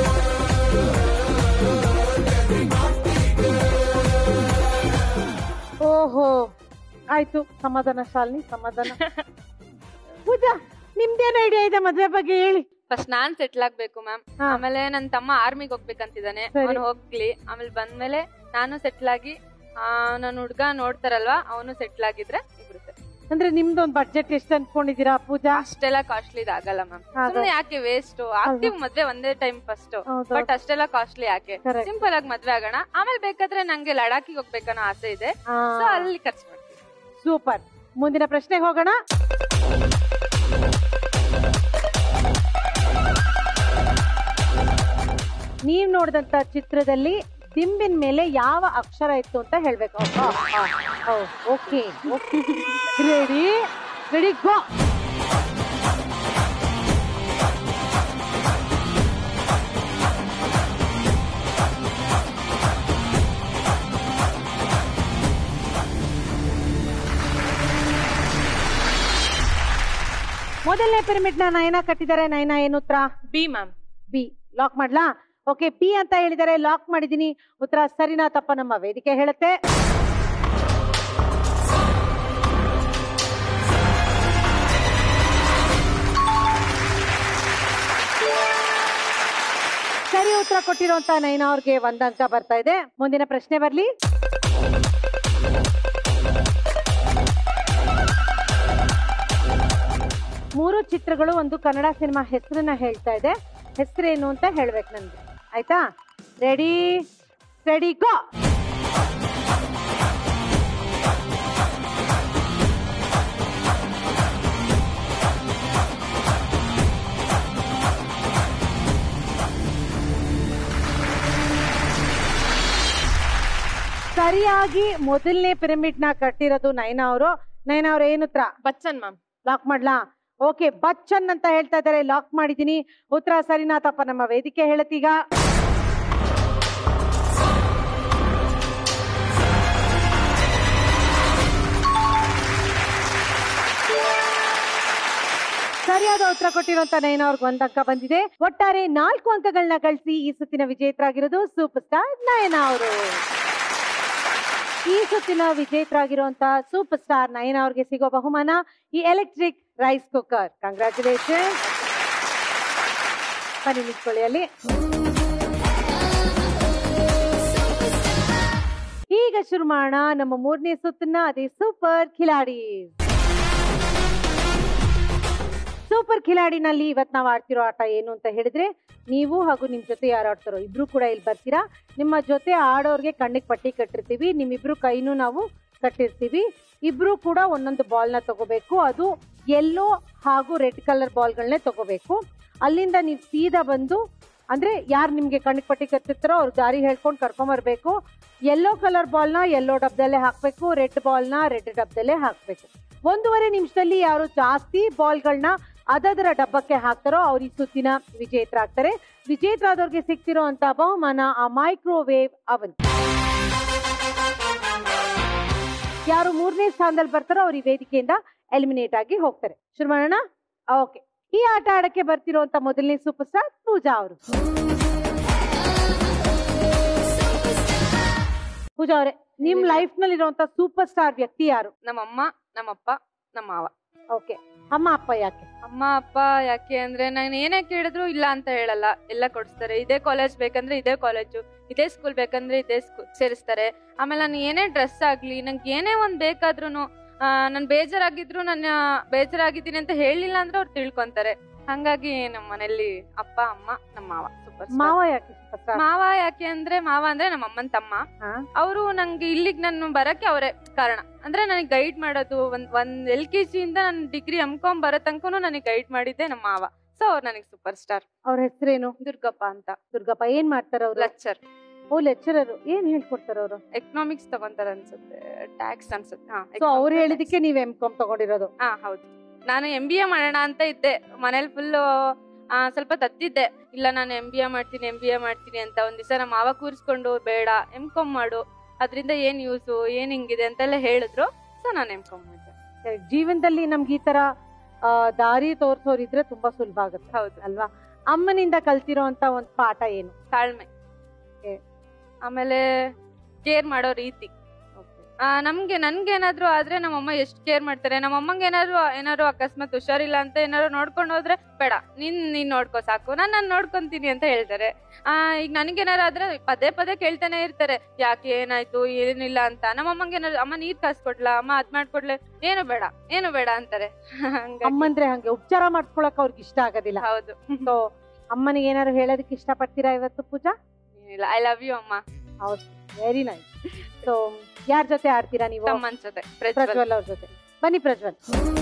ಓಹೋ ಆಯ್ತು ಸಮಾಧಾನ ಶಾಲಿನಿ ಸಮಾಧಾನ ಪೂಜಾ ನಿಮ್ದೇನ್ ಐಡಿಯಾ ಇದೆ ಮದ್ವೆ ಬಗ್ಗೆ ಹೇಳಿ ಫಸ್ಟ್ ನಾನ್ ಸೆಟ್ಲ್ ಆಗ್ಬೇಕು ಮ್ಯಾಮ್ ಆಮೇಲೆ ನನ್ ತಮ್ಮ ಆರ್ಮಿಗ್ ಹೋಗ್ಬೇಕಂತಿದ್ದಾನೆ ಸರಿ. ಅವನು ಹೋಗ್ಲಿ ಆಮೇಲೆ ಬಂದ್ಮೇಲೆ ನಾನು ಸೆಟ್ಲ್ ಆಗಿ ಆ ನನ್ ಹುಡ್ಗ ನೋಡ್ತಾರಲ್ವಾ ಅವನು ಸೆಟ್ಲ್ ಆಗಿದ್ರೆ ಇಬ್ರು set. ಅಂದ್ರೆ ನಿಮ್ದೊಂದ್ ಬಡ್ಜೆಟ್ ಎಷ್ಟು ಅನ್ಕೊಂಡಿದೀರಾ ಪೂಜಾ ಅಷ್ಟೆಲ್ಲ ಕಾಸ್ಟ್ಲಿ ಆಗಲ್ಲ ಮ್ಯಾಮ್ ಆಗಲ್ಲ. ಸುಮ್ನೆ ಯಾಕೆ ವೇಸ್ಟ್ ಆಗ್ತೀವಿ ಮದ್ವೆ ಒಂದೇ ಟೈಮ್ ಫಸ್ಟ್ ಹೌದು. ಬಟ್ ಅಷ್ಟೆಲ್ಲ ಕಾಸ್ಟ್ಲಿ ಯಾಕೆ Correct. ಸಿಂಪಲ್ ಆಗಿ ಮದ್ವೆ ಆಗೋಣ ಆಮೇಲೆ ಬೇಕಾದ್ರೆ ನಂಗೆ ಲಡಾಖಿಗೆ ಹೋಗ್ಬೇಕನ್ನೋ ಆಸೆ ಇದೆ ಆ. ಸೊ ಅಲ್ಲಿ ಖರ್ಚು ಮಾಡ್ತೀನಿ ಸೂಪರ್ ಮುಂದಿನ ಪ್ರಶ್ನೆಗೆ ಹೋಗೋಣ ನೀವ್ ನೋಡಿದಂತ ಚಿತ್ರದಲ್ಲಿ ದಿಂಬಿನ ಮೇಲೆ ಯಾವ ಅಕ್ಷರ ಇತ್ತು ಅಂತ ಹೇಳ್ಬೇಕು okay okay ready ready go ಮೊದಲನೇ ಪಿರಮಿಡ್ ನ ನಯನ ಕಟ್ಟಿದ್ದಾರೆ ನಯನ ಏನು ಉತ್ತರ ಬಿ ಮ್ಯಾಮ್ ಬಿ ಲಾಕ್ ಮಾಡ್ಲಾ ಓಕೆ ಪಿ ಅಂತ ಹೇಳಿದರೆ ಲಾಕ್ ಮಾಡಿದೀನಿ ಉತ್ತರ ಸರಿನಾ ತಪ್ಪ ನಮ್ಮ ವೇದಿಕೆ ಹೇಳುತ್ತೆ ಸರಿ ಉತ್ತರ ಕೊಟ್ಟಿರುವಂತ ನೈನಾ ಅವ್ರಿಗೆ ಒಂದ್ ಅಂಕ ಬರ್ತಾ ಇದೆ ಮುಂದಿನ ಪ್ರಶ್ನೆ ಬರ್ಲಿ ಮೂರು ಚಿತ್ರಗಳು ಒಂದು ಕನ್ನಡ ಸಿನಿಮಾ ಹೆಸರನ್ನ ಹೇಳ್ತಾ ಇದೆ ಹೆಸರೇನು ಅಂತ ಹೇಳ್ಬೇಕು ನನ್ಗೆ ಆಯ್ತಾ ರೆಡಿ ರೆಡಿ ಗೋ ಸರಿಯಾಗಿ ಮೊದಲನೇ ಪಿರಮಿಡ್ ನ ಕಟ್ಟಿರೋದು ನಯನಾ ಅವರು ನಯನಾ ಅವ್ರ ಏನು ಉತ್ತರ ಬಚ್ಚನ್ ಮ್ಯಾಮ್ ಲಾಕ್ ಮಾಡ್ಲಾ ಓಕೆ ಬಚ್ಚನ್ ಅಂತ ಹೇಳ್ತಾ ಇದ್ದಾರೆ ಲಾಕ್ ಮಾಡಿದೀನಿ ಉತ್ತರ ಸರಿನಾ ತಪ್ಪ ನಮ್ಮ ವೇದಿಕೆ ಹೇಳತ್ತೀಗ ಸರಿಯಾದ ಉತ್ತರ ಕೊಟ್ಟಿರುವಂತ ನಯನ ಅವ್ರಿಗೆ ಒಂದ್ ಅಂಕ ಬಂದಿದೆ ಒಟ್ಟಾರೆ ನಾಲ್ಕು ಅಂಕಗಳನ್ನ ಗಳಿಸಿ ಈ ಸುತ್ತಿನ ವಿಜೇತರಾಗಿರೋದು ಸೂಪರ್ ಸ್ಟಾರ್ ನಯನ ಅವರು ಈ ಸುತ್ತಿನ ವಿಜೇತರಾಗಿರುವಂತ ಸೂಪರ್ ಸ್ಟಾರ್ ನಯನ ಅವ್ರಿಗೆ ಸಿಗೋ ಬಹುಮಾನ ಈ ಎಲೆಕ್ಟ್ರಿಕ್ ರೈಸ್ ಕುಕ್ಕರ್ ಕಂಗ್ರಾಚುಲೇಷನ್ ಬನ್ನಿ ನಿಂತ್ಕೊಳ್ಳಿ ಅಲ್ಲಿ ಈಗ ಶುರು ಮಾಡೋಣ ನಮ್ಮ ಮೂರನೇ ಸುತ್ತನ್ನ ಅದೇ ಸೂಪರ್ ಖಿಲಾಡಿ ಸೂಪರ್ ಖಿಲಾಡಿನಲ್ಲಿ ಇವತ್ ನಾವು ಆಡ್ತಿರೋ ಆಟ ಏನು ಅಂತ ಹೇಳಿದ್ರೆ ನೀವು ಹಾಗೂ ನಿಮ್ ಜೊತೆ ಯಾರು ಆಡ್ತಾರೋ ಇಬ್ರು ಕೂಡ ಇಲ್ಲಿ ಬರ್ತೀರಾ ನಿಮ್ಮ ಜೊತೆ ಆಡೋರ್ಗೆ ಕಣ್ಣಿಗೆ ಪಟ್ಟಿ ಕಟ್ಟಿರ್ತೀವಿ ನಿಮ್ಮಿಬ್ರು ಕೈನೂ ನಾವು ಕಟ್ಟಿರ್ತೀವಿ ಇಬ್ರು ಕೂಡ ಒಂದೊಂದು ಬಾಲ್ನ ತಗೋಬೇಕು ಅದು ಯೆಲ್ಲೋ ಹಾಗೂ ರೆಡ್ ಕಲರ್ ಬಾಲ್ಗಳನ್ನೇ ತಗೋಬೇಕು ಅಲ್ಲಿಂದ ನೀವು ಸೀದಾ ಬಂದು ಅಂದ್ರೆ ಯಾರು ನಿಮ್ಗೆ ಕಣ್ಣಿಗೆ ಪಟ್ಟಿ ಕಟ್ಟಿರ್ತಾರೋ ಅವ್ರ ದಾರಿ ಹೇಳ್ಕೊಂಡು ಕರ್ಕೊಂಬರ್ಬೇಕು ಯೆಲ್ಲೋ ಕಲರ್ ಬಾಲ್ನ ಯೆಲ್ಲೋ ಡಬ್ದಲ್ಲೇ ಹಾಕ್ಬೇಕು ರೆಡ್ ಬಾಲ್ನ ರೆಡ್ ಡಬ್ದಲ್ಲೇ ಹಾಕ್ಬೇಕು ಒಂದೂವರೆ ನಿಮಿಷದಲ್ಲಿ ಯಾರು ಜಾಸ್ತಿ ಬಾಲ್ಗಳನ್ನ ಅದದರ ಡಬ್ಬಕ್ಕೆ ಹಾಕ್ತಾರೋ ಅವ್ರು ಈ ಸುತ್ತಿನ ವಿಜೇತರಾಗ್ತಾರೆ ವಿಜೇತರಾದವ್ರಿಗೆ ಸಿಗ್ತಿರೋ ಅಂತ ಬಹುಮಾನ ಆ ಮೈಕ್ರೋವೇವ್ ಅವನ್ ಯಾರು ಮೂರನೇ ಸ್ಥಾನದಲ್ಲಿ ಬರ್ತಾರೋ ಅವ್ರು ಈ ವೇದಿಕೆಯಿಂದ ಎಲಿಮಿನೇಟ್ ಆಗಿ ಹೋಗ್ತಾರೆ ಶುರು ಮಾಡೋಣ ಓಕೆ ಈ ಆಟ ಆಡಕ್ಕೆ ಬರ್ತಿರೋಂತ ಮೊದಲನೇ ಸೂಪರ್ ಸ್ಟಾರ್ ಪೂಜಾ ಅವರು ಪೂಜಾ ಅವರೇ ನಿಮ್ ಲೈಫ್ ನಲ್ಲಿ ಇರುವಂತ ಸೂಪರ್ ಸ್ಟಾರ್ ವ್ಯಕ್ತಿ ಯಾರು ನಮ್ಮಮ್ಮ ನಮ್ಮಪ್ಪ ನಮ್ಮ ಮಾವ ಓಕೆ ಅಮ್ಮ ಅಪ್ಪ ಯಾಕೆ ಅಮ್ಮ ಅಪ್ಪ ಯಾಕೆ ಅಂದ್ರೆ ನಾನು ಏನೇ ಕೇಳಿದ್ರು ಇಲ್ಲ ಅಂತ ಹೇಳಲ್ಲ ಎಲ್ಲ ಕೊಡಿಸ್ತಾರೆ ಇದೇ ಕಾಲೇಜ್ ಬೇಕಂದ್ರೆ ಇದೇ ಕಾಲೇಜು ಇದೇ ಸ್ಕೂಲ್ ಬೇಕಂದ್ರೆ ಇದೇ ಸ್ಕೂಲ್ ಸೇರಿಸ್ತಾರೆ ಆಮೇಲೆ ನಾನು ಏನೇ ಡ್ರೆಸ್ ಆಗ್ಲಿ ನಂಗೆ ಏನೇ ಒಂದ್ ಬೇಕಾದ್ರೂ ನಾನು ಬೇಜಾರಾಗಿದ್ರು ನನ್ನ ಬೇಜಾರಾಗಿದ್ದೀನಿ ಅಂತ ಹೇಳಿಲ್ಲ ಅಂದ್ರೆ ಅವ್ರು ತಿಳ್ಕೊಂತಾರೆ ಹಂಗಾಗಿ ನಮ್ಮ ಮನೇಲಿ ಅಪ್ಪ ಅಮ್ಮ ನಮ್ಮ ಮಾವ ಸೂಪರ್ ಮಾವ ಯಾಕೆ ಸೂಪರ್ ಸ್ಟಾರ್ ಮಾವ ಯಾಕೆ ಅಂದ್ರೆ ಮಾವ ಅಂದ್ರೆ ನಮ್ಮ ಅಮ್ಮನ್ ತಮ್ಮ ಅವರು ನಂಗೆ ಇಲ್ಲಿಗೆ ನಾನು ಬರಕ್ಕೆ ಅವರೇ ಕಾರಣ ಅಂದ್ರೆ ನನಗೆ ಗೈಡ್ ಮಾಡೋದು ಒಂದ್ ಒಂದ್ ಎಲ್ ಕೆ ಜಿ ಇಂದ ನಾನು ಡಿಗ್ರಿ ಎಮ್ಕಾಮ್ ಬರೋ ತನಕನು ನನಗೆ ಗೈಡ್ ಮಾಡಿದ್ದೆ ನಮ್ಮ ಮಾವ ಸೊ ಅವ್ರು ನನಗೆ ಸೂಪರ್ ಸ್ಟಾರ್ ಅವ್ರ ಹೆಸರೇನು ದುರ್ಗಪ್ಪ ಅಂತ ದುರ್ಗಪ್ಪ ಏನ್ ಮಾಡ್ತಾರ ಅವ್ರು ಲೆಕ್ಚರ್ ಓ ಲೆಕ್ಚರರ್ ಏನ್ ಹೇಳ್ಕೊಡ್ತಾರ ಅವರು ಎಕನಾಮಿಕ್ಸ್ ತಗೊಂತಾರ ಅನ್ಸುತ್ತೆ ಟ್ಯಾಕ್ಸ್ ಅನ್ಸುತ್ತೆ ಹಾ ಸೊ ಅವ್ರು ಹೇಳಿದಕ್ಕೆ ನೀವ್ ಎಂ ಕಾಮ್ ತಗೊಂಡಿರೋದು ಹಾ ಹೌದು ನಾನು ಎಂ ಬಿ ಎ ಮಾಡೋಣ ಅಂತ ಇದ್ದೆ ಮನೇಲಿ ಫುಲ್ ಸ್ವಲ್ಪ ತತ್ತಿದ್ದೆ ಇಲ್ಲ ನಾನು ಎಂ ಬಿ ಎ ಮಾಡ್ತೀನಿ ಎಂ ಬಿ ಎ ಮಾಡ್ತೀನಿ ಅಂತ ಒಂದ್ ದಿವಸ ನಮ್ಮ ಮಾವ ಕೂರಿಸ್ಕೊಂಡು ಬೇಡ ಎಂ ಕಾಮ್ ಮಾಡು ಅದರಿಂದ ಏನ್ ಯೂಸು ಏನ್ ಹಿಂಗಿದೆ ಅಂತೆಲ್ಲ ಹೇಳಿದ್ರು ಸೊ ನಾನು ಎಂ ಕಾಮ್ ಮಾಡಿದೆ ಸರಿ, ಜೀವನದಲ್ಲಿ ನಮ್ಗೆ ಈ ತರ ಆ, ದಾರಿ ತೋರ್ಸೋರ್ ಇದ್ರೆ ತುಂಬಾ ಸುಲಭ ಆಗುತ್ತೆ ಹೌದು ಅಲ್ವಾ ಅಮ್ಮನಿಂದ ಕಲ್ತಿರೋ ಅಂತ ಒಂದ್ ಪಾಠ ಏನು ತಾಳ್ಮೆ ಆಮೇಲೆ ಕೇರ್ ಮಾಡೋ ರೀತಿ ಆ, ನಮ್ಗೆ ನನ್ಗೆ ಏನಾದ್ರು ಆದ್ರೆ ನಮ್ಮಮ್ಮ ಎಷ್ಟು ಕೇರ್ ಮಾಡ್ತಾರೆ ನಮ್ಮ ಅಮ್ಮಂಗೆ ಏನಾದ್ರು ಏನಾದ್ರು ಅಕಸ್ಮಾತ್ ಹುಷಾರಿಲ್ಲ ಅಂತ ಏನಾದ್ರು ನೋಡ್ಕೊಂಡು ಹೋದ್ರೆ ಬೇಡ ನೀನ್ ನೀನ್ ನೋಡ್ಕೋ ಸಾಕು ನಾನ್ ನಾನು ನೋಡ್ಕೊಂತೀನಿ ಅಂತ ಹೇಳ್ತಾರೆ ಆ ಈಗ ನನ್ಗೇನಾರು ಆದ್ರೆ ಪದೇ ಪದೇ ಕೇಳ್ತಾನೆ ಇರ್ತಾರೆ ಯಾಕೆ ಏನಾಯ್ತು ಏನಿಲ್ಲ ಅಂತ ನಮ್ಮ ಅಮ್ಮಂಗೆ ಏನಾದ್ರು ಅಮ್ಮ ನೀರ್ ಕಾಸ್ಕೊಡ್ಲಾ ಅಮ್ಮ ಅದ್ ಮಾಡ್ಕೊಡ್ಲೆ ಏನು ಬೇಡ ಏನು ಬೇಡ ಅಂತಾರೆ ಹಂಗಾಗಿ ಅಮ್ಮಂದ್ರೆ ಹಂಗೆ ಉಪಚಾರ ಮಾಡ್ಕೊಳಕ್ ಅವ್ರಿಗೆ ಇಷ್ಟ ಆಗೋದಿಲ್ಲ ಹೌದು ಸೊ ಅಮ್ಮನಿಗೆ ಏನಾದ್ರು ಹೇಳೋದಕ್ಕೆ ಇಷ್ಟ ಪಡ್ತೀರಾ ಇವತ್ತು ಪೂಜಾ ಏನಿಲ್ಲ ಐ ಲವ್ ಯು ಅಮ್ಮ ಹೌದು ವೆರಿ ನೈಸ್ ಸೊ ಯಾರ ಜೊತೆ ಆಡ್ತೀರಾ ನೀವು ತಮ್ಮನ್ ಜೊತೆ ಪ್ರಜ್ವಲ್. ಪ್ರಜ್ವಲ್ ಅವ್ರ ಜೊತೆ ಬನ್ನಿ ಪ್ರಜ್ವಲ್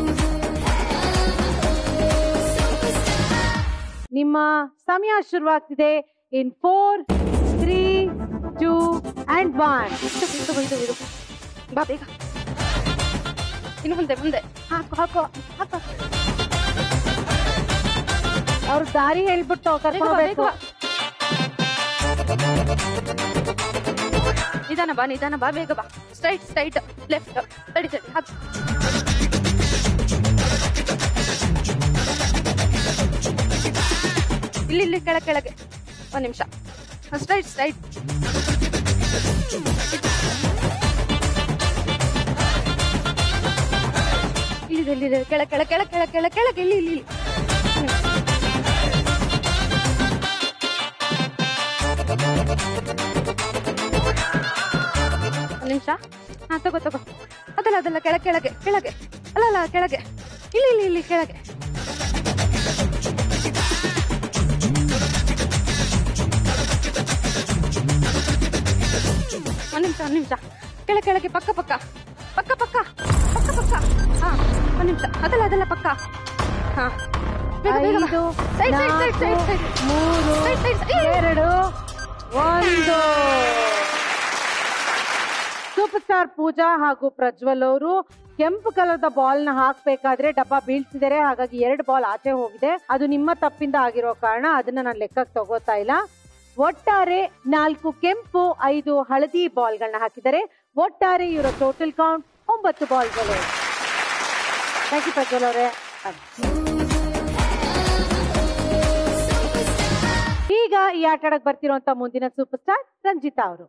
ನಿಮ್ಮ ಸಮಯ ಶುರುವಾಗ್ತಿದೆ in four three two and one ಇದು ಇದು ಇದು ಬಾ ಬೇಗ ಇನ್ನು ಮುಂದೆ ಮುಂದೆ ಹಾಕು ಹಾಕು ಹಾಕು ಅವ್ರ ದಾರಿ ಹೇಳ್ಬಿಟ್ಟು ಕರ್ಕೊಂಡು ಬೇಗ ಹೋಗ್ಬೇಕು ಬಾ. ನಿಧಾನ ಬಾ ನಿಧಾನ ಬಾ ಬೇಗ ಬಾ ಸ್ಟ್ರೈಟ್ ಸ್ಟ್ರೈಟ್ ಲೆಫ್ಟ್ ತಡಿ ತಡಿ ಹಾಕು ಇಲ್ಲಿ ಇಲ್ಲಿ ಕೆಳಗೆ ಕೆಳಗೆ ಒಂದ್ ನಿಮಿಷ ಸ್ಟ್ರೈಟ್ ಸ್ಟ್ರೈಟ್ ಇಲ್ಲಿದೆ ಇಲ್ಲಿದೆ ಕೆಳ ಕೆಳ ಕೆಳ ಕೆಳ ಕೆಳ ಕೆಳಗೆ ಇಲ್ಲಿ ಇಲ್ಲಿ ಇಲ್ಲಿ. ಒಂದ್ ನಿಮಿಷ ಹಾ ತಗೋ ತಗೋ ಅದಲ್ಲ ಅದಲ್ಲ ಕೆಳ ಕೆಳಗೆ ಕೆಳಗೆ ಅಲ್ಲ ಅಲ್ಲ ಕೆಳಗೆ ಇಲ್ಲಿ ಇಲ್ಲಿ ಇಲ್ಲಿ ಕೆಳಗೆ ಒಂದ್ ನಿಮಿಷ ಒಂದ್ ನಿಮಿಷ ಕೆಳ ಕೆಳಗೆ ಪಕ್ಕ ಪಕ್ಕ ಪಕ್ಕ ಪಕ್ಕ ಪಕ್ಕ ಪಕ್ಕ ಹಾ ಒಂದ್ ನಿಮಿಷ ಅದಲ್ಲ ಅದಲ್ಲ ಪಕ್ಕ ಹಾ ಬೇಗ, ಬೇಗ ಬಾ. ಐದು Side, side, side, side, ನಾಲ್ಕು, side. ಮೂರು Side, side, side. ಎರಡು ಒಂದು ಸೂಪರ್ ಸ್ಟಾರ್ ಪೂಜಾ ಹಾಗೂ ಪ್ರಜ್ವಲ್ ಅವರು ಕೆಂಪು ಕಲರ್ದ ಬಾಲ್ ನ ಹಾಕ್ಬೇಕಾದ್ರೆ ಡಬ್ಬ ಬೀಳ್ಸಿದರೆ ಹಾಗಾಗಿ ಎರಡು ಬಾಲ್ ಆಚೆ ಹೋಗಿದೆ ಅದು ನಿಮ್ಮ ತಪ್ಪಿಂದ ಆಗಿರೋ ಕಾರಣ ಅದನ್ನ ನಾನು ಲೆಕ್ಕಕ್ಕೆ ತಗೋತಾ ಇಲ್ಲ ಒಟ್ಟಾರೆ ನಾಲ್ಕು ಕೆಂಪು ಐದು ಹಳದಿ ಬಾಲ್ಗಳನ್ನ ಹಾಕಿದರೆ ಒಟ್ಟಾರೆ ಇವರ ಟೋಟಲ್ ಕೌಂಟ್ ಒಂಬತ್ತು ಬಾಲ್ಗಳು ಥ್ಯಾಂಕ್ ಯು ಪ್ರಜ್ವಲ್ ಅವರೇ ಈಗ ಈ ಆಟ ಆಡಕ್ ಬರ್ತಿರುವಂತ ಮುಂದಿನ ಸೂಪರ್ ಸ್ಟಾರ್ ರಂಜಿತಾ ಅವರು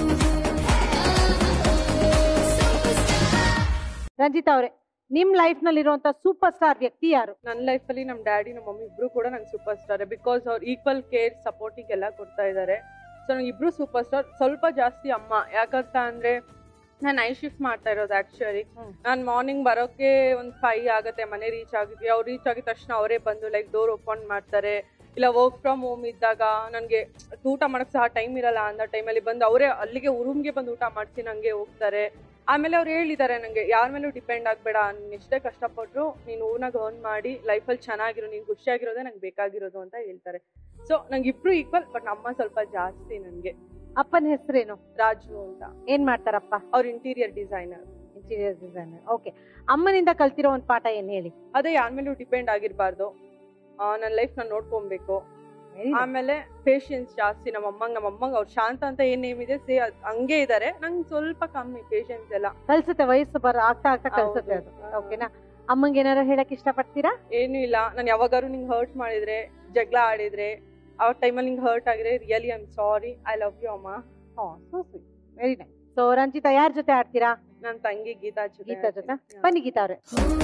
ರಂಜಿತಾ ಅವರೇ ನಿಮ್ ಲೈಫ್ ನಲ್ಲಿ ಇರುವಂತ ಸೂಪರ್ ಸ್ಟಾರ್ ವ್ಯಕ್ತಿ ಯಾರು ನನ್ನ ಲೈಫಲ್ಲಿ ನಮ್ಮ ಡ್ಯಾಡಿ ನಮ್ಮ ಮಮ್ಮಿ ಇಬ್ರು ಕೂಡ ನಂಗೆ ಸೂಪರ್ ಸ್ಟಾರ್ ಬಿಕಾಸ್ ಅವ್ರು ಈಕ್ವಲ್ ಕೇರ್ ಸಪೋರ್ಟಿಂಗ್ ಎಲ್ಲ ಕೊಡ್ತಾ ಇದ್ದಾರೆ ಸೊ ನಂಗೆ ಇಬ್ರು ಸೂಪರ್ ಸ್ಟಾರ್ ಸ್ವಲ್ಪ ಜಾಸ್ತಿ ಅಮ್ಮ ಯಾಕಂತ ಅಂದ್ರೆ ನಾನು ನೈಟ್ ಶಿಫ್ಟ್ ಮಾಡ್ತಾ ಇರೋದು ಆಕ್ಚುಲಿ ನಾನು ಮಾರ್ನಿಂಗ್ ಬರೋಕೆ ಒಂದು ಫೈವ್ ಆಗುತ್ತೆ ಮನೆ ರೀಚ್ ಆಗಿದ್ವಿ ಅವ್ರು ರೀಚ್ ಆಗಿದ ತಕ್ಷಣ ಅವರೇ ಬಂದು ಲೈಕ್ ಡೋರ್ ಓಪನ್ ಮಾಡ್ತಾರೆ ಇಲ್ಲ ವರ್ಕ್ ಫ್ರಮ್ ಹೋಮ್ ಇದ್ದಾಗ ನನಗೆ ಊಟ ಮಾಡಕ್ ಸಹ ಟೈಮ್ ಇರಲ್ಲ ಅನ್ನೋ ಟೈಮಲ್ಲಿ ಬಂದು ಅವರೇ ಅಲ್ಲಿಗೆ ರೂಮ್ಗೆ ಬಂದು ಊಟ ಮಾಡಿಸಿ ನಂಗೆ ಹೋಗ್ತಾರೆ ಆಮೇಲೆ ಅವ್ರು ಹೇಳಿದ್ದಾರೆ ನಂಗೆ ಯಾರ ಮೇಲೂ ಡಿಪೆಂಡ್ ಆಗ್ಬೇಡ ನೀನ್ ಎಷ್ಟೇ ಕಷ್ಟಪಟ್ರು ನೀನು ಊನಾಗ ಅರ್ನ್ ಮಾಡಿ ಲೈಫಲ್ಲಿ ಚೆನ್ನಾಗಿರೋ ನೀನು ಖುಷಿಯಾಗಿರೋದೇ ನಂಗೆ ಬೇಕಾಗಿರೋದು ಅಂತ ಹೇಳ್ತಾರೆ ಸೊ ನಂಗೆ ಇಬ್ರು ಈಕ್ವಲ್ ಬಟ್ ಅಮ್ಮ ಸ್ವಲ್ಪ ಜಾಸ್ತಿ ನನಗೆ ಅಪ್ಪನ ಹೆಸರೇನು ರಾಜು ಅಂತ ಏನ್ ಮಾಡ್ತಾರಪ್ಪ ಅವ್ರ interior designer interior designer okay ಅಮ್ಮನಿಂದ ಕಲ್ತಿರೋ ಒಂದ್ ಪಾಠ ಏನ್ ಹೇಳಿ ಅದೇ ಯಾರ ಮೇಲೂ ಡಿಪೆಂಡ್ ಆಗಿರ್ಬಾರ್ದು ನನ್ನ ಲೈಫ್ ನಾನು ನೋಡ್ಕೊಬೇಕು ಆಮೇಲೆ ಪೇಶಿಯನ್ಸ್ ಜಾಸ್ತಿ ನಮ್ಮ ಅಮ್ಮಂಗ್ ನಮ್ಮ ಅಮ್ಮಂಗ್ ಅವ್ರು ಶಾಂತ ಅಂತ ಏನ್ ನೇಮ್ ಇದೆ ಸೇ ಹಂಗೆ ಇದಾರೆ ನಂಗೆ ಸ್ವಲ್ಪ ಕಮ್ಮಿ ಪೇಶಿಯನ್ಸ್ ಎಲ್ಲ ಕಲ್ಸುತ್ತೆ ವಯಸ್ಸು ಬರ ಆಗ್ತಾ ಆಗ್ತಾ ಕಲ್ಸುತ್ತೆ ಅದು ಓಕೆನಾ ಅಮ್ಮಂಗೆ ಏನಾರು ಹೇಳಕ್ ಇಷ್ಟಪಡ್ತೀರಾ ಏನು ಇಲ್ಲ ನಾನು ಯಾವಾಗಾರು ನಿಂಗೆ ಹರ್ಟ್ ಮಾಡಿದ್ರೆ ಜಗಳ ಆಡಿದ್ರೆ ಆ ಟೈಮಲ್ಲಿ ನಿಂಗೆ ಹರ್ಟ್ ಆಗಿದ್ರೆ really I am sorry I love you ಅಮ್ಮ ವೆರಿ ನೈಸ್ ಸೊ ರಂಜಿತಾ ಯಾರ ಜೊತೆ ಆಡ್ತೀರಾ ನನ್ನ ತಂಗಿ ಗೀತಾ ಜೊತೆ ಗೀತಾ ಜೊತೆ ಬನ್ನಿ ಗೀತಾ ಅವ್ರೆ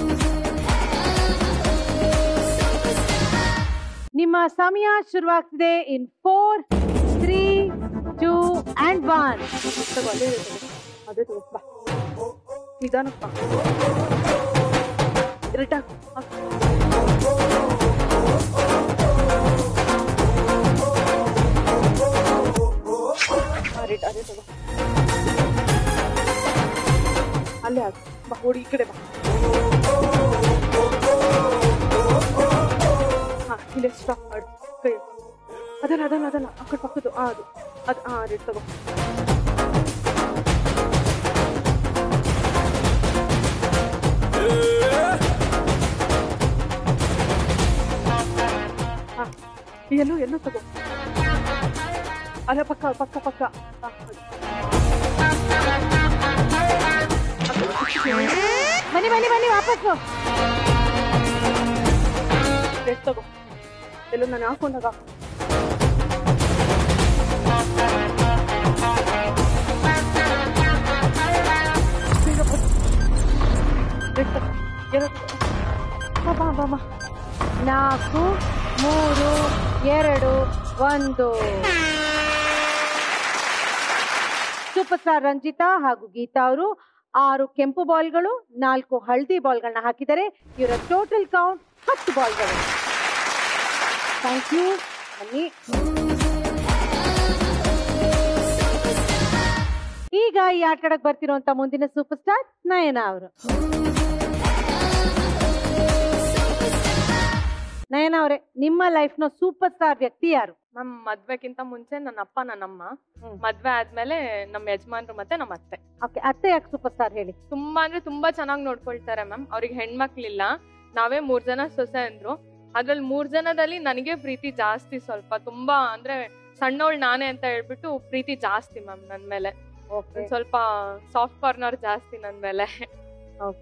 ನಿಮ್ಮ ಸಮಯ ಶುರುವಾಗ್ತಿದೆ in four three two and one ತಗೋ ಅದೇ ಇದೆ ತಗೋ. ಅದೇ ತಗೋ ಬಾ ನಿಧಾನಕ್ಕೆ ಬಾ ರಿಟರ್ನ್ ರಿಟ್ ಅದೇ ತಗೋ ಅಲ್ಲೇ ಹಾಕು ಬಾ ಓಡಿ ಈ ಕಡೆ ಬಾ ಹಾ ಇಲ್ಲೇ ಸ್ಟಾಪ್ ಮಾಡು ಕೈ ಅದಲ್ಲ ಅದಲ್ಲ ಅದಲ್ಲ ಆ ಕಡೆ ಪಕ್ಕದ್ದು ಆ ಅದು ಅದು ಹಾ ರೆಡ್ ತಗೋ ಹಾ ಎಲ್ಲೋ ಎಲ್ಲೋ ತಗೋ ಅಲ್ಲ ಪಕ್ಕ ಪಕ್ಕ ಪಕ್ಕ ಹಾ, ಅದು. ಬನ್ನಿ ಬನ್ನಿ ಬನ್ನಿ ವಾಪಸ್ಸು ರೆಡ್ ತಗೋ ಎಲ್ಲೋ ನಾನು ಹಾಕೊಂಡಾಗ ಬೇಗ ಬಾ. ರೆಡ್ ತಗೋ ಎಲ್ಲೋ ತಗೋ ಬಾ ಬಾ ಬಾ ಬಾ ನಾಲ್ಕು ಮೂರು ಎರಡು ಒಂದು ಸೂಪರ್ ಸ್ಟಾರ್ ರಂಜಿತಾ ಹಾಗೂ ಗೀತಾ ಅವರು ಆರು ಕೆಂಪು ಬಾಲ್ಗಳು ನಾಲ್ಕು ಹಳದಿ ಬಾಲ್ಗಳನ್ನ ಹಾಕಿದರೆ ಇವರ ಟೋಟಲ್ ಕೌಂಟ್ ಹತ್ತು ಬಾಲ್ಗಳು ಥ್ಯಾಂಕ್ ಯು ಬನ್ನಿ ಈಗ ಈ ಆಟ ಆಡಕ್ ಬರ್ತಿರುವಂತ ಮುಂದಿನ ಸೂಪರ್ ಸ್ಟಾರ್ ನಯನ ಅವರು ನಯನ ಅವರೇ ನಿಮ್ಮ ಲೈಫ್ ನ ಸೂಪರ್ ಸ್ಟಾರ್ ವ್ಯಕ್ತಿ ಯಾರು ನಮ್ ಮದ್ವೆಗಿಂತ ಮುಂಚೆ ನನ್ನ ಅಪ್ಪ ನನ್ನಮ್ಮ ಮದ್ವೆ ಆದ್ಮೇಲೆ ನಮ್ಮ ಯಜಮಾನ್ರು ಮತ್ತೆ ನಮ್ಮ ಅತ್ತೆ ಓಕೆ ಅತ್ತೆ ಯಾಕೆ ಸೂಪರ್ ಸ್ಟಾರ್ ಹೇಳಿ ತುಂಬಾ ಅಂದ್ರೆ ತುಂಬಾ ಚೆನ್ನಾಗಿ ನೋಡ್ಕೊಳ್ತಾರೆ ಮ್ಯಾಮ್ ಅವ್ರಿಗೆ ಹೆಣ್ಮಕ್ಳಿಲ್ಲ ನಾವೇ ಮೂರ್ ಜನ ಸೊಸೆ ಅಂದ್ರು ಅದ್ರಲ್ಲಿ ಮೂರ್ ಜನದಲ್ಲಿ ನನಗೆ ಪ್ರೀತಿ ಜಾಸ್ತಿ ಸ್ವಲ್ಪ ತುಂಬಾ ಅಂದ್ರೆ ಸಣ್ಣವಳು ನಾನೇ ಅಂತ ಹೇಳ್ಬಿಟ್ಟು ಪ್ರೀತಿ ಜಾಸ್ತಿ ಮ್ಯಾಮ್ ನನ್ ಮೇಲೆ ಒಂದ್ ಸ್ವಲ್ಪ ಸಾಫ್ಟ್ ಕಾರ್ನರ್ ಜಾಸ್ತಿ ನನ್ ಮೇಲೆ ಓಕೆ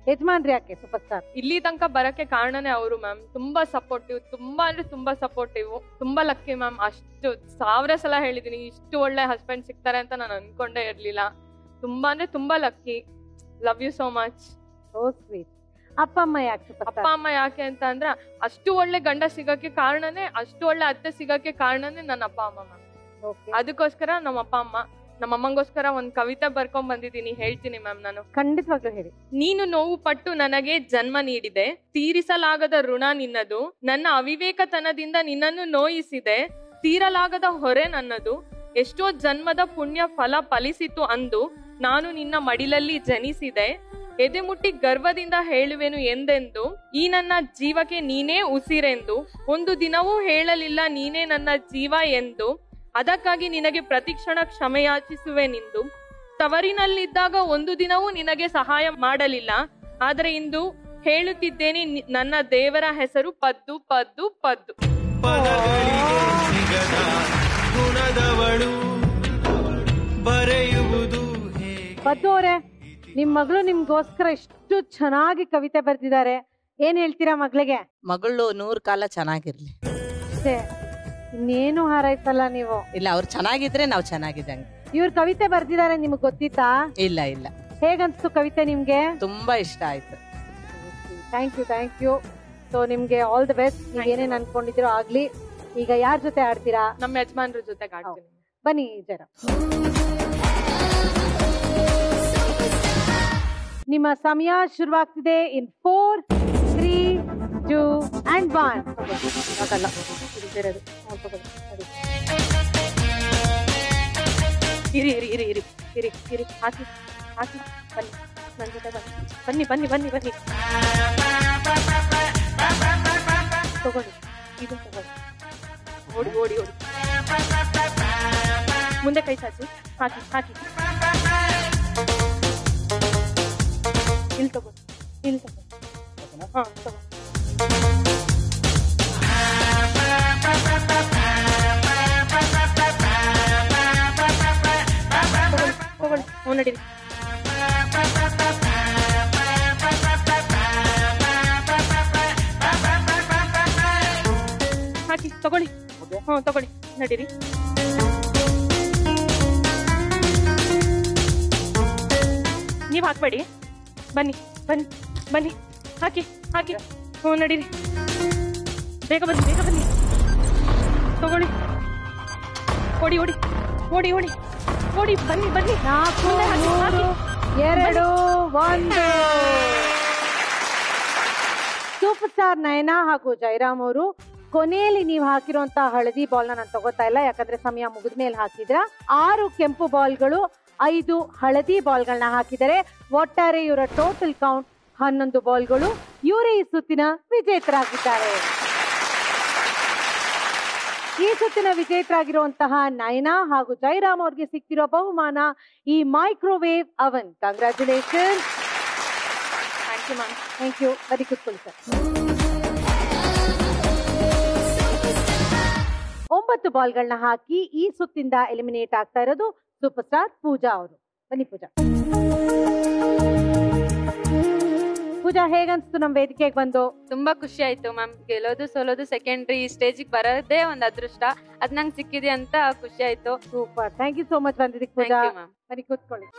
ಯಜಮಾನ್ರಿ ಯಾಕೆ ಸೂಪರ್ ಸ್ಟಾರ್ ಇಲ್ಲಿ ತನಕ ಬರಕ್ಕೆ ಕಾರಣನೇ ಅವರು ಮ್ಯಾಮ್ ತುಂಬಾ ಸಪೋರ್ಟಿವ್ ತುಂಬಾ ಅಂದ್ರೆ ತುಂಬಾ ಸಪೋರ್ಟಿವ್ ತುಂಬಾ ಲಕ್ಕಿ ಮ್ಯಾಮ್ ಅಷ್ಟು ಸಾವಿರ ಸಲ ಹೇಳಿದೀನಿ ಇಷ್ಟು ಒಳ್ಳೆ ಹಸ್ಬೆಂಡ್ ಸಿಗ್ತಾರೆ ಅಂತ ನಾನು ಅನ್ಕೊಂಡೇ ಇರ್ಲಿಲ್ಲ ತುಂಬಾ ಅಂದ್ರೆ ತುಂಬಾ lucky love you so much so sweet ಅಪ್ಪ ಅಮ್ಮ ಯಾಕೆ ಸೂಪರ್ ಅಪ್ಪ ಅಮ್ಮ ಯಾಕೆ ಅಂತ ಅಂದ್ರೆ ಅಷ್ಟು ಒಳ್ಳೆ ಗಂಡ ಸಿಗಕ್ಕೆ ಕಾರಣನೇ ಅಷ್ಟು ಒಳ್ಳೆ ಅತ್ತೆ ಸಿಗಕ್ಕೆ ಕಾರಣನೇ ನನ್ನ ಅಪ್ಪ ಅಮ್ಮ ಮ್ಯಾಮ್ ಅದಕ್ಕೋಸ್ಕರ ನಮ್ಮ ಅಪ್ಪ ಅಮ್ಮ ನಮ್ಮ ಅಮ್ಮಂಗೋಸ್ಕರ ಒಂದ್ ಕವಿತೆ ಬರ್ಕೊಂಡ್ ಬಂದಿದ್ದೀನಿ ಹೇಳ್ತೀನಿ ಮ್ಯಾಮ್ ನಾನು ಖಂಡಿತವಾಗ್ಲೂ ಹೇಳಿ ನೀನು ನೋವು ಪಟ್ಟು ನನಗೆ ಜನ್ಮ ನೀಡಿದೆ ತೀರಿಸಲಾಗದ ಋಣ ನಿನ್ನದು ನನ್ನ ಅವಿವೇಕತನದಿಂದ ನಿನ್ನನ್ನು ನೋಯಿಸಿದೆ ತೀರಲಾಗದ ಹೊರೆ ನನ್ನದು ಎಷ್ಟೋ ಜನ್ಮದ ಪುಣ್ಯ ಫಲ ಫಲಿಸಿತು ಅಂದು ನಾನು ನಿನ್ನ ಮಡಿಲಲ್ಲಿ ಜನಿಸಿದೆ ಎದೆ ಮುಟ್ಟಿ ಗರ್ವದಿಂದ ಹೇಳುವೆನು ಎಂದೆಂದು ಈ ನನ್ನ ಜೀವಕ್ಕೆ ನೀನೇ ಉಸಿರೆಂದು ಒಂದು ದಿನವೂ ಹೇಳಲಿಲ್ಲ ನೀನೇ ನನ್ನ ಜೀವ ಎಂದು ಅದಕ್ಕಾಗಿ ನಿನಗೆ ಪ್ರತಿಕ್ಷಣ ಕ್ಷಮೆಯಾಚಿಸುವೆನೆಂದು ತವರಿನಲ್ಲಿದ್ದಾಗ ಒಂದು ದಿನವೂ ನಿನಗೆ ಸಹಾಯ ಮಾಡಲಿಲ್ಲ ಆದರೆ ಇಂದು ಹೇಳುತ್ತಿದ್ದೇನೆ ನಿ- ನನ್ನ ದೇವರ ಹೆಸರು ಪದ್ದು ಪದ್ದು ಪದ್ದು ಪದಗಳಿಗೆ ಸಿಗದ ಗುಣದವಳು ಬರೆಯುವುದು ಪದ್ದು ಅವರೇ ನಿಮ್ ಮಗಳು ನಿಮ್ಗೋಸ್ಕರ ಇಷ್ಟು ಚೆನ್ನಾಗಿ ಕವಿತೆ ಬರ್ದಿದ್ದಾರೆ ಏನ್ ಹೇಳ್ತೀರಾ ಮಗಳಿಗೆ ಮಗಳು ನೂರ್ ಕಾಲ ಚೆನ್ನಾಗಿರ್ಲಿ ಅಷ್ಟೇ ಇನ್ನೇನು ಹಾರೈಸಲ್ಲ ನೀವು ಇಲ್ಲ ಅವ್ರು ಚೆನ್ನಾಗಿದ್ರೆ ನಾವು ಚೆನ್ನಾಗಿದ್ದಂಗೆ ಇವ್ರ ಕವಿತೆ ಬರ್ದಿದ್ದಾರೆ ನಿಮ್ಗೆ ಗೊತ್ತಿತ್ತಾ ಇಲ್ಲ ಇಲ್ಲ ಹೇಗನ್ಸ್ತು ಕವಿತೆ ನಿಮ್ಗೆ ತುಂಬಾ ಇಷ್ಟ ಆಯ್ತು thank you thank you so ನಿಮ್ಗೆ ಆಲ್ ದ ಬೆಸ್ಟ್ ನೀವ್ ಏನೇನ್ ಅನ್ಕೊಂಡಿದಿರೋ ಆಗ್ಲಿ ಈಗ ಯಾರ ಜೊತೆ ಆಡ್ತೀರಾ ನಮ್ಮ ಯಜಮಾನ್ರ ಜೊತೆ ಆಡ್ತೀನಿ ಬನ್ನಿ ಜರ ನಿಮ್ಮ ಸಮಯ ಶುರುವಾಗ್ತಿದೆ in four three two and one ಅದಲ್ಲ ಇದು ಬೇರೆದು. ಹ್ಮ್, ತಗೊಳ್ಳಿ. ನೋಡಿ. ಇರಿ ಇರಿ ಇರಿ ಇರಿ ಇರಿ ಇರಿ ಹಾಕಿ ಹಾಕಿ ಬನ್ನಿ ನನ್ನ ಜೊತೆ ಬನ್ನಿ ಬನ್ನಿ ಬನ್ನಿ ಬನ್ನಿ ಬನ್ನಿ ತಗೊಳ್ಳಿ ಇದು ತಗೊಳ್ಳಿ ಓಡಿ ಓಡಿ ಓಡಿ ಮುಂದೆ ಕೈ ಚಾಚಿ ಹಾಕಿ ಹಾಕಿ ಇಲ್ಲಿ ತಗೊಳ್ಳಿ ಇಲ್ಲಿ ತಗೊಳ್ಳಿ ಹಾ ತಗೋ ತಗೊಳ್ಳಿ ತಗೊಳ್ಳಿ ಹ್ಞೂ ನಡೀರಿ ಹಾಕಿ ತಗೊಳ್ಳಿ ಹ್ಞೂ ತಗೊಳ್ಳಿ ನಡೀರಿ ನೀವು ಹಾಕ್ಬೇಡಿ ಬನ್ನಿ ಬನ್ನಿ ಬನ್ನಿ ಹಾಕಿ ಹಾಕಿ ಹ್ಞೂ ನಡೀರಿ ಬೇಗ ಬನ್ನಿ ಬೇಗ ಬನ್ನಿ ತಗೊಳ್ಳಿ ಓಡಿ ಓಡಿ ಓಡಿ ಓಡಿ ಓಡಿ ಬನ್ನಿ ಬನ್ನಿ ನಾಲ್ಕು ಮುಂದೆ ಹಾಕಿ, ಹಾಕಿ. ಮೂರು ಎರಡು ಒಂದು ಸೂಪರ್ ಸ್ಟಾರ್ ನಯನಾ ಹಾಗೂ ಜಯರಾಮ್ ಅವರು ಕೊನೆಯಲ್ಲಿ ನೀವು ಹಾಕಿರುವಂತಹ ಹಳದಿ ಬಾಲ್ ನಾನು ತಗೋತಾ ಇಲ್ಲ ಯಾಕಂದ್ರೆ ಸಮಯ ಮುಗಿದ ಮೇಲೆ ಹಾಕಿದ್ರ ಆರು ಕೆಂಪು ಬಾಲ್ಗಳು ಐದು ಹಳದಿ ಬಾಲ್ಗಳನ್ನ ಹಾಕಿದರೆ ಒಟ್ಟಾರೆ ಇವರ ಟೋಟಲ್ ಕೌಂಟ್ ಹನ್ನೊಂದು ಬಾಲ್ಗಳು ಇವರೇ ಈ ಸುತ್ತಿನ ವಿಜೇತರಾಗಿದ್ದಾರೆ ಈ ಸುತ್ತಿನ ವಿಜೇತರಾಗಿರುವಂತಹ ನಯನಾ ಹಾಗೂ ಜಯರಾಮ್ ಅವ್ರಿಗೆ ಸಿಕ್ತಿರೋ ಬಹುಮಾನ ಈ microwave oven congratulation thank you ma'am thank you ಬರೀ ಕೂತ್ಕೊಳ್ಳಿ ಸರ್ ಒಂಬತ್ತು ಬಾಲ್ಗಳನ್ನ ಹಾಕಿ ಈ ಸುತ್ತಿಂದ ಎಲಿಮಿನೇಟ್ ಆಗ್ತಾ ಇರೋದು ಸೂಪರ್ ಸ್ಟಾರ್ ಪೂಜಾ ಅವರು ಬನ್ನಿ ಪೂಜಾ ಪೂಜಾ ಹೇಗನ್ಸ್ತು ನಮ್ ವೇದಿಕೆಗೆ ಬಂದು ತುಂಬಾ ಖುಷಿ ಆಯ್ತು ಮ್ಯಾಮ್ ಗೆಲ್ಲೋದು ಸೋಲೋದು ಸೆಕೆಂಡ್ರಿ ಸ್ಟೇಜಿಗೆ ಬರೋದೇ ಒಂದ್ ಅದೃಷ್ಟ ಅದ್ ನಂಗೆ ಸಿಕ್ಕಿದೆ ಅಂತ ಖುಷಿ ಆಯ್ತು super thank you so much ಬಂದಿದ್ದಕ್ಕೆ ಪೂಜಾ Thank you, ma'am. ಬನ್ನಿ ಕೂತ್ಕೊಳ್ಳಿ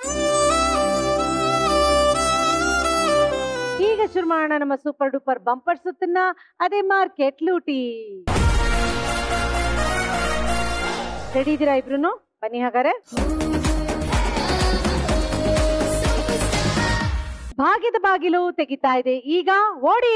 ಈಗ ಶುರು ಮಾಡೋಣ ನಮ್ಮ ಸೂಪರ್ ಡೂಪರ್ ಬಂಪರ್ ಸುತ್ತನ್ನ ಅದೇ ಮಾರ್ಕೆಟ್ ಲೂಟಿ ರೆಡಿ ಇದೀರಾ ಇಬ್ರು ಬನ್ನಿ ಹಾಗಾರೆ ಭಾಗ್ಯದ ಬಾಗಿಲು ತೆಗಿತಾ ಇದೆ ಈಗ ಓಡಿ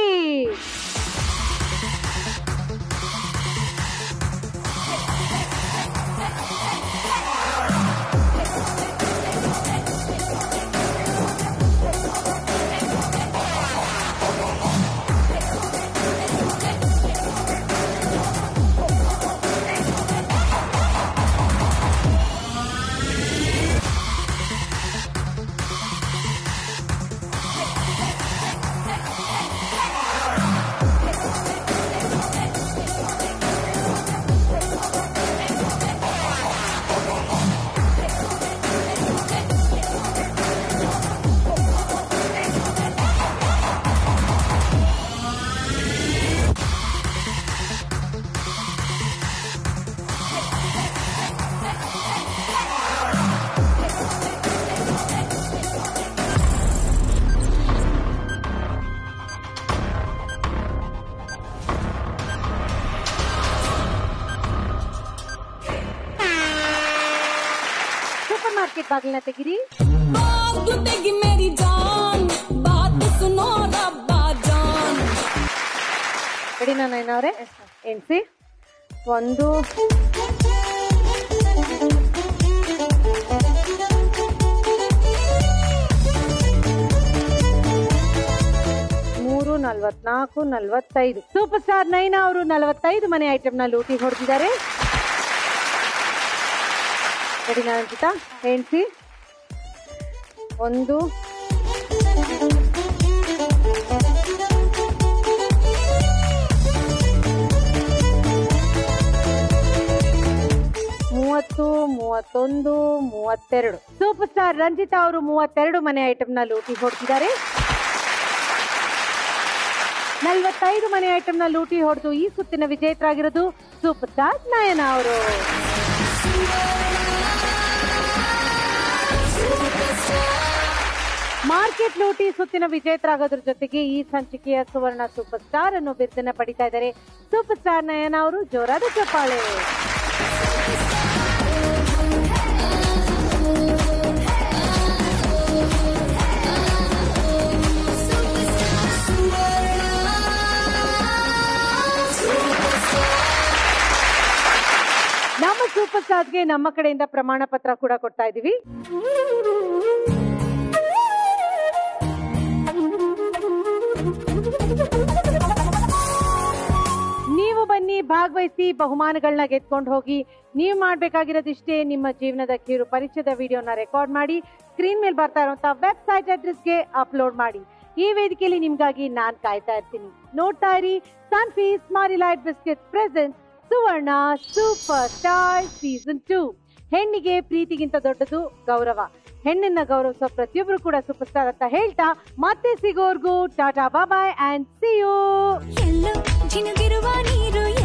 ಬಾಗಿಲನ್ನ ತೆಗಿರಿ मेरी जान बात सुनो रब्बा जान ರೆಡಿನಾ ನೈನ್ ಅವರೇ ಎಣ್ಸಿ ಒಂದು ಮೂರು ನಲ್ವತ್ನಾಲ್ಕು ನಲ್ವತ್ತೈದು ಸೂಪರ್ ಸ್ಟಾರ್ ನೈನಾ ಅವರು ನಲವತ್ತೈದು ಮನೆ ಐಟಮ್ ನ ಲೂಟಿ ಹೊಡೆದಿದ್ದಾರೆ ರೆಡಿನಾ ಅಂಕಿತಾ ಎಣ್ಸಿ ಒಂದು ಮೂವತ್ತು ಮೂವತ್ತೊಂದು ಮೂವತ್ತೆರಡು ಸೂಪರ್ ಸ್ಟಾರ್ ರಂಜಿತಾ ಅವರು ಮೂವತ್ತೆರಡು ಮನೆ ಐಟಮ್ ನ ಲೂಟಿ ಹೊಡೆದಿದ್ದಾರೆ ನಲ್ವತ್ತೈದು ಮನೆ ಐಟಮ್ ನ ಲೂಟಿ ಹೊಡೆದು ಈ ಸುತ್ತಿನ ವಿಜೇತರಾಗಿರೋದು ಸೂಪರ್ ಸ್ಟಾರ್ ನಯನ ಅವರು ಮಾರ್ಕೆಟ್ ಲೂಟಿ ಸುತ್ತಿನ ವಿಜೇತರಾಗೋದ್ರ ಜೊತೆಗೆ ಈ ಸಂಚಿಕೆಯ ಸುವರ್ಣ ಸೂಪರ್ ಸ್ಟಾರ್ ಅನ್ನು ಬಿರುದನ್ನ ಪಡಿತಾ ಇದ್ದಾರೆ ಸೂಪರ್ ಸ್ಟಾರ್ ನಯನ ಅವರು ಜೋರಾದ ಚಪ್ಪಾಳೆ ನಮ್ಮ ಸೂಪರ್ ಸ್ಟಾರ್ಗೆ ನಮ್ಮ ಕಡೆಯಿಂದ ಪ್ರಮಾಣ ಪತ್ರ ಕೂಡ ಕೊಡ್ತಾ ಇದೀವಿ ನೀವು ಬನ್ನಿ ಭಾಗವಹಿಸಿ ಬಹುಮಾನಗಳನ್ನ ಗೆದ್ಕೊಂಡು ಹೋಗಿ ನೀವು ಮಾಡ್ಬೇಕಾಗಿರೋದಿಷ್ಟೇ ನಿಮ್ಮ ಜೀವನದ ಕಿರು ಪರಿಚಯದ ವಿಡಿಯೋನ ರೆಕಾರ್ಡ್ ಮಾಡಿ ಸ್ಕ್ರೀನ್ ಮೇಲೆ ಬರ್ತಾ ಇರುವಂತ ವೆಬ್ಸೈಟ್ ಅಡ್ರೆಸ್ಗೆ ಅಪ್ಲೋಡ್ ಮಾಡಿ ಈ ವೇದಿಕೆಯಲ್ಲಿ ನಿಮ್ಗಾಗಿ ನಾನ್ ಕಾಯ್ತಾ ಇರ್ತೀನಿ ನೋಡ್ತಾ ಇರಿ Sunfeast Marie Light biscuit present Suvarna super star season two ಹೆಣ್ಣಿಗೆ ಪ್ರೀತಿಗಿಂತ ದೊಡ್ಡದು ಗೌರವ ಹೆಣ್ಣನ್ನ ಗೌರವಿಸೋ ಪ್ರತಿಯೊಬ್ರು ಕೂಡ ಸೂಪರ್ ಸ್ಟಾರ್ ಅಂತ ಹೇಳ್ತಾ ಮತ್ತೆ ಸಿಗೋರ್ಗು tata bye bye and see you ಎಲ್ಲೋ ಜಿನುಗಿರುವ ನೀರು